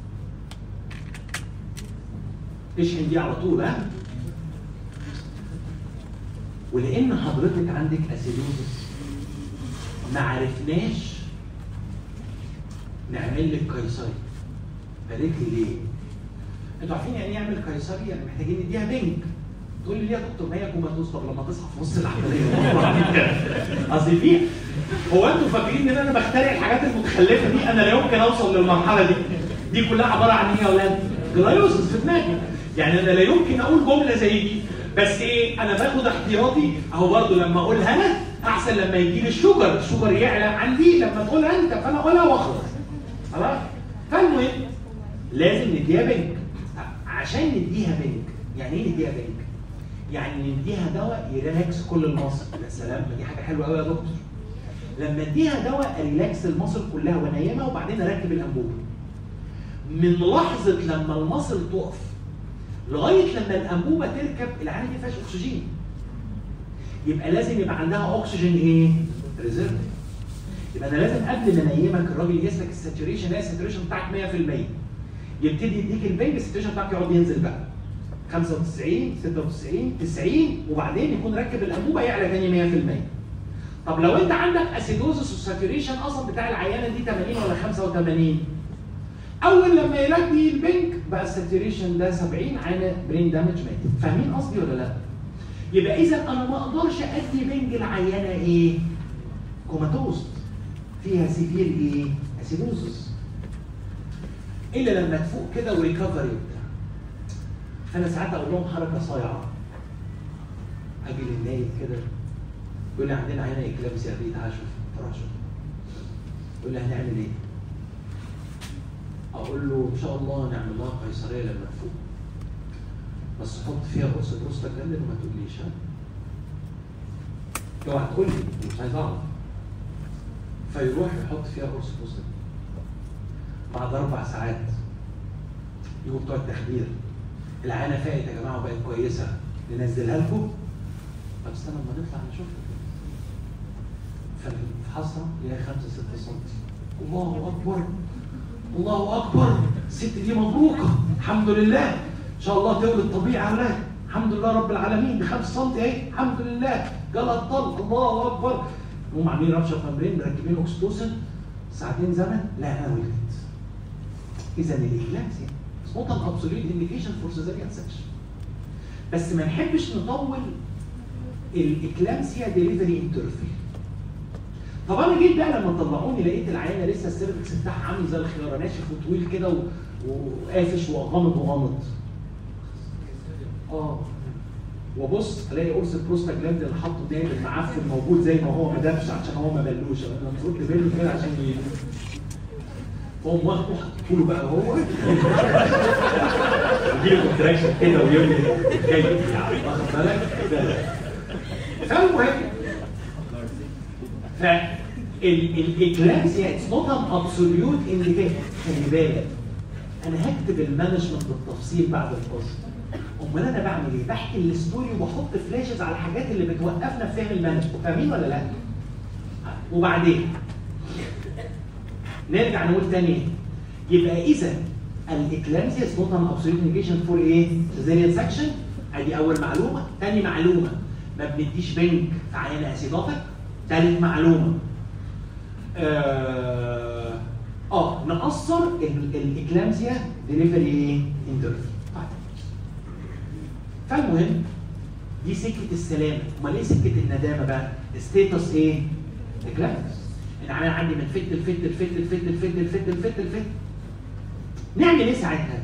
A: اشحن دي على طول ها ولان حضرتك عندك اسيدوزس ما عرفناش نعمل لك قيصري قالت لي ليه؟ انتوا عارفين يعني ايه يعمل قيصري؟ يعني محتاجين نديها بنك تقول لي ليه يا دكتور ما هي كوماتوز طب لما تصحى في نص العمليه اصل في هو انتوا فاكرين ان انا بخترع الحاجات المتخلفه دي انا لا يمكن اوصل للمرحله دي دي كلها عباره عن ايه يا اولاد؟ جلايوسس في دماغي يعني انا لا يمكن اقول جمله زي دي بس ايه انا باخد احتياطي اهو برضه لما اقولها انا احسن لما يجي لي الشوجر الشوجر يعلى عندي لما تقولها انت فانا اقولها واخلص خلاص فالمهم لازم نديها بنك عشان نديها بنك يعني ايه نديها بنك؟ يعني نديها دواء يريلاكس كل المصل يا سلام دي حاجه حلوه قوي يا دكتور لما اديها دواء ريلاكس المصل كلها وانيمها وبعدين اركب الانبوبه من لحظه لما المصل تقف لغايه لما الانبوبه تركب العين دي فيهاش اكسجين يبقى لازم يبقى عندها اكسجين ايه؟ ريزيرف يبقى انا لازم قبل ما انيمك الراجل يقيس لك الساتوريشن هي الساتوريشن بتاعك 100% يبتدي يديك البنج الساتوريشن بتاعك يقعد ينزل بقى 95 96 90 وبعدين يكون ركب الانبوبه يعلى تاني 100% طب لو انت عندك اسيدوزس والساتوريشن اصلا بتاع العيانه دي 80 ولا 85 اول لما يلاقي البنك بقى الساتوريشن ده 70 عينه برين دامج ماتت فاهمين قصدي ولا لا؟ يبقى اذا انا ما اقدرش ادي بنج العيانه ايه؟ كوماتوز فيها سيفير ايه؟ اسيدوزس الا لما تفوق كده وريكفري وبتاع انا ساعات اقول لهم حركه صايعه اجي للنايم كده يقول لي عندنا عينه اكلامسيا دي تعال شوف تعال شوف يقول لي هنعمل ايه؟ اقول له ان شاء الله نعمل لها قيصريه لما نفوق بس حط فيها قرص بروستاجلاندين وما تقوليش ها اوعى تقول لي مش عايز اعرف فيروح يحط فيها قرص بروستاجلاندين بعد اربع ساعات يجوا بتوع التخدير العينه فاقت يا جماعه وبقت كويسه ننزلها لكم طب استنى اما نطلع نشوفها فالفحصها يلاقي 5 6 سم الله اكبر الله اكبر الست دي مبروكه الحمد لله ان شاء الله تولد طبيعي اولاد الحمد لله رب العالمين ب 5 سم اهي الحمد لله جالها الطلق الله اكبر هم عاملين رابشه ممبرين مركبين اوكسيتوسن ساعتين زمن لا انا ولدت اذا الاكلامسيا سبوت ان ابسوليوت انديكيشن فور سيزاريان سكشن بس ما نحبش نطول الاكلامسيا ديليفري انترفير طب انا جيت بقى لما طلعوني لقيت العيانه لسه السيرفكس بتاعها عامل زي الخياره ناشف وطويل كده و- وقافش وغامض وغامض اه وبص الاقي قرص البروستاجلاند اللي حاطه دايما المعفن موجود زي ما هو ما دامش عشان هو ما بلوش انا المفروض تبله كده عشان ي- فهم واخده حطيته له بقى هو يجيله كونتراكشن كده ويقول لي جاي يعني واخد بالك ده. فالمهم فالاكلامسيا اتس نوت ان ابسوليوت انديكيشن خلي بالك انا هكتب المانجمنت بالتفصيل بعد الفصل امال انا بعمل ايه؟ بحكي الستوري وبحط فلاشز على الحاجات اللي بتوقفنا في فهم المانجمنت فاهمين ولا لا؟ وبعدين نرجع نقول تاني يبقى اذا الاكلامسيا از نوت ان ابسوليوت انديكيشن فور ايه؟ سيزيريان سكشن ادي اول معلومه، تاني معلومه ما بنديش بنك في عيان اسيدوتك، تالت معلومه اه, آه نقصر ال- الاكلامسيا ديليفري ايه؟ انترفيو طيب فالمهم دي سكه السلامه، امال ايه سكه الندامه بقى؟ ستيتس ايه؟ اكلامس العيان عندي من فت لفت لفت لفت لفت لفت لفت لفت نعمل ايه ساعتها؟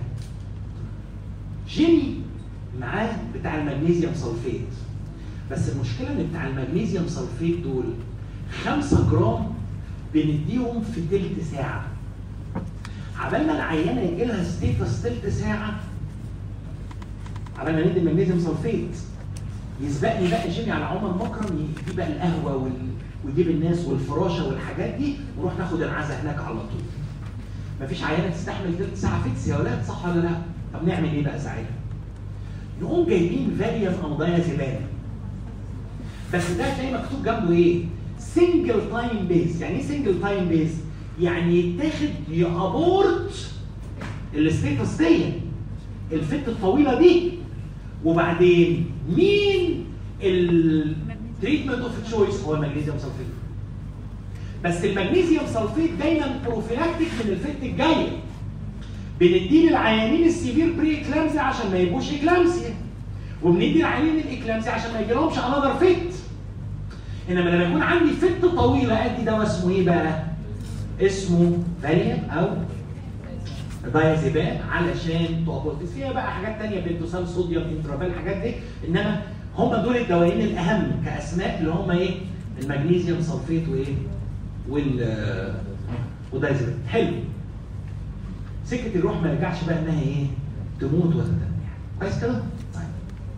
A: جيمي معاه بتاع المغنيسيوم سلفيت بس المشكله ان بتاع المغنيسيوم سلفيت دول 5 جرام بنديهم في تلت ساعه عبال ما العيانه يجي لها ستيتس تلت ساعه عبال ما ندي المغنيسيوم سلفيت يسبقني بقى جيمي على عمر مكرم يجيب بقى القهوه وال... ويجيب الناس والفراشه والحاجات دي ونروح ناخد العزا هناك على طول. مفيش عيانه تستحمل تلت ساعه فيكس يا ولاد صح ولا لا؟ طب نعمل ايه بقى ساعتها؟ نقوم جايبين فاليوم امضايا زباله. بس ده هتلاقي مكتوب جنبه ايه؟ سنجل تايم بيز، يعني ايه سنجل تايم بيز؟ يعني يتاخد يابورت الستيتس دي الفت الطويله دي وبعدين مين التريتمنت اوف تشويس هو المغنيسيوم سلفيت بس المغنيسيوم سلفيت دايما بروفيلاكتيك من الفت الجايه بنديه للعيانين السيفير بري اكلامسيا عشان ما يبقوش اكلامسيا وبندي العيانين الاكلامسيا عشان ما يجيلهمش انذر فت انما لما يكون عندي فت طويله ادي دواء اسمه ايه بقى؟ اسمه فاليوم او دايازيبام علشان تؤبورتس فيها بقى حاجات تانية بنتوسال صوديوم انترافال الحاجات دي انما هم دول الدوايين الاهم كاسماء اللي هم ايه؟ المغنيسيوم سلفيت وايه؟ وال ودايزيبام حلو سكه الروح ما يرجعش بقى انها ايه؟ تموت وتتنيح كويس كده؟ طيب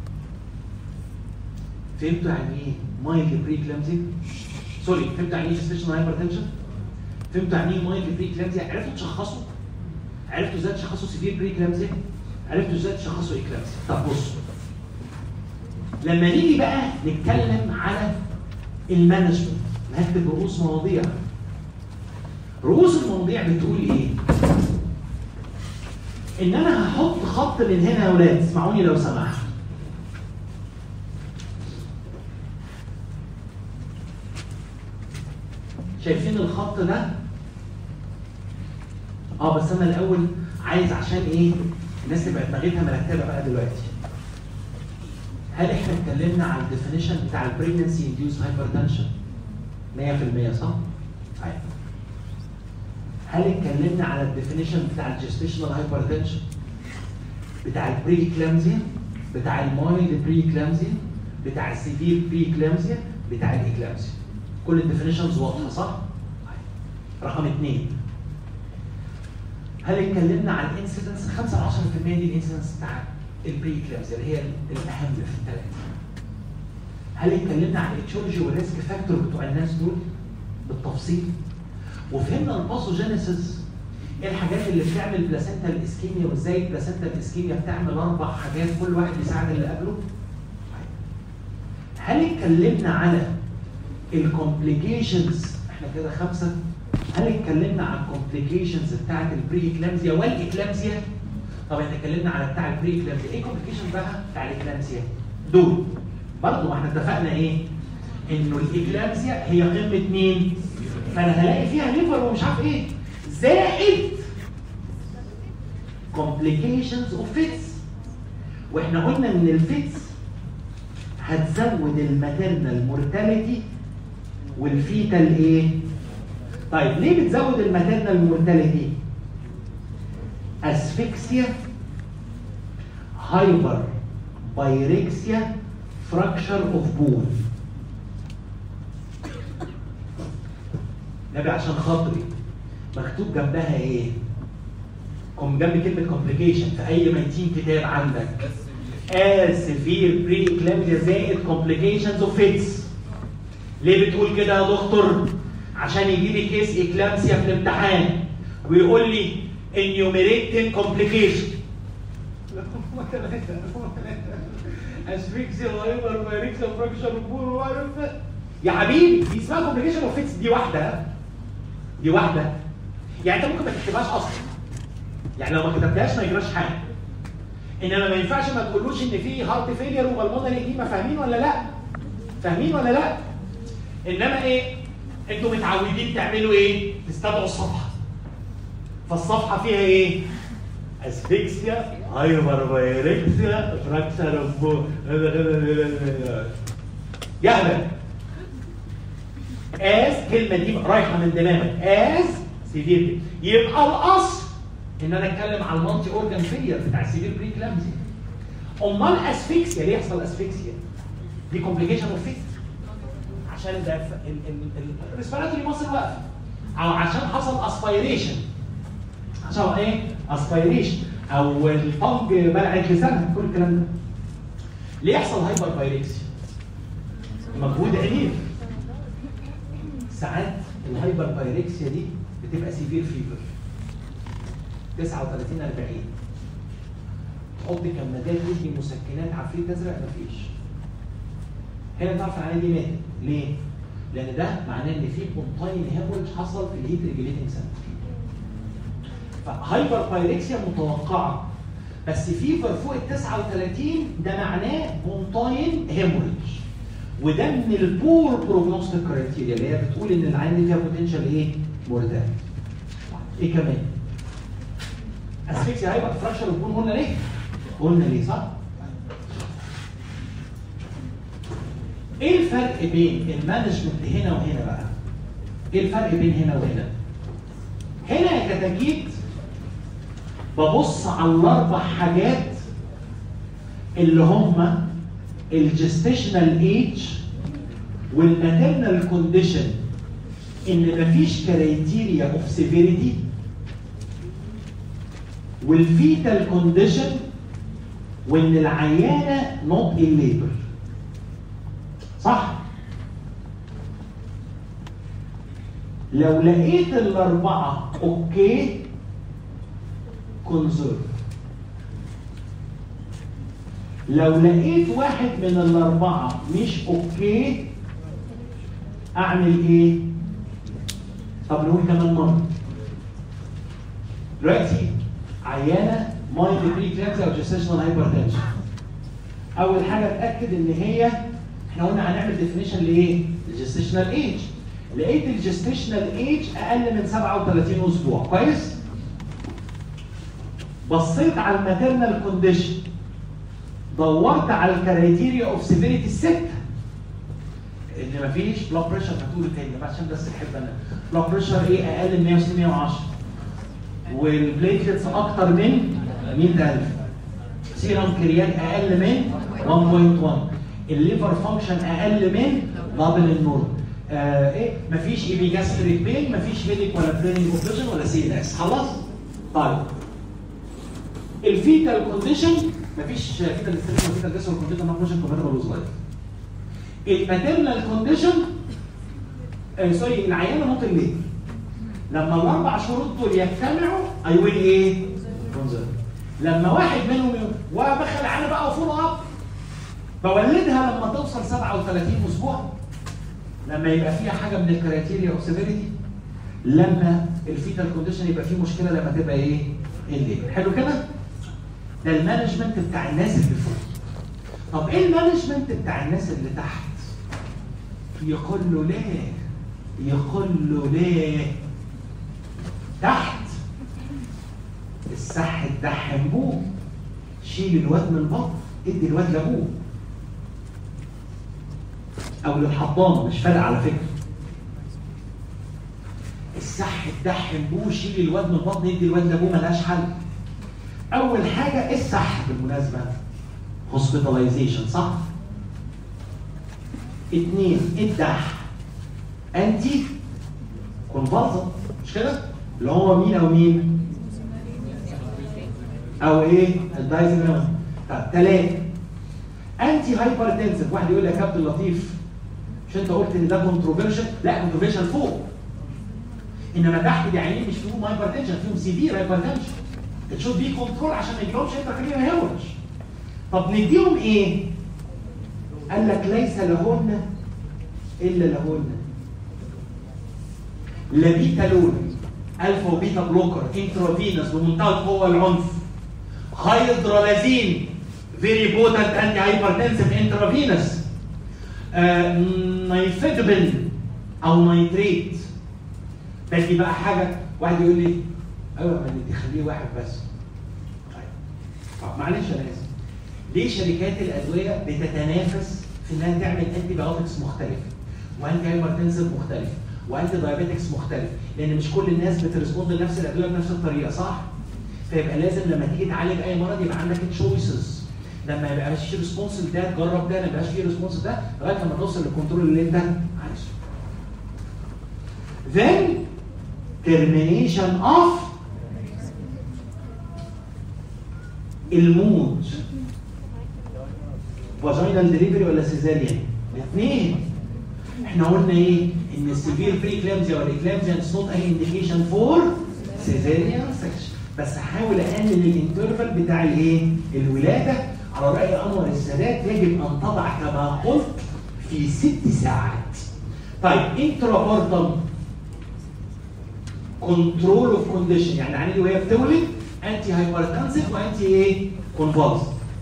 A: فهمتوا يعني ايه مايلد بري كلامزي؟ سوري فهمتوا يعني ايه جستيشن هايبرتنشن؟ فهمتوا يعني ايه مايلد بري كلامزي؟ عرفتوا تشخصوا؟ عرفتوا ازاي تشخصوا سيفير بري كلامزي؟ عرفتوا ازاي تشخصوا اكلامزي؟ طب بصوا لما نيجي بقى نتكلم على المانجمنت هكتب رؤوس مواضيع رؤوس المواضيع بتقول ايه؟ ان انا هحط خط من هنا يا ولاد اسمعوني لو سمحت شايفين الخط ده اه بس انا الاول عايز عشان ايه الناس تبقى دماغتها مرتبه بقى دلوقتي هل احنا اتكلمنا عن الديفينيشن بتاع البريجنسي انديوس هايبرتنشن 100% صح؟ طيب هل اتكلمنا على الديفينيشن بتاع الجستيشنال هايبرتنشن بتاع البري كلامزيا بتاع المايلد بري كلامزيا بتاع السيفير بري كلامزيا بتاع الاكلامزيا كل الديفينيشنز واضحه صح؟ طيب. رقم اثنين هل اتكلمنا عن الانسيدنس 5 10% دي الانسيدنس بتاع البري كلامزيا اللي هي الاهم في الثلاثه هل اتكلمنا عن الايتيولوجي والريسك فاكتور بتوع الناس دول بالتفصيل وفهمنا الباثوجينيسيس ايه الحاجات اللي بتعمل بلاسنتا اسكيميا وازاي البلاسنتا اسكيميا بتعمل اربع حاجات كل واحد بيساعد اللي قبله هل اتكلمنا على الكومبليكيشنز احنا كده خمسه هل اتكلمنا عن الكومبليكيشنز بتاعت البري اكلامزيا والاكلامزيا طب احنا اتكلمنا على بتاع البري اكلامزيا ايه الكومبليكيشن بقى بتاع الاكلامزيا دول برضه ما احنا اتفقنا ايه انه الاكلامزيا هي قمه مين فانا هلاقي فيها ليفر ومش عارف ايه زائد complications of fits واحنا قلنا ان الفيتس هتزود الماتيرنال مورتاليتي والفيتال ايه طيب ليه بتزود الماتيرنال مورتاليتي اسفكسيا هايبر بايركسيا فراكشر اوف بون نبي عشان خاطري مكتوب جنبها ايه كم جنب كلمه كومبليكيشن في اي ميتين كتاب عندك as severe pre-eclampsia زائد complications of fits ليه بتقول كده يا دكتور عشان يجي لي كيس اكلامسيا في الامتحان ويقول لي enumerating complication اسفكسيا هايبر بايركسيا فراكشر بول يا حبيبي دي اسمها كومبليكيشن اوف فيتس دي واحده دي واحده يعني انت ممكن ما تكتبهاش اصلا يعني لو ما كتبتهاش ما يجراش حاجه انما ما ينفعش ما تقولوش ان في هارت فيلير وبالمونري ايديما فاهمين ولا لا؟ فاهمين ولا لا؟ انما ايه؟ انتوا متعودين تعملوا ايه؟ تستدعوا الصفحه فالصفحه فيها ايه؟ اسفكسيا هايبر بايركسيا فراكشر يهبل از كلمه دي رايحه من دماغك از سيفير يبقى الاصل ان انا اتكلم على المالتي اورجان فيلير بتاع السيفير بري كلامزي امال اسفكسيا ليه يحصل اسفكسيا؟ دي كومبليكيشن اوف فيت عشان الريسبيراتوري ماسل واقفه او عشان حصل اسبيريشن عشان ايه؟ اسبيريشن او الطنج بلعت لسانها كل الكلام ده ليه يحصل هايبر بايركسيا؟ مجهود عنيف ساعات الهايبر بايركسيا دي بتبقى سيفير فيفر 39 40 تحط كمادات تدي مسكنات عفريت ازرق مفيش هنا تعرف العينه دي ماتت ليه؟ لان ده معناه ان في كونتاين هيموريج حصل في الهيت ريجليتنج سنتر فهايبر بايركسيا متوقعه بس فيفر فوق ال 39 ده معناه بونتاين هيموريج وده من البور بروجنوستيك كرايتيريا اللي هي بتقول ان العين دي فيها بوتنشال ايه؟ مورتال. ايه كمان؟ اسفكسيا هايبر فراكشر البون قلنا ليه؟ قلنا ليه صح؟ ايه الفرق بين المانجمنت هنا وهنا بقى؟ ايه الفرق بين هنا وهنا؟ هنا يا كتاكيت ببص على الاربع حاجات اللي هم الجستيشنال ايج والماتيرنال كونديشن ان مفيش كرايتيريا اوف سيفيريتي والفيتال كونديشن وان العيانه نوت ان ليبر صح لو لقيت الاربعه اوكي كونزرف لو لقيت واحد من الاربعه مش اوكي اعمل ايه طب نقول كمان مره دلوقتي عيانه مايند بري كلامسيا او جيستيشنال هايبرتنشن اول حاجه اتاكد ان هي احنا قلنا هنعمل ديفينيشن لايه؟ الجيستيشنال ايج لقيت الجيستيشنال ايج اقل من 37 اسبوع كويس؟ بصيت على الماتيرنال كونديشن دورت على الكرايتيريا اوف سيفيريتي السته ان مفيش بلاد بريشر هتقول تاني عشان بس احب انا بلاد بريشر ايه اقل من 160 110 والبليتلتس اكتر من 100000 سيرم كريات اقل من 1.1 الليفر فانكشن اقل من دبل النور آه ايه مفيش ايبي جاستريك بين مفيش هيديك ولا بريننج اوبريشن ولا سي ان اس خلاص طيب الفيتال كونديشن مفيش فيتال ستريس وفيتال جاس ولا كونديشن نوت كومباتبل ويز لايف الماتيرنال كونديشن آه سوري العيانه ممكن ليه لما الاربع شروط دول يجتمعوا اي ويل ايه؟ كونزرف لما واحد منهم وبخل على بقى فول اب بولدها لما توصل 37 اسبوع لما يبقى فيها حاجه من الكريتيريا اوف سيفيريتي لما الفيتال كونديشن يبقى فيه مشكله لما تبقى ايه؟ الليبر حلو كده؟ ده المانجمنت بتاع الناس اللي فوق طب ايه المانجمنت بتاع الناس اللي تحت؟ يقول له ليه؟ يقول له ليه؟ تحت الصح تدحم بوه شيل الواد من البطن ادي الواد لابوه او للحضانه مش فارقه على فكره الصح تدحم بوه شيل الواد من البطن ادي الواد لابوه ملهاش حل اول حاجه ايه الصح بالمناسبه هوسبيتاليزيشن صح اتنين الدح انتي كونفالزن مش كده اللي هو مين او مين او ايه الدايزينام طب ثلاثه انتي هايبرتنسف واحد يقول لي يا كابتن لطيف مش انت قلت ان ده كونتروفيرشن لا كونتروفيرشن فوق انما تحت دي عينين مش فيهم هايبرتنشن فيهم سيفير هايبرتنشن تشوف بي كنترول عشان ما يجيلهمش انتركرينال هيورج طب نديهم ايه؟ قال لك ليس لهن الا لهن لابيتالون الفا وبيتا بلوكر انترافينوس بمنتهى القوه والعنف هيدرالازين فيري بوتنت انتي هايبرتنسيف انترافينوس نايفيدبين او نايتريت باجي بقى حاجه واحد يقول لي ايوه ما دي خليه واحد بس طيب طب معلش انا اسف ليه شركات الادويه بتتنافس في انها تعمل انتي بايوتكس مختلفه وانتي هايبرتنسيف مختلفه وانتي دايابيتكس مختلف لان مش كل الناس بترسبوند لنفس الادويه بنفس الطريقه صح؟ فيبقى لازم لما تيجي تعالج اي مرض يبقى عندك تشويسز لما ما يبقاش في ريسبونس لده تجرب ده ما يبقاش في ريسبونس ده لغايه لما توصل للكنترول اللي انت عايزه. Then termination of المود فاجينال ديليفري ولا سيزاريان؟ الاثنين احنا قلنا ايه؟ ان السيفير بري كلامزيا والاكلامزيا اتس نوت اي انديكيشن فور سيزاريان سكشن بس هحاول اقلل الانترفال بتاع الايه؟ الولاده على راي انور السادات يجب ان تضع كما قلت في ست ساعات. طيب انترابورتم كنترول اوف كونديشن يعني عندي وهي بتولد انتي هايبرتنسيف وانتي ايه؟ كونفالس.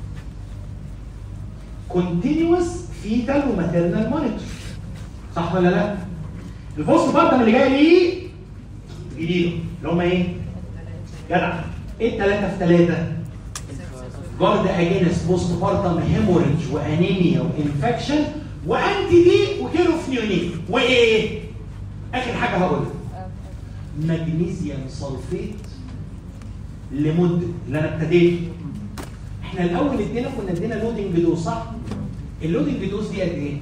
A: كونتينوس فيتال وماتيرنال مونيتور. صح ولا لا؟ البوست بارتم اللي جاي ليه جديده اللي هم ايه؟ جدع ايه الثلاثه في ثلاثه؟ جارد اجينس بوست بارتم هيموريدج وانيميا وانفكشن وانتي دي وكيروفنيونين وايه؟ اخر حاجه هقولها مغنيسيوم سلفيت لمده اللي انا ابتديت احنا الاول ادينا كنا ادينا لودنج دوز صح؟ اللودنج دوز دي قد ايه؟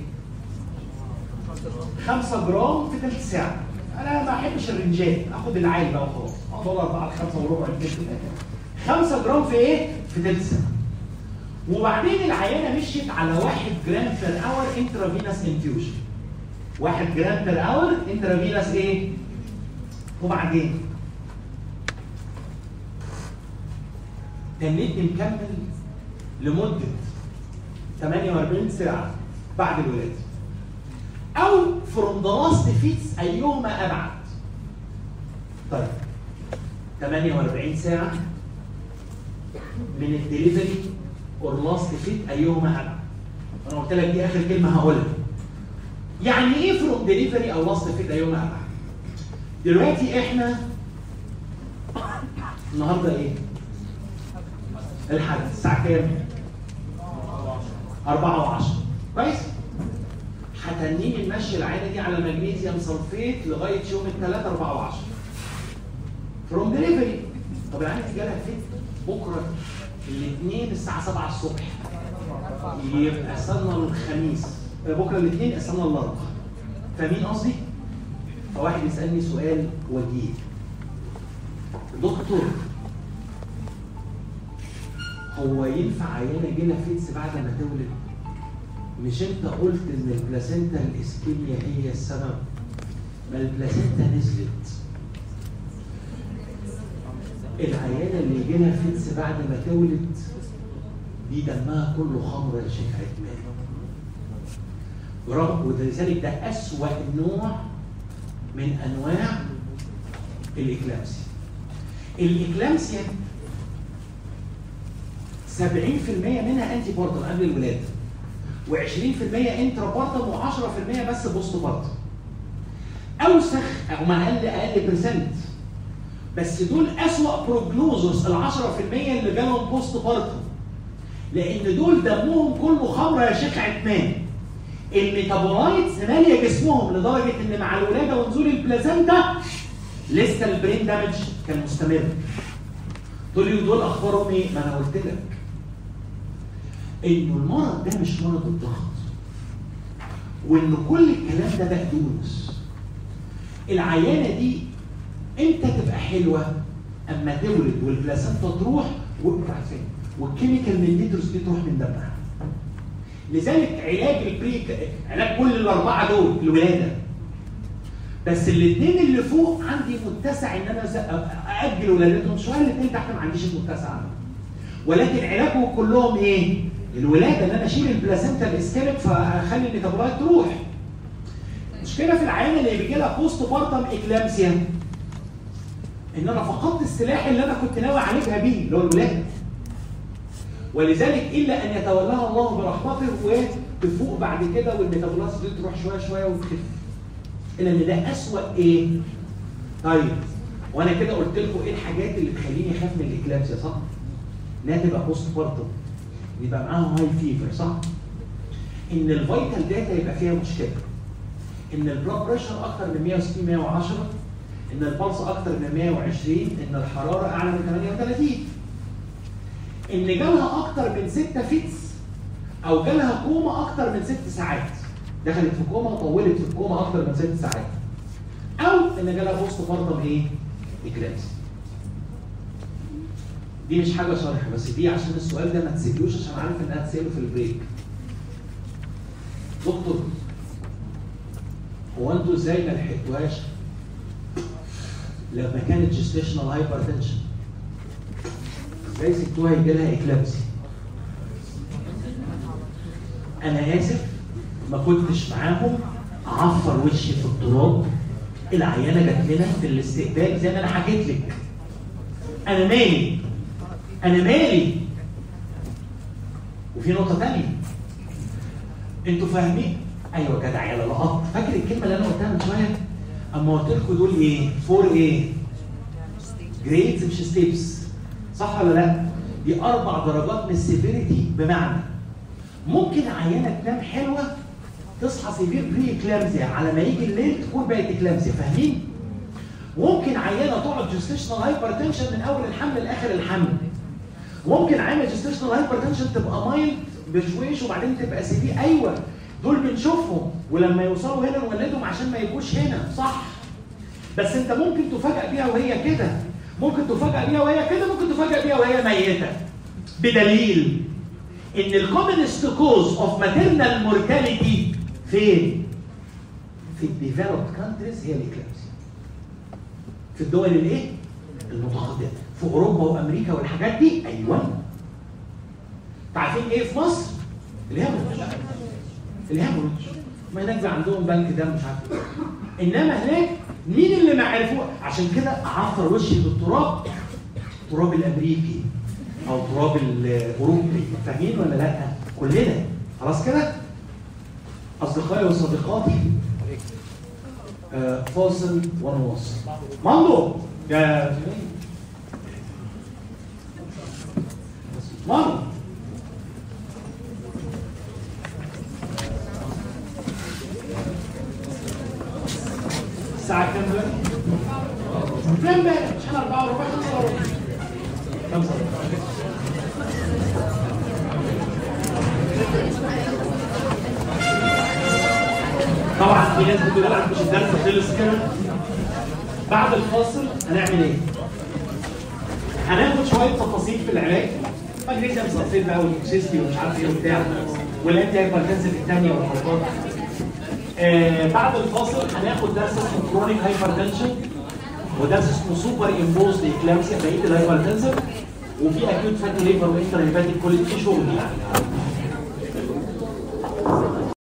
A: 5 جرام في ثلث ساعه انا ما احبش الرنجات اخد العالي بقى وخلاص اقعد 4 ل 5 وربع 5 جرام في ايه؟ في ثلث ساعه وبعدين العيانه مشيت على 1 جرام بير اور انترافينوس انفيوجن 1 جرام بير اور انترافينوس ايه؟ وبعدين تنيتني مكمل لمده 48 ساعه بعد الولاده او فروم ذا لاست فيتس ايهما ابعد طيب 48 ساعه من الدليفري اور لاست فيت ايهما ابعد انا قلت لك دي اخر كلمه هقولها يعني ايه فروم دليفري او لاست فيت ايهما ابعد دلوقتي احنا النهارده ايه الحد الساعه كام 4 و10 كويس هتنيني نمشي العينه دي على مغنيسيوم سلفيت لغايه يوم الثلاث 4 و10 فروم دليفري طب العينه دي جالها فين بكره الاثنين الساعه 7 الصبح يبقى استنى الخميس بكره الاثنين استنى الاربعاء فاهمين قصدي؟ فواحد يسالني سؤال وجيه دكتور هو ينفع عيانه جينا فيتس بعد ما تولد؟ مش انت قلت ان البلاسينتا الاسكيميا هي السبب؟ ما البلاسينتا نزلت العيانه اللي يجي لها فيتس بعد ما تولد دي دمها كله خمر يا شيخ عثمان برغم ولذلك ده أسوأ نوع من أنواع الإكلامسيا الإكلامسيا 70% منها أنتي بارتم قبل الولادة و20% انترا بارتم و10% بس بوست بارتم أوسخ أو مع أقل أقل برسنت بس دول أسوأ بروجنوزوس ال 10% اللي جالهم بوست بارتم لأن دول دمهم كله خمرة يا شيخ عثمان الميتابولايتس ماليه جسمهم لدرجه ان مع الولاده ونزول البلازنتا لسه البرين دامج كان مستمر. تقول لي دول اخبارهم ايه؟ ما انا قلت لك انه المرض ده مش مرض الضغط وان كل الكلام ده بقدونس العيانه دي امتى تبقى حلوه؟ اما تولد والبلاسنتا تروح وبعدين والكيميكال ميديتورز دي تروح من دمها. لذلك علاج البريك علاج كل الاربعه دول الولاده بس الاثنين اللي فوق عندي متسع ان انا ااجل ولادتهم شويه الاثنين تحت ما عنديش المتسع عنهم ولكن علاجهم كلهم ايه؟ الولاده ان انا اشيل البلاسنتا الاسكاليك فاخلي الميتابولايت تروح المشكله في العيانه اللي بيجي لها بوست بارتم اكلامسيا ان انا فقدت السلاح اللي انا كنت ناوي اعالجها بيه اللي هو الولاده ولذلك الا ان يتولاها الله برحمته وتفوق بعد كده والميتابولايتس دي تروح شويه شويه وتخف. الا ان ده اسوء ايه؟ طيب وانا كده قلت لكم ايه الحاجات اللي تخليني اخاف من الاكلامسيا صح؟ انها تبقى بوست بارتم يبقى معاها هاي فيفر صح؟ ان الفيتال داتا يبقى فيها مشكله. ان البلاد بريشر اكتر من 160 110 ان البلس اكتر من 120 ان الحراره اعلى من 38 ان جالها اكتر من 6 فيتس او جالها كوما اكتر من 6 ساعات دخلت في كوما وطولت في الكوما اكتر من 6 ساعات او ان جالها بوست بارتم ايه؟ اكلامس دي مش حاجه شرح بس دي عشان السؤال ده ما تسيبوش عشان عارف انها تسيبه في البريك دكتور هو انتوا ازاي ما لحقتوهاش لما كانت جستيشنال هايبرتنشن ازاي سبتوها يجي لها اكلابسي انا اسف ما كنتش معاهم اعفر وشي في التراب العيانه جت لنا في الاستقبال زي ما انا حكيت لك انا مالي انا مالي وفي نقطه ثانيه انتوا فاهمين ايوه جدع يلا لقط فاكر الكلمه اللي انا قلتها من شويه اما قلت لكم دول ايه فور ايه جريدز مش ستيبس صح ولا لا دي اربع درجات من السيفيريتي بمعنى ممكن عيانه تنام حلوه تصحى سيفير بري اكلامزيا على ما يجي الليل تكون بقت اكلامزيا فاهمين ممكن عيانه تقعد جستيشنال هايبرتنشن من اول الحمل لاخر الحمل ممكن عيانه جستيشنال هايبرتنشن تبقى مايلد بشويش وبعدين تبقى سيفير ايوه دول بنشوفهم ولما يوصلوا هنا نولدهم عشان ما يبقوش هنا صح بس انت ممكن تفاجئ بيها وهي كده ممكن تفاجئ بيها وهي كده ممكن تفاجئ بيها وهي ميته بدليل ان الكومنست كوز اوف ماتيرنال مورتاليتي فين؟ في الديفلوبد كانتريز هي الاكلامسيا في الدول الايه؟ المتقدمه في اوروبا وامريكا والحاجات دي ايوه عارفين ايه في مصر؟ الهيموريدج الهيموريدج ما هناك بقى عندهم بنك دم مش عارف إيه. انما هناك مين اللي ما عرفوه عشان كده عفر وشي بالتراب التراب الامريكي او تراب الاوروبي فاهمين ولا لا؟ كلنا خلاص كده؟ اصدقائي وصديقاتي آه، فاصل ونواصل ماندو يا ماندو الساعة كام دلوقتي؟ كام امبارح؟ مش احنا 4 وربع 5 وربع 5 وربع طبعا في ناس بتقول لك مش الدرس خلص كده بعد الفاصل هنعمل ايه؟ هناخد شويه تفاصيل في العلاج ماجنيسيوم سلفيت بقى والتوكسيستي ومش عارف ايه وبتاع والانتي هايبرتنسيف الثانيه والحركات آه بعد الفاصل هناخد درس اسمه كرونيك هايبرتنشن ودرس اسمه سوبر امبوز اكلامسيا بقيه الهايبرتنسيف وفي اكيوت فاتي ليفر وانتر هيباتيك كل في شغل يعني